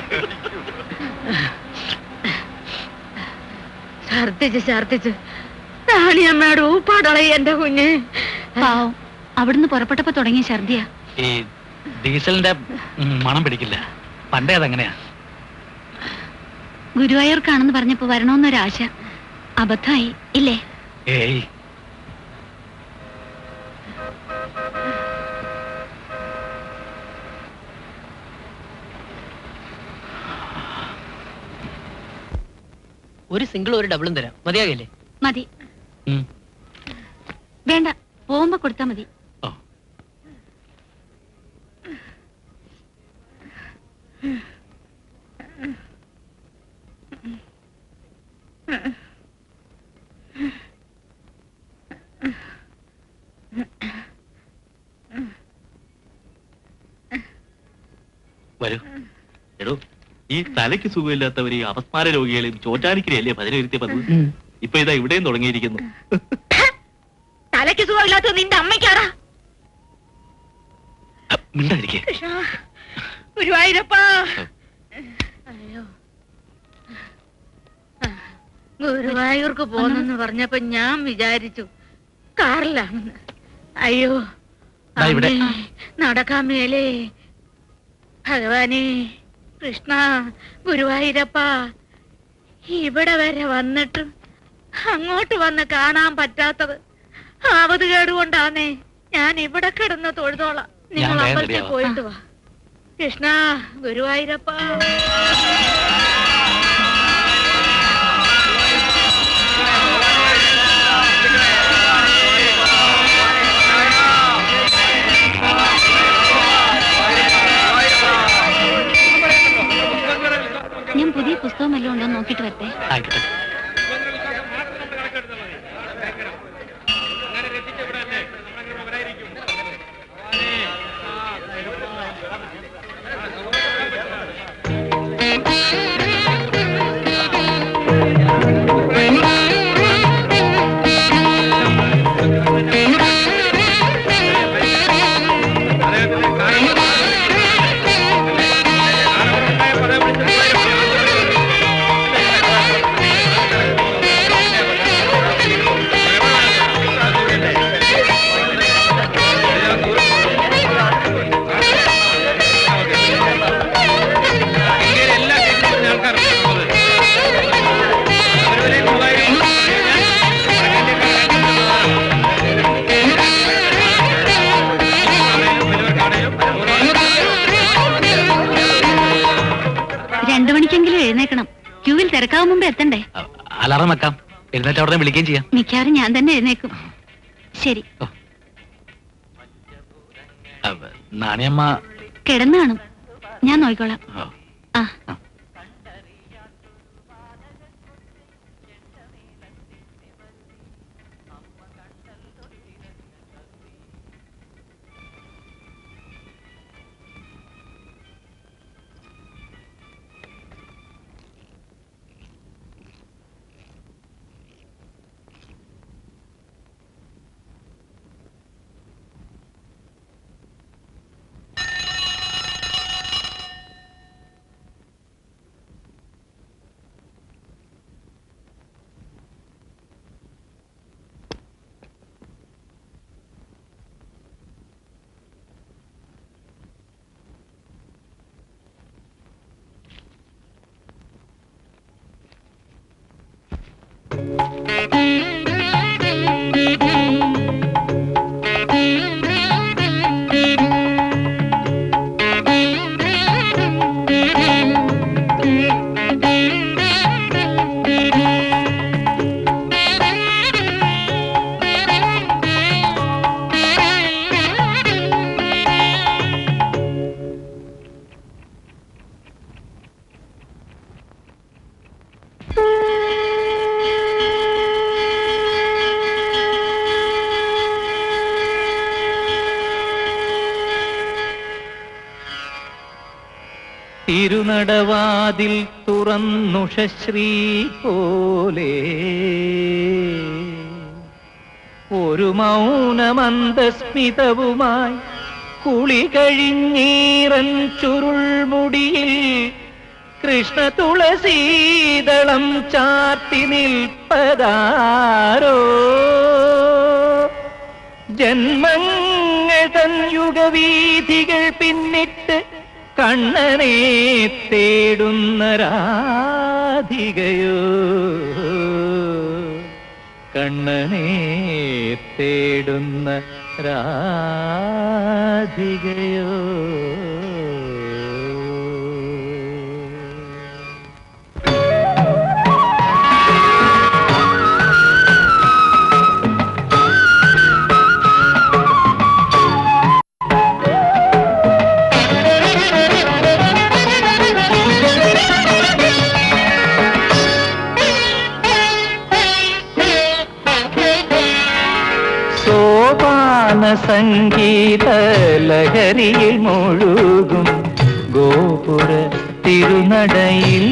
ഛർദിച്ച് ഛർദിച്ച് റാണിയമ്മയുടെ ഊപ്പാടളയി എന്റെ കുഞ്ഞ് പാവം അവിടുന്ന് പുറപ്പെട്ടപ്പോ തുടങ്ങിയ ഛർദിയാ ഈ ഡീസലിന്റെ ഉം, മണം പിടിക്കില്ല പണ്ടേ അതങ്ങനെയാ ഗുരുവായൂർക്കാണെന്ന് പറഞ്ഞപ്പോ വരണമെന്നൊരാശ അബദ്ധായി ഇല്ലേ ഏയ് ഒരു സിംഗിൾ ഒരു ഡബിളും തരാം മതിയാകില്ലേ മതി ഉം. വേണ്ട പോകുമ്പോ കൊടുത്താ മതി ഓ. വരൂ എടോ ഈ തലയ്ക്ക് സുഖമില്ലാത്തവർ ഈ അപസ്മാര രോഗികളെയും ചോറ്റാനിക്കരെയല്ലേ ഭജന ഇരുത്തിയ പതിവ് ഇപ്പൊ ഇതാ ഇവിടെയും തുടങ്ങിയിരിക്കുന്നു തലയ്ക്ക് സുഖമില്ലാത്ത നിന്റെ അമ്മയ്ക്കാടാ മിണ്ടാതിരിക്കേ കൃഷ്ണ ഗുരുവായൂരപ്പാ അയ്യോ ആ, ഗുരുവായൂർക്ക് പോന്നെന്ന് പറഞ്ഞപ്പോ ഞാൻ വിചാരിച്ചു കാറിലാണെന്ന് അയ്യോ ദാ ഇവിടെ. അമ്മേ, നടക്കാൻ മേലേ ഭഗവാനെ കൃഷ്ണ ഗുരുവായൂരപ്പ ഇവിടെ വരെ വന്നിട്ടും അങ്ങോട്ട് വന്ന് കാണാൻ പറ്റാത്തത് ആവത് കേടുകൊണ്ടാന്നേ ഞാൻ ഇവിടെ കിടന്ന് തൊഴുതോളാം നിങ്ങൾ വേഗം അമ്പലത്തിൽ റെഡിയാവാം. പോയിട്ട് വാ കൃഷ്ണ ഗുരുവായൂരപ്പ ഞാൻ പുതിയ പുസ്തകം വല്ലതും ഉണ്ടോ എന്ന് നോക്കിയിട്ട് വരട്ടെ ആയിക്കോട്ടെ രണ്ടു മണിക്കെങ്കിലും എഴുന്നേക്കണം ക്യൂവിൽ തിരക്കാവും മുമ്പ് എത്തണ്ടേ അലാറം വെക്കാം എഴുന്നേറ്റ് അവിടെ വിളിക്കുകയും ചെയ്യാം മിക്കവാറും ഞാൻ തന്നെ എഴുന്നേക്കും ശരി അഹ് നാണിയമ്മ കിടന്നു കാണും ഞാൻ നോക്കിക്കോളാം ഓ, ആ തിരുനടവാതിൽ തുറന്നുഷശ്രീ പോലെ ഒരു മൗനമന്ദസ്മിതവുമായി കുളി കഴിഞ്ഞീറൻ ചുരുൾമുടിയിൽ കൃഷ്ണ തുളസീതളം ചാർത്തി നിൽപ്പതാരോ ജന്മങ്ങൾ തൻ യുഗവീഥികൾ പിന്നിട്ട് കണ്ണനെ തേടുന്ന രാധികയോ കണ്ണനെ തേടുന്ന രാധികയോ സോപാന സംഗീത ലഹരിയിൽ മുഴുകും ഗോപുര തിരുനടയിൽ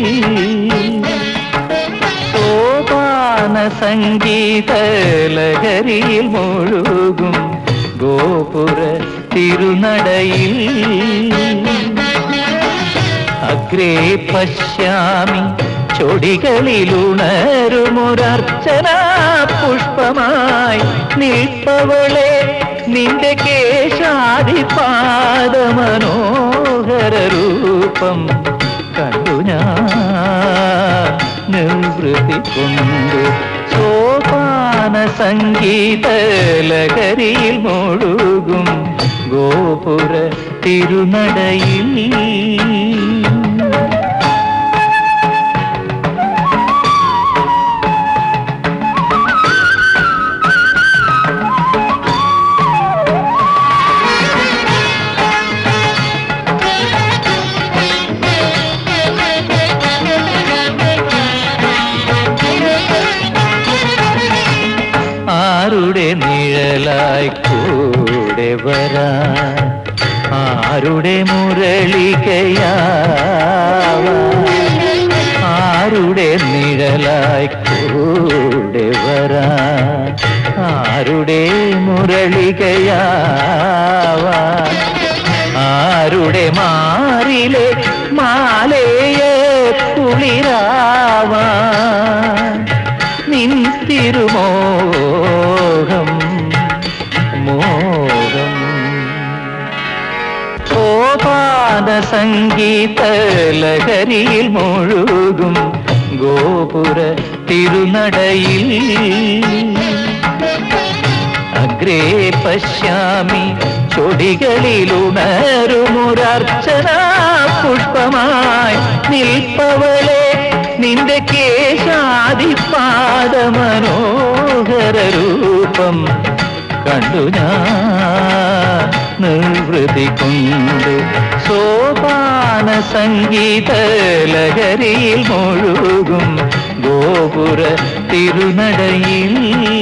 സോപാന സംഗീത ലഹരിയിൽ മുഴുകും ഗോപുര തിരുനടയിൽ അഗ്രേ പശ്യാമി ചൊടികളിലുണരുമൊരർച്ചന പുഷ്പമായി നിൽപ്പവളെ നിന്റെ കേശാദിപാദ മനോഹര രൂപം കണ്ടു ഞാൻ നിർവൃത്തി കൊണ്ട് സോപാന സംഗീത ലഹരിയിൽ മുഴുകും ഗോപുര തിരുനടയിൽ ആരുടെ നിഴലായി കൂടെ വരാൻ ആരുടെ മുരളികയാവാൻ ആരുടെ നിഴലായി കൂടെ വരാൻ ആരുടെ മുരളികയാവാൻ ആരുടെ മാറിലെ മാലയ കുളിരാവാൻ നിൻ തിരുമോഹം മോഹം സോപാന സംഗീത ലഹരിയിൽ മുഴുകും ഗോപുര തിരുനടയിൽ അഗ്രേ പശ്യാമി ചൊടികളിലുണരുമൊരർച്ചന പുഷ്പമായി നിൽപ്പവളെ നിന്റെ കേശാദിപാദ മനോഹര രൂപം കണ്ടു ഞാൻ നിർവൃതി കൊണ്ട് സോപാന സംഗീത ലഹരിയിൽ മുഴുകും ഗോപുര തിരുനടയിൽ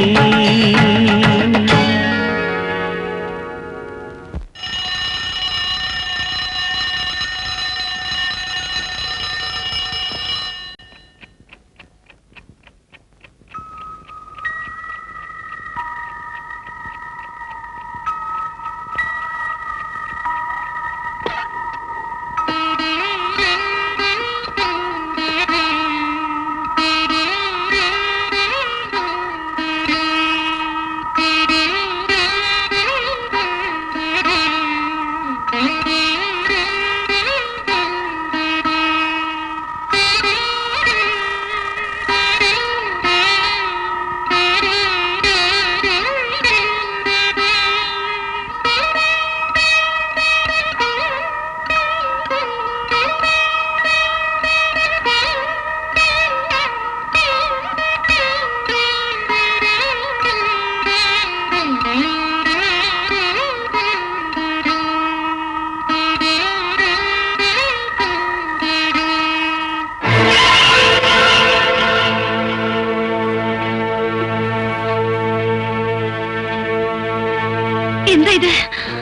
എന്താ ഇത്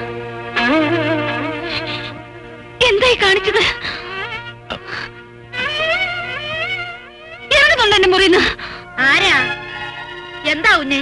എന്തായി കാണിച്ചത് ഇറങ്ങുന്നുണ്ട് എന്റെ മുറിന്ന് ആരാ എന്താ ഉന്നേ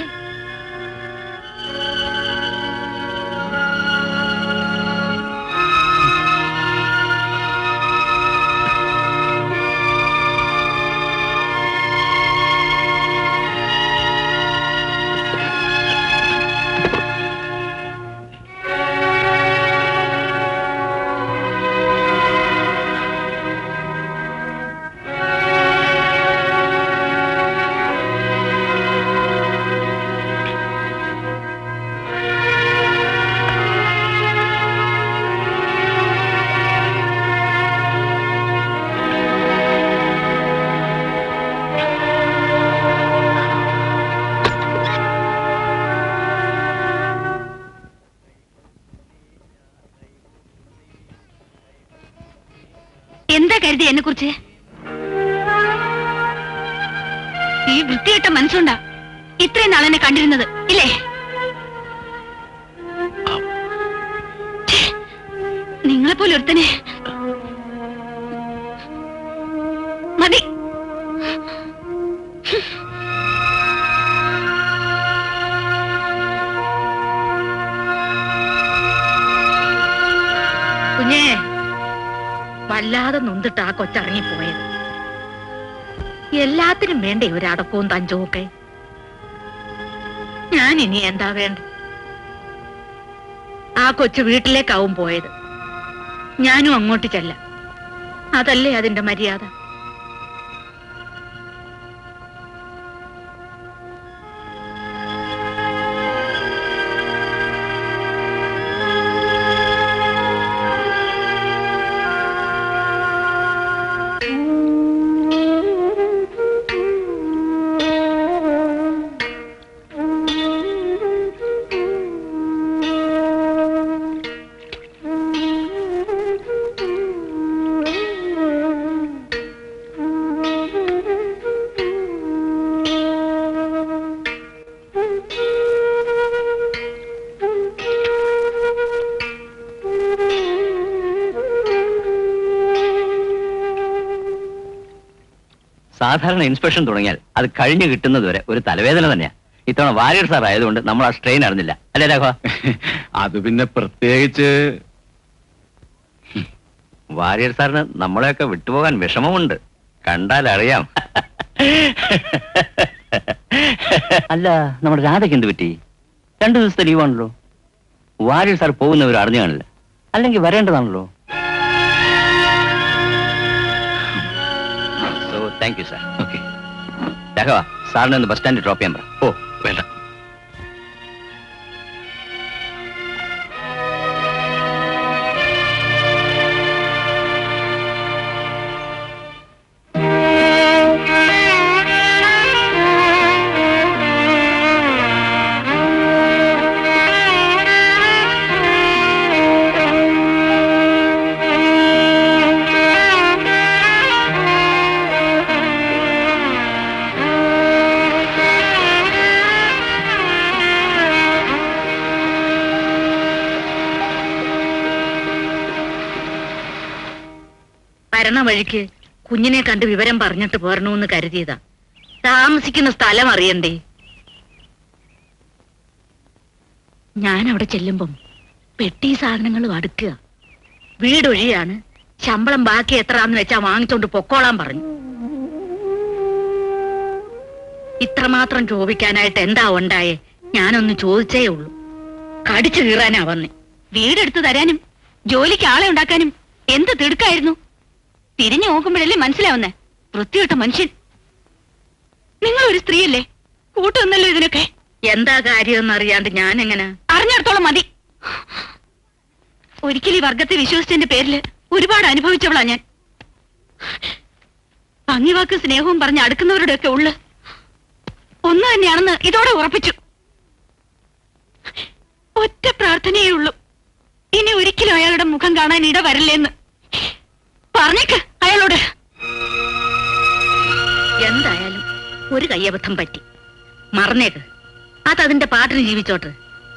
എന്താ കരുതി എന്നെ കുറിച്ച് ഈ വൃത്തികെട്ട മനസ്സുണ്ടാ ഇത്രയും നാൾ എന്നെ കണ്ടിരുന്നത് ഇല്ലേ ഛേ, നിങ്ങളെപ്പോലെ ഒരുത്തനെ മതി കുഞ്ഞേ വല്ലാതെ നൊന്തിട്ട് ആ കൊച്ചിറങ്ങിപ്പോയത് എല്ലാത്തിനും വേണ്ടേ ഒരു അടക്കവും തഞ്ചവും ഒക്കെ ഞാൻ ഇനി എന്താ വേണ്ട ആ കൊച്ചു വീട്ടിലേക്കാവും പോയത് ഞാനും അങ്ങോട്ട് ചെല്ലാം അതല്ലേ അതിന്റെ മര്യാദ സാധാരണ ഇൻസ്പെക്ഷൻ തുടങ്ങിയാൽ അത് കഴിഞ്ഞു കിട്ടുന്നത് വരെ ഒരു തലവേദന തന്നെയാ ഇത്തവണ വാര്യർ സാർ ആയതുകൊണ്ട് നമ്മൾ ആ സ്ട്രെയിൻ അറിഞ്ഞില്ല അല്ലേ രാഘവ അത് പിന്നെ പ്രത്യേകിച്ച് വാര്യർ സാറിന് നമ്മളെയൊക്കെ വിട്ടുപോകാൻ വിഷമമുണ്ട് കണ്ടാൽ അറിയാം അല്ല നമ്മുടെ രാധയ്ക്ക് എന്ത് പറ്റി രണ്ടു ദിവസത്തെ ലീവാണല്ലോ വാര്യർ സാർ പോകുന്നവർ അറിഞ്ഞു കാണില്ല അല്ലെങ്കിൽ വരേണ്ടതാണല്ലോ so thank you sir okay Raghava സാറിനെ ഒന്ന് ബസ് സ്റ്റാൻഡിൽ ഡ്രോപ്പ് ചെയ്യാൻ പറ ഓ വേണ്ട വരണ വഴിക്ക് കുഞ്ഞിനെ കണ്ട് വിവരം പറഞ്ഞിട്ട് പോരണമെന്ന് കരുതിയതാ താമസിക്കുന്ന സ്ഥലം അറിയണ്ടേ ഞാൻ അവിടെ ചെല്ലുമ്പം പെട്ടി സാധനങ്ങളും അടുക്കുക വീടൊഴിയാണ് ശമ്പളം ബാക്കി എത്രയാന്ന് വെച്ചാ വാങ്ങിച്ചോണ്ട് പൊക്കോളാൻ പറഞ്ഞു ഇത്രമാത്രം ചോദിക്കാനായിട്ട് എന്താ ഉണ്ടായേ ഞാനൊന്ന് ചോദിച്ചേ ഉള്ളൂ കടിച്ചു കീറാനാ വന്നേ വീടെടുത്ത് തരാനും ജോലിക്ക് ആളെ ഉണ്ടാക്കാനും എന്ത് തിടുക്കായിരുന്നു തിരിഞ്ഞു നോക്കുമ്പോഴല്ലേ മനസ്സിലാവുന്നേ വൃത്തികെട്ട മനുഷ്യൻ നിങ്ങൾ ഒരു സ്ത്രീയല്ലേ കൂട്ടുവന്നല്ലോ ഇതിനൊക്കെ എന്താ കാര്യമെന്ന് അറിയാണ്ട് ഞാൻ എങ്ങനെ അറിഞ്ഞിടത്തോളം മതി ഒരിക്കൽ ഈ വർഗത്തെ വിശ്വസിച്ചതിന്റെ പേരില് ഒരുപാട് അനുഭവിച്ചവളാ ഞാൻ ഭംഗിവാക്ക് സ്നേഹവും പറഞ്ഞ് അടുക്കുന്നവരുടെയൊക്കെ ഉള്ളു ഒന്ന് തന്നെയാണെന്ന് ഇതോടെ ഉറപ്പിച്ചു ഒറ്റ പ്രാർത്ഥനയേ ഉള്ളൂ ഇനി ഒരിക്കലും അയാളുടെ മുഖം കാണാൻ ഇട വരില്ലെന്ന് പറഞ്ഞേക്ക് അയാളോട് എന്തായാലും ഒരു കയ്യബദ്ധം പറ്റി മറന്നേക്ക് അതതിന്റെ പാട്ടിന് ജീവിച്ചോട്ട്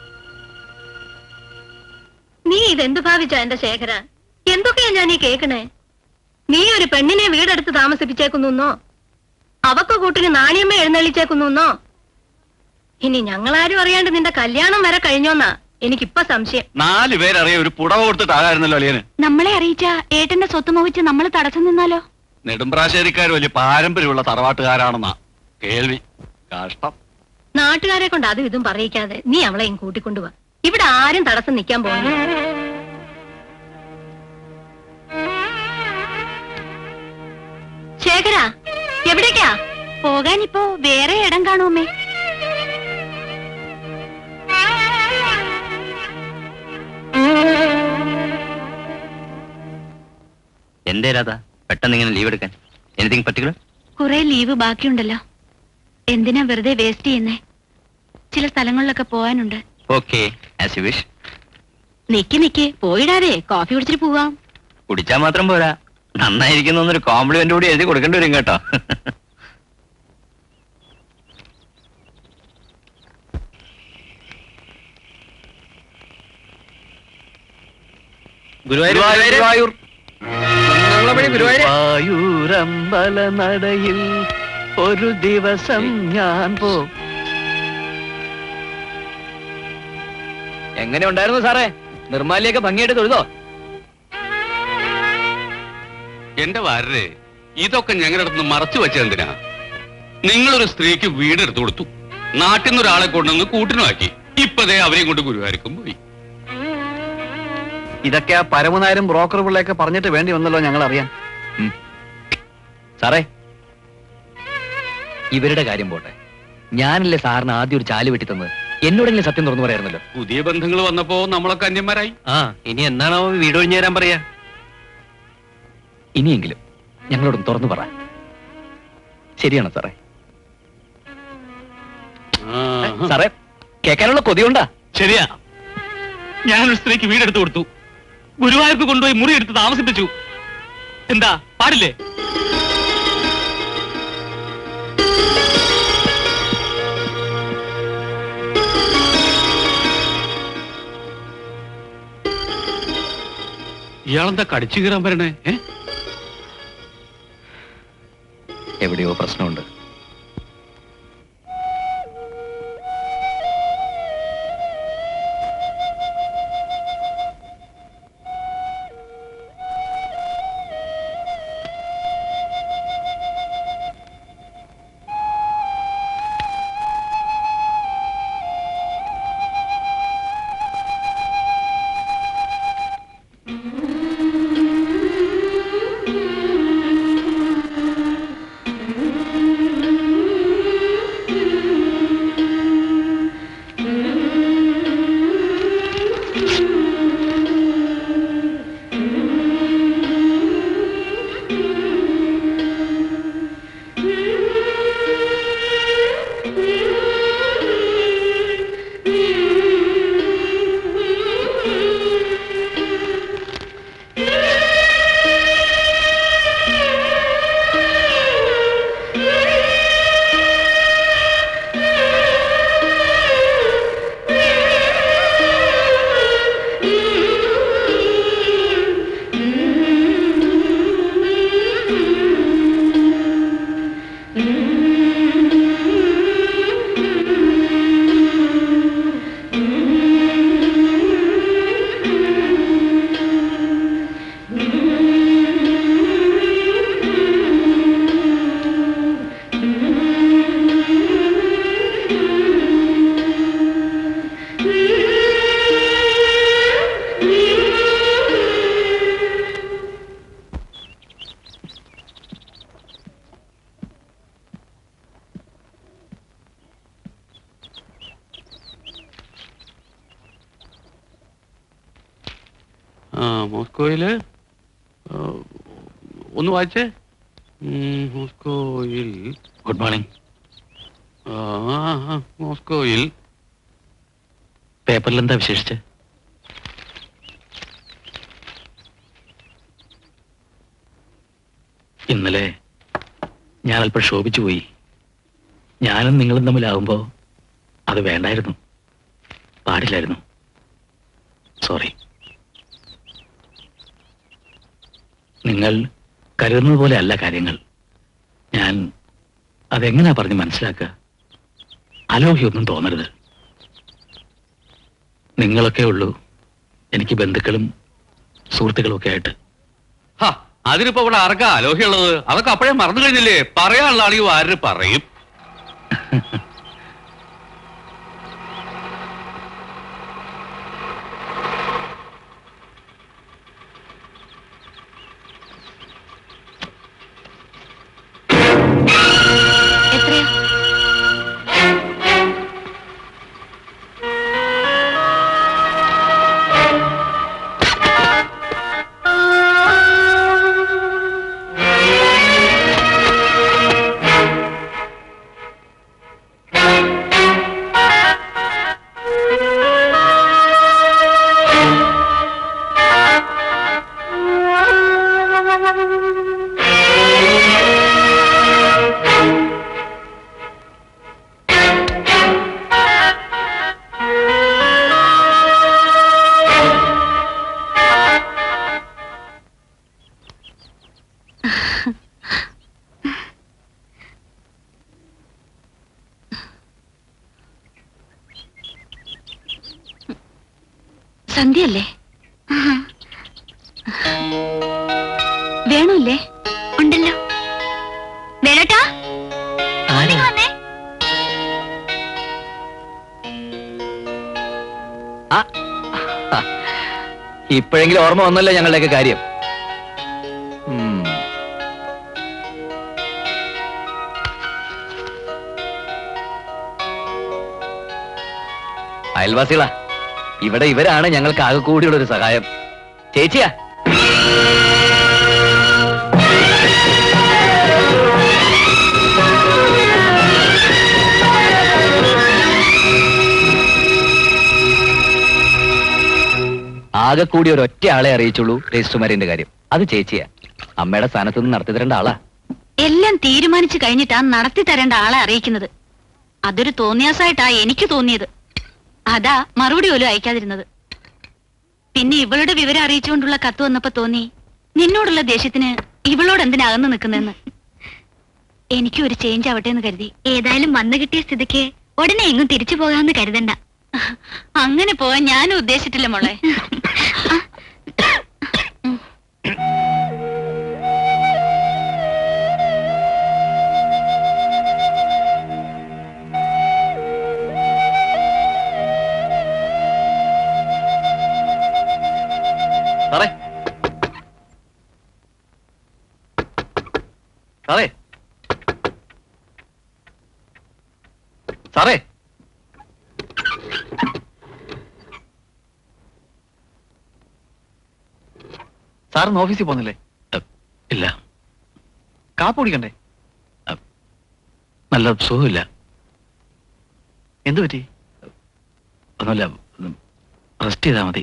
നീ ഇതെന്ത് ഭാവിച്ച എന്റെ ശേഖര എന്തൊക്കെയാ ഞാൻ ഈ കേക്കണേ നീ ഒരു പെണ്ണിനെ വീടെടുത്ത് താമസിപ്പിച്ചേക്കുന്നോ അവക്ക് കൂട്ടിന് നാണിയമ്മ എഴുന്നള്ളിച്ചേക്കുന്നോ ഇനി ഞങ്ങളാരും അറിയാണ്ട് നിന്റെ കല്യാണം വരെ കഴിഞ്ഞോന്നാ എനിക്കിപ്പൊ സംശയം നാല് പേരറിയ ഒരു പുടവ കൊടുത്തിട്ടാകായിരുന്നല്ലോ അളിയന് നമ്മളെ അറിയിച്ച ഏട്ടന്റെ സ്വത്ത് മോഹിച്ച് നമ്മൾ തടസ്സം നിന്നാലോ നെടുമ്പ്രാശ്ശേരിക്കാർ വലിയ പാരമ്പര്യമുള്ള തറവാട്ടുകാരാണെന്നാ കേൾവി കഷ്ടം നാട്ടുകാരെ കൊണ്ട് അതും ഇതും പറയിക്കാതെ നീ അവളെയും കൂട്ടിക്കൊണ്ടുവാ ഇവിടെ ആരും തടസ്സം നിൽക്കാൻ പോകുന്നു ശേഖര എവിടേക്കാ പോകാനിപ്പോ വേറെ ഇടം കാണുമേ എന്തേ രാധ പെട്ടെന്ന് ഇങ്ങനെ ലീവ് എടുക്കാൻ എനിത്തിങ് പർട്ടിക്കുലർ കുറെ ലീവ് ബാക്കിയുണ്ടല്ലോ എന്തിനാ വെറുതെ വേസ്റ്റ് ചെയ്യുന്നേ ചില സ്ഥലങ്ങളിലൊക്കെ പോവാനുണ്ട് ഓക്കെ ആസ് യു വിഷ് നിക്ക് നിക്ക് പോയിടാതെ കോഫി കുടിച്ചിട്ട് പോവാം കുടിച്ചാൽ മാത്രം പോരാ നന്നായിരിക്കുന്നു എന്നൊരു കോംപ്ലിമെന്റ് കൂടി എഴുതി കൊടുക്കേണ്ടി വരും കേട്ടോ ഗുരുവായൂർ ഗുരുവായൂരമ്പല നടയിൽ ഒരു ദിവസം ഞാൻ പോ എങ്ങനെ ഉണ്ടായിരുന്നു സാറേ നിർമ്മാലിയൊക്കെ ഭംഗിയായിട്ട് തൊഴുതോ എന്റെ വാരരെ ഇതൊക്കെ ഞങ്ങളുടെ അടുത്ത് മറച്ചു വെച്ചെന്തിനാ നിങ്ങളൊരു സ്ത്രീക്ക് വീടെടുത്തു കൊടുത്തു നാട്ടിൽ നിന്ന് ഒരാളെ കൊണ്ടുവന്ന് കൂട്ടിനുമാക്കി ഇപ്പതേ അവരെയും കൊണ്ട് ഗുരുവായൂർക്കും പോയി ഇതൊക്കെ ആ പരമനായരും ബ്രോക്കർ പിള്ളയൊക്കെ പറഞ്ഞിട്ട് വേണ്ടി വന്നല്ലോ ഞങ്ങൾ അറിയാൻ സാറേ ഇവരുടെ കാര്യം പോട്ടെ ഞാനല്ലേ സാറിന് ആദ്യം ഒരു ചാല് വെട്ടി തന്നത് എന്നോടെങ്കിലും സത്യം തുറന്നു പറയായിരുന്നല്ലോ പുതിയ ബന്ധങ്ങൾ വന്നപ്പോ നമ്മളൊക്കെ അന്യന്മാരായി ആ ഇനി എന്നാണോ വീട് ഒഴിഞ്ഞു തരാൻ പറയാ ഇനിയെങ്കിലും ഞങ്ങളോടൊന്ന് തുറന്നു പറ ശരിയാണോ സാറേ സാറേ കേൾക്കാനുള്ള കൊതിയുണ്ടാ ശരിയാ ഞാനൊരു സ്ത്രീക്ക് വീടെടുത്തു കൊടുത്തു ഗുരുവായൂർക്ക് കൊണ്ടുപോയി മുറി എടുത്ത് താമസിപ്പിച്ചു എന്താ പാടില്ലേ ഇയാളെന്താ കടിച്ചു കീറാൻ വരണേ ഏ എവിടെയോ പ്രശ്നമുണ്ട് ആ മോസ്കോയില് ആ, ഒന്ന് വായിച്ചേ ഉം, മോസ്കോയിൽ ഗുഡ് മോർണിംഗ് ആ, ആ, മോസ്കോയിൽ പേപ്പറിൽ എന്താ വിശേഷിച്ച് ഇന്നലെ ഞാൻ അല്പം ശോഭിച്ചു പോയി ഞാനും നിങ്ങളും തമ്മിലാവുമ്പോ അത് വേണ്ടായിരുന്നു പാടില്ലായിരുന്നു സോറി നിങ്ങൾ കരുതുന്നത് പോലെ അല്ല കാര്യങ്ങൾ ഞാൻ അതെങ്ങനെയാ പറഞ്ഞ് മനസ്സിലാക്കുക അലോഹ്യൊന്നും തോന്നരുത് നിങ്ങളൊക്കെ ഉള്ളൂ എനിക്ക് ബന്ധുക്കളും സുഹൃത്തുക്കളും ഒക്കെ ആയിട്ട് ഹാ അതിനിപ്പോ ഇവിടെ ആർക്കാ അലോഹ്യുള്ളത് അതൊക്കെ അപ്പോഴേ മറന്നു കഴിഞ്ഞില്ലേ പറയാനുള്ള ആണെങ്കിൽ ആര് പറയും എത്രയാ സന്ധ്യല്ലേ വേണമില്ലേ ഉണ്ടല്ലോ വേണട്ടാ ആരാ ഇപ്പോഴെങ്കിലും ഓർമ്മ വന്നല്ലോ ഞങ്ങളുടെയൊക്കെ കാര്യം ഉം. അയൽവാസികളാ ഇവിടെ ഇവരാണ് ഞങ്ങൾക്ക് ആകെ കൂടിയുള്ള ഒരു സഹായം ചേച്ചിയാ ആകെ കൂടി ഒരു ഒറ്റ ആളെ അറിയിച്ചുള്ളൂ രജിസ്റ്റർമാരിന്റെ കാര്യം അത് ചേച്ചിയാ അമ്മയുടെ സ്ഥാനത്ത് നിന്ന് നടത്തി തരേണ്ട ആളാ എല്ലാം തീരുമാനിച്ചു കഴിഞ്ഞിട്ടാ നടത്തി തരേണ്ട ആളെ അറിയിക്കുന്നത് അതൊരു തോന്നിയാസായിട്ടാ എനിക്ക് തോന്നിയത് അതാ മറുപടി പോലും അയക്കാതിരുന്നത് പിന്നെ ഇവളുടെ വിവരം അറിയിച്ചുകൊണ്ടുള്ള കത്ത് വന്നപ്പോ തോന്നി നിന്നോടുള്ള ദേഷ്യത്തിന് ഇവളോട് എന്തിനാ അകന്ന് നിൽക്കുന്നെന്ന് എനിക്ക് ഒരു ചേഞ്ച് ആവട്ടെ എന്ന് കരുതി ഏതായാലും വന്നു കിട്ടിയ സ്ഥിതിക്ക് ഉടനെ എങ്ങും തിരിച്ചു പോകാമെന്ന് കരുതണ്ട അങ്ങനെ പോവാൻ ഞാനും ഉദ്ദേശിച്ചിട്ടില്ല മോളെ സാറേ സാറേ സാറേ സാറിന് ഓഫീസിൽ പോകുന്നില്ലേ ഇല്ല കാപ്പ് കുടിക്കണ്ടേ നല്ല സുഖമില്ല എന്തു പറ്റി ഒന്നുമില്ല റെസ്റ്റ് ചെയ്താൽ മതി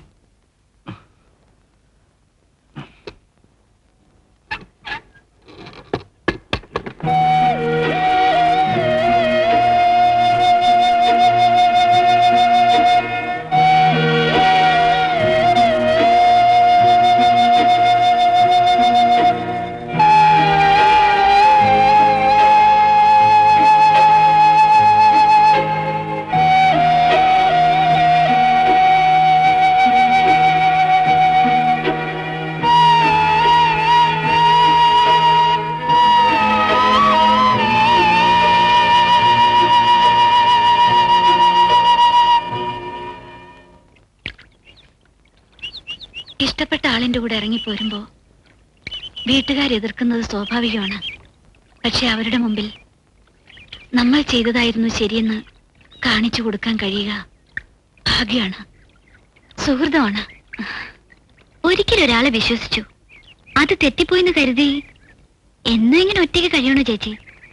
ഇഷ്ടപ്പെട്ട ആളിന്റെ കൂടെ ഇറങ്ങിപ്പോരുമ്പോ വീട്ടുകാർ എതിർക്കുന്നത് സ്വാഭാവികമാണ് പക്ഷെ അവരുടെ മുമ്പിൽ നമ്മൾ ചെയ്തതായിരുന്നു ശരിയെന്ന് കാണിച്ചു കൊടുക്കാൻ കഴിയുക ഭാഗ്യമാണ് സുഹൃതമാണ് ഒരിക്കലും ഒരാളെ വിശ്വസിച്ചു അത് തെറ്റിപ്പോയിന്ന് കരുതി എന്നും ഇങ്ങനെ ഒറ്റയ്ക്ക് കഴിയണോ ചേച്ചി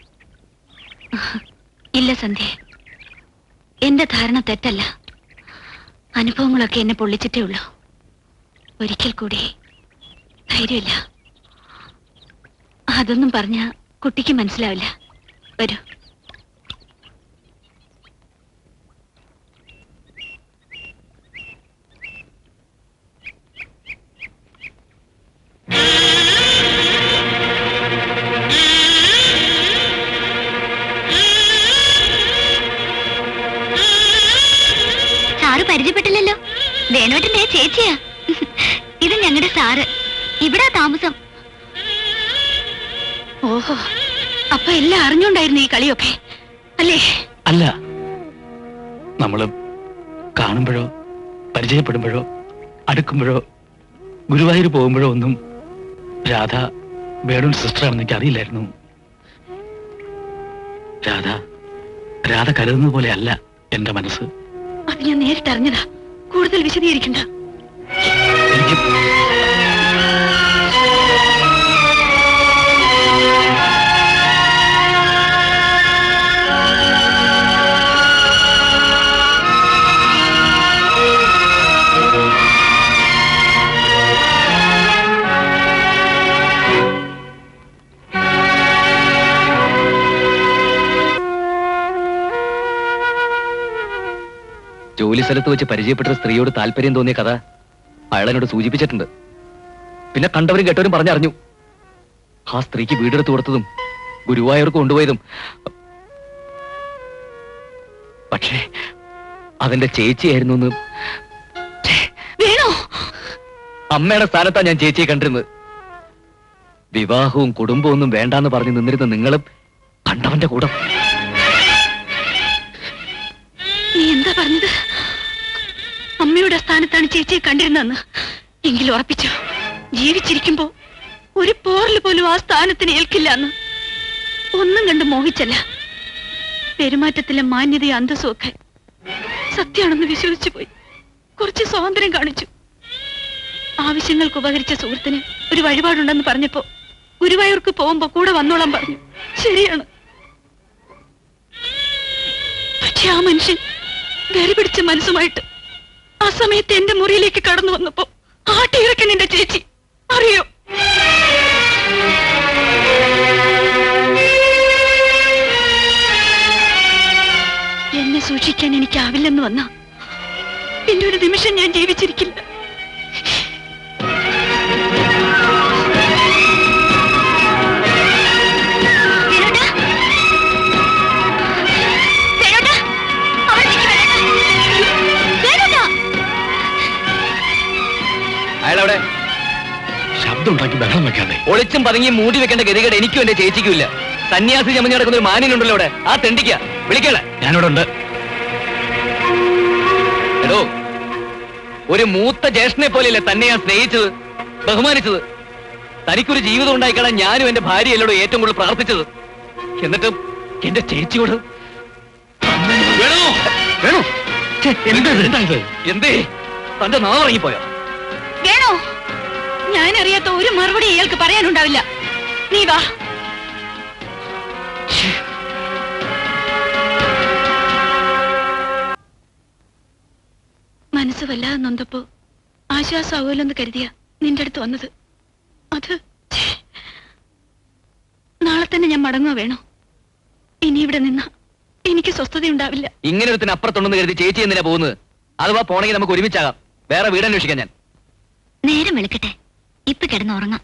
ഇല്ല സന്ധ്യ എന്റെ ധാരണ തെറ്റല്ല അനുഭവങ്ങളൊക്കെ എന്നെ പൊള്ളിച്ചിട്ടേ ഉള്ളൂ ഒരിക്കൽ കൂടി ധൈര്യമില്ല അതൊന്നും പറഞ്ഞ കുട്ടിക്ക് മനസ്സിലാവില്ല വരൂ സാറ് പരിചയപ്പെട്ടില്ലല്ലോ വേണോട്ടിന്റെ ചേച്ചിയാ ഇത് ഞങ്ങളുടെ സാറ് ഇവിടാ താമസം ഓഹോ അപ്പൊ എല്ലാം അറിഞ്ഞോണ്ടായിരുന്നു ഈ കളിയൊക്കെ അല്ലേ അല്ല നമ്മള് കാണുമ്പോഴോ പരിചയപ്പെടുമ്പോഴോ അടുക്കുമ്പോഴോ ഗുരുവായൂർ പോകുമ്പോഴോ ഒന്നും രാധ വേണുൻ സിസ്റ്ററാണെന്ന് എനിക്ക് അറിയില്ലായിരുന്നു രാധ രാധ കരുതുന്നത് പോലെ അല്ല എന്റെ മനസ്സ് അത് ഞാൻ നേരിട്ട് അറിഞ്ഞതാ കൂടുതൽ വിശദീകരിക്കണ്ട എനിക്ക് ജോലി സ്ഥലത്ത് വെച്ച് പരിചയപ്പെട്ട ഒരു സ്ത്രീയോട് താല്പര്യം തോന്നിയ കഥ അയാളെന്നോട് സൂചിപ്പിച്ചിട്ടുണ്ട് പിന്നെ കണ്ടവരും കേട്ടവരും പറഞ്ഞറിഞ്ഞു ആ സ്ത്രീക്ക് വീടെടുത്ത് കൊടുത്തതും ഗുരുവായൂർക്ക് കൊണ്ടുപോയതും പക്ഷേ അതെന്റെ ചേച്ചിയായിരുന്നു എന്ന് വേണോ അമ്മയുടെ സ്ഥാനത്താ ഞാൻ ചേച്ചിയെ കണ്ടിരുന്നത് വിവാഹവും കുടുംബവും ഒന്നും വേണ്ടാന്ന് പറഞ്ഞ് നിന്നിരുന്ന നിങ്ങളും കണ്ടവന്റെ കൂടെ നീ എന്താ പറഞ്ഞത് അമ്മയുടെ സ്ഥാനത്താണ് ചേച്ചിയെ കണ്ടിരുന്നെന്ന് എങ്കിലും ഉറപ്പിച്ചു ജീവിച്ചിരിക്കുമ്പോ ഒരു പോറൽ പോലും ആ സ്ഥാനത്തിന് ഏൽക്കില്ല എന്ന് ഒന്നും കണ്ട് മോഹിച്ചല്ല പെരുമാറ്റത്തിലെ മാന്യതയും അന്തസ്സും ഒക്കെ സത്യമാണെന്ന് വിശ്വസിച്ചു പോയി കുറച്ച് സ്വാതന്ത്ര്യം കാണിച്ചു ആവശ്യങ്ങൾക്ക് ഉപകരിച്ച സുഹൃത്തിന് ഒരു വഴിപാടുണ്ടെന്ന് പറഞ്ഞപ്പോ ഗുരുവായൂർക്ക് പോകുമ്പോ കൂടെ വന്നോളാൻ പറഞ്ഞു ശരിയാണ് പക്ഷെ ആ മനുഷ്യൻ വെറി പിടിച്ച മനസ്സുമായിട്ട് ആ സമയത്ത് എന്റെ മുറിയിലേക്ക് കടന്നു വന്നപ്പോ ആട്ടിയിറക്കൻ എന്റെ ചേച്ചി അറിയോ എന്നെ സൂക്ഷിക്കാൻ എനിക്കാവില്ലെന്ന് വന്ന പിന്നെ ഒരു നിമിഷം ഞാൻ ജീവിച്ചിരിക്കില്ല അയാളവിടെ ശബ്ദം ഉണ്ടാക്കി ബഹളം വെക്കാതെ ഒളിച്ചും പതുങ്ങി മൂടി വെക്കേണ്ട ഗതികേട് എനിക്കും എന്റെ ചേച്ചിക്കും ഇല്ല സന്യാസി ചമഞ്ഞ് നടക്കുന്ന ഒരു മാനിനുണ്ടല്ലോ അവിടെ ആ തെണ്ടിക്ക വിളിക്കണേ ഞാനിവിടെ ഉണ്ട് എടോ ഒരു മൂത്ത ജ്യേഷ്ഠനെ പോലെയല്ലേ തന്നെ ഞാൻ സ്നേഹിച്ചത് ബഹുമാനിച്ചത് തനിക്കൊരു ജീവിതം ഉണ്ടായിക്കളാൻ ഞാനും എന്റെ ഭാര്യയല്ലോട് ഏറ്റവും കൂടുതൽ പ്രാർത്ഥിച്ചത് എന്നിട്ട് എന്റെ ചേച്ചിയോട് വേണോ വേണോ എന്തേ തന്റെ നാ ഇറങ്ങിപ്പോയോ വേണോ ഞാനറിയാത്ത ഒരു മറുപടി ഇയാൾക്ക് പറയാനുണ്ടാവില്ല നീ വാ മനസ്സ് വല്ലാതെ നൊന്തപ്പോ ആശ്വാസമാവുമല്ലോ കരുതിയ നിന്റെ അടുത്ത് വന്നത് അത് ഛേ. നാളെ തന്നെ ഞാൻ മടങ്ങുക വേണോ ഇനി ഇവിടെ നിന്ന എനിക്ക് സ്വസ്ഥത ഉണ്ടാവില്ല ഇങ്ങനെ ഒരുത്തിന് അപ്പുറത്തുണ്ടെന്ന് കരുതി ചേച്ചി എന്തിനാ പോകുന്നത് അഥവാ പോണെങ്കിൽ നമുക്ക് ഒരുമിച്ചാകാം വേറെ വീട് അന്വേഷിക്കാൻ ഞാൻ നേരം വെളുക്കട്ടെ ഇപ്പൊ കിടന്നുറങ്ങാം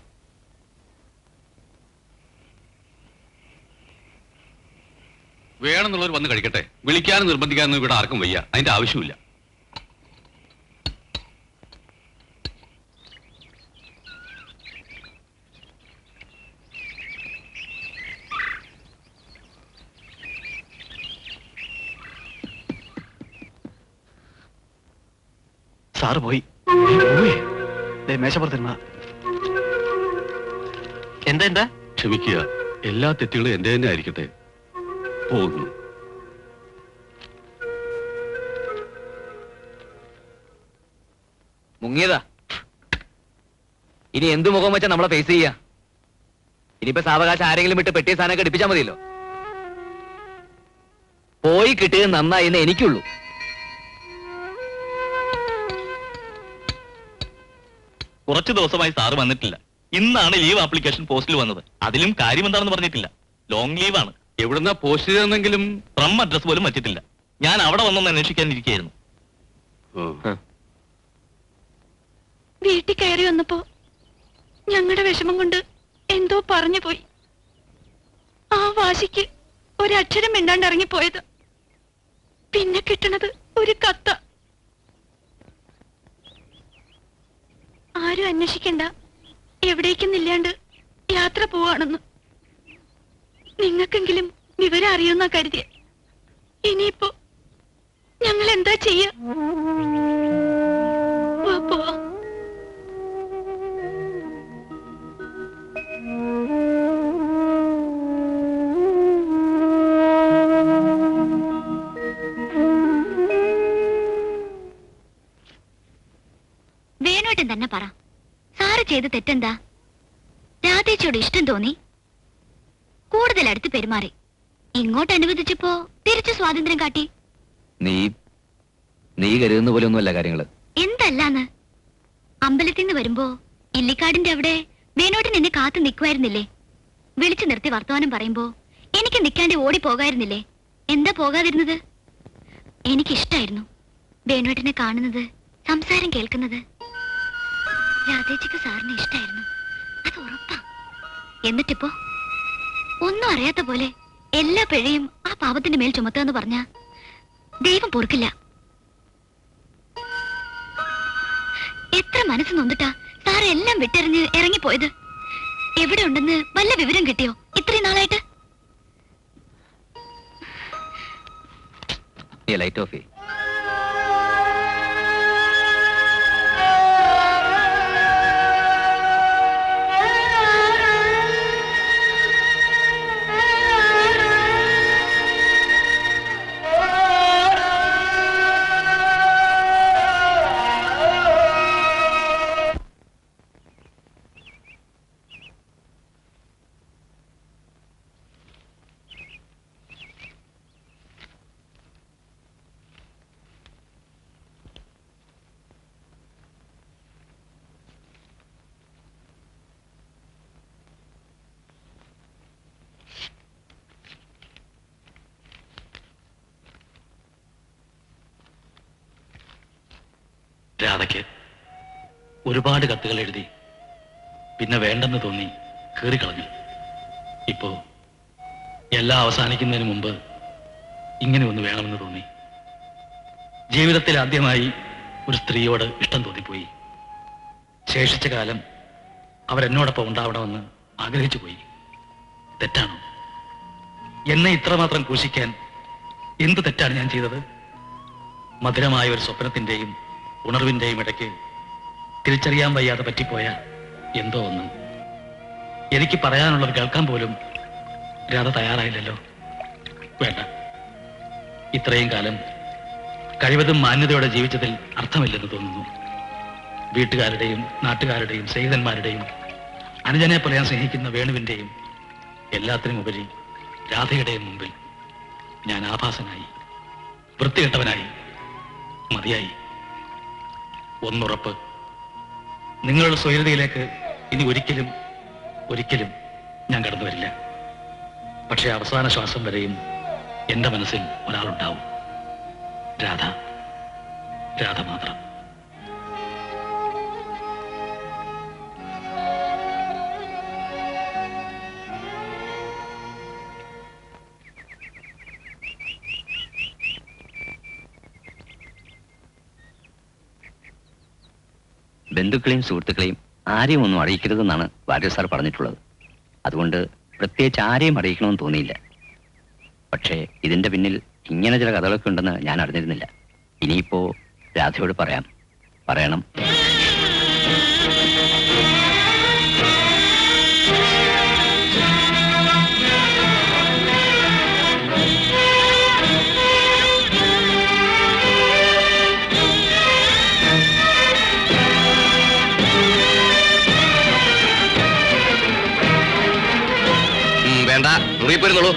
വേണമെന്നുള്ളവർ വന്ന് കഴിക്കട്ടെ വിളിക്കാനും നിർബന്ധിക്കാനും ഇവിടെ ആർക്കും വയ്യ അതിന്റെ ആവശ്യമില്ല സാറ് പോയി പോയി ദേ മേശപ്പുറത്തിരുന്ന എന്താ എന്താ ക്ഷമിക്കുക എല്ലാ തെറ്റുകളും എന്റെ തന്നെ ആയിരിക്കട്ടെ പോകുന്നു മുങ്ങിയതാ ഇനി എന്ത് മുഖം വെച്ചാ നമ്മളെ ഫേസ് ചെയ്യാ ഇനിയിപ്പോ സാവകാശം ആരെങ്കിലും വിട്ട് പെട്ടിയ സാധനമൊക്കെ എടുപ്പിച്ചാ മതിയല്ലോ പോയി കിട്ടിയത് നന്നായി എന്ന് എനിക്കുള്ളൂ കുറച്ചു ദിവസമായി സാറ് വന്നിട്ടില്ല ഇന്നാണ് ലീവ് ആപ്ലിക്കേഷൻ പോസ്റ്റിൽ വന്നത് അതിലും കാര്യം എന്താണെന്ന് പറഞ്ഞിട്ടില്ല ലോങ് ലീവാണ് എവിടുന്ന പോസ്റ്റ് ചെയ്തെന്നെങ്കിലും ഫ്രം അഡ്രസ് പോലും വച്ചിട്ടില്ല ഞാൻ അവിടെ വന്നൊന്ന് അന്വേഷിക്കാൻ ഇരിക്കുകയായിരുന്നു വീട്ടിൽ കയറി വന്നപ്പോ ഞങ്ങളുടെ വിഷമം കൊണ്ട് എന്തോ പറഞ്ഞു പോയി ആ വാശിക്ക് ഒരക്ഷരം മിണ്ടാണ്ട് ഇറങ്ങിപ്പോയത് പിന്നെ കിട്ടണത് ഒരു കത്ത ആരും അന്വേഷിക്കണ്ട എവിടേക്കുന്നില്ലാണ്ട് യാത്ര പോവാണെന്ന് നിങ്ങൾക്കെങ്കിലും വിവരം അറിയുന്ന കരുതിയ ഇനിയിപ്പോ ഞങ്ങൾ എന്താ ചെയ്യ വാ പോവാം വേണോട്ടൻ തന്നെ പറ സാറ് ചെയ്ത തെറ്റെന്താ രാധേച്ചിയോട് ഇഷ്ടം തോന്നി കൂടുതൽ അടുത്ത് പെരുമാറി ഇങ്ങോട്ട് അനുവദിച്ചപ്പോ തിരിച്ചു സ്വാതന്ത്ര്യം കാട്ടി നീ നീ കരുതുന്ന പോലെ ഒന്നുമല്ല കാര്യങ്ങള് എന്തല്ലാന്ന് അമ്പലത്തിൽ നിന്ന് വരുമ്പോ ഇല്ലിക്കാടിന്റെ അവിടെ വേണോട്ടൻ എന്നെ കാത്തു നിൽക്കുമായിരുന്നില്ലേ വിളിച്ചു നിർത്തി വർത്തമാനം പറയുമ്പോ എനിക്ക് നിൽക്കാണ്ട് ഓടി പോകായിരുന്നില്ലേ എന്താ പോകാതിരുന്നത് എനിക്കിഷ്ടായിരുന്നു വേണോട്ടനെ കാണുന്നത് സംസാരം കേൾക്കുന്നത് രാധേച്ചിക്ക് സാറിന് ഇഷ്ടായിരുന്നു അത് ഉറപ്പാ എന്നിട്ടിപ്പോ ഒന്നും അറിയാത്ത പോലെ എല്ലാ പിഴയും ആ പാപത്തിന്റെ മേൽ ചുമത്തുക പറഞ്ഞ ദൈവം പൊറുക്കില്ല എത്ര മനസ്സ് നൊന്നിട്ടാ സാറ് എല്ലാം വിട്ടെറിഞ്ഞ് ഇറങ്ങിപ്പോയത് എവിടെ ഉണ്ടെന്ന് വല്ല വിവരം കിട്ടിയോ ഇത്രയും നാളായിട്ട് നീ ലൈറ്റ് ഓഫ് ചെയ്യ് രാധയ്ക്ക് ഒരുപാട് കത്തുകൾ എഴുതി പിന്നെ വേണ്ടെന്ന് തോന്നി കീറിക്കളഞ്ഞു ഇപ്പോ എല്ലാം അവസാനിക്കുന്നതിന് മുമ്പ് ഇങ്ങനെ ഒന്ന് വേണമെന്ന് തോന്നി ജീവിതത്തിൽ ആദ്യമായി ഒരു സ്ത്രീയോട് ഇഷ്ടം തോന്നിപ്പോയി ശേഷിച്ച കാലം അവരെന്നോടൊപ്പം ഉണ്ടാവണമെന്ന് ആഗ്രഹിച്ചു പോയി തെറ്റാണോ എന്നെ ഇത്രമാത്രം ക്രൂശിക്കാൻ എന്ത് തെറ്റാണ് ഞാൻ ചെയ്തത് മധുരമായ ഒരു സ്വപ്നത്തിന്റെയും ഉണർവിന്റെയും ഇടയ്ക്ക് തിരിച്ചറിയാൻ വയ്യാതെ പറ്റിപ്പോയ എന്തോ ഒന്ന് എനിക്ക് പറയാനുള്ളത് കേൾക്കാൻ പോലും രാധ തയ്യാറായില്ലല്ലോ വേണ്ട ഇത്രയും കാലം കഴിവതും മാന്യതയോടെ ജീവിച്ചതിൽ അർത്ഥമില്ലെന്ന് തോന്നുന്നു വീട്ടുകാരുടെയും നാട്ടുകാരുടെയും സ്നേഹിതന്മാരുടെയും അനുജനെ പോലെ ഞാൻ സ്നേഹിക്കുന്ന വേണുവിന്റെയും എല്ലാത്തിനും ഉപരി രാധയുടെയും മുമ്പിൽ ഞാൻ ആഭാസനായി വൃത്തികെട്ടവനായി മതിയായി ഒന്നുറപ്പ് നിങ്ങളുടെ സ്വൈരതയിലേക്ക് ഇനി ഒരിക്കലും ഒരിക്കലും ഞാൻ കടന്നു വരില്ല പക്ഷേ അവസാന ശ്വാസം വരെയും എന്റെ മനസ്സിൽ ഒരാളുണ്ടാവും രാധ രാധ മാത്രം ബന്ധുക്കളെയും സുഹൃത്തുക്കളെയും ആരെയും ഒന്നും അറിയിക്കരുതെന്നാണ് വാര്യർ സാർ പറഞ്ഞിട്ടുള്ളത് അതുകൊണ്ട് പ്രത്യേകിച്ച് ആരെയും അറിയിക്കണമെന്ന് തോന്നിയില്ല പക്ഷേ ഇതിന്റെ പിന്നിൽ ഇങ്ങനെ ചില കഥകളൊക്കെ ഉണ്ടെന്ന് ഞാൻ അറിഞ്ഞിരുന്നില്ല ഇനിയിപ്പോ രാധയോട് പറയാം പറയണം ഉം, വേണ്ട മുറി പോയിരുന്നുള്ളൂ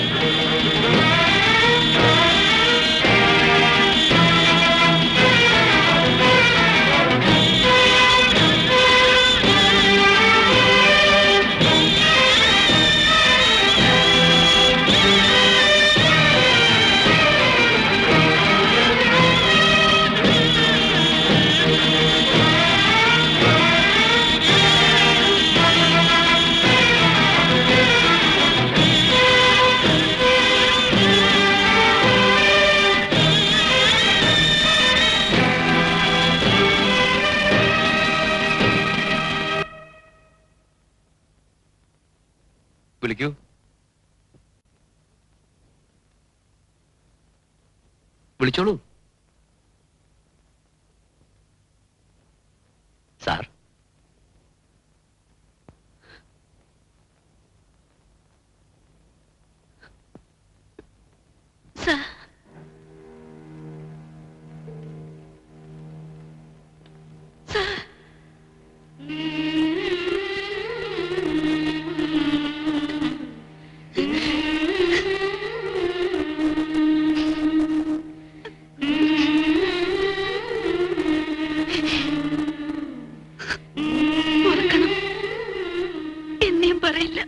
വിളിക്കൂ വിളിച്ചോളൂ സാർ സാർ സാർ ഓർക്കണം എന്നെയും പറയില്ല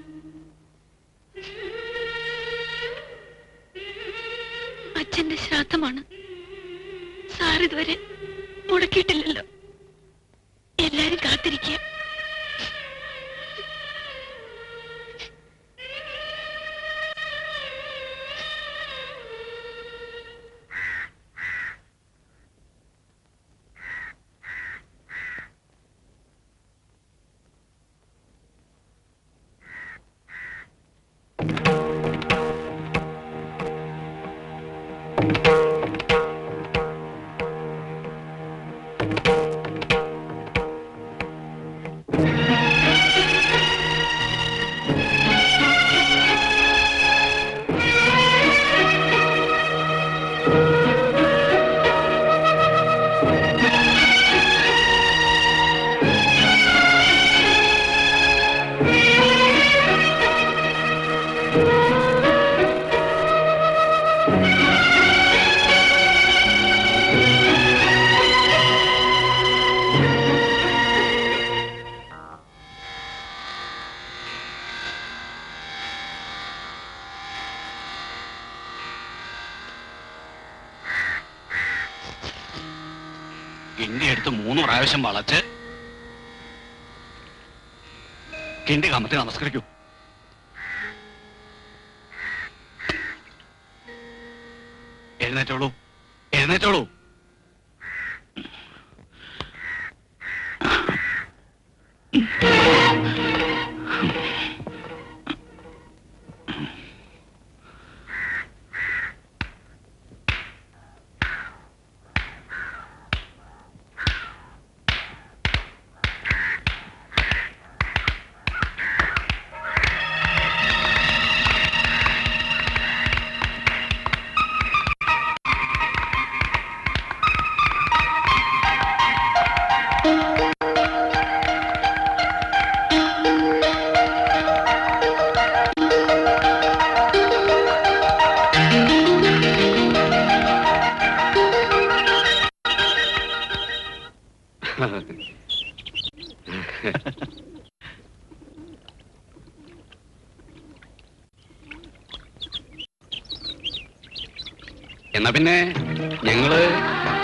അച്ഛന്റെ ശ്രാദ്ധമാണ് സാർ ഇതുവരെ മുടക്കിയിട്ടില്ലല്ലോ എല്ലാരും കാത്തിരിക്കുക Thank you. കിണ്ടി എടുത്ത് മൂന്ന് പ്രാവശ്യം വളച്ച് കിണ്ടി കമത്തി നമസ്കരിക്കൂ എഴുന്നേറ്റോളൂ എഴുന്നേറ്റോളൂ എന്നാ പിന്നെ ഞങ്ങള്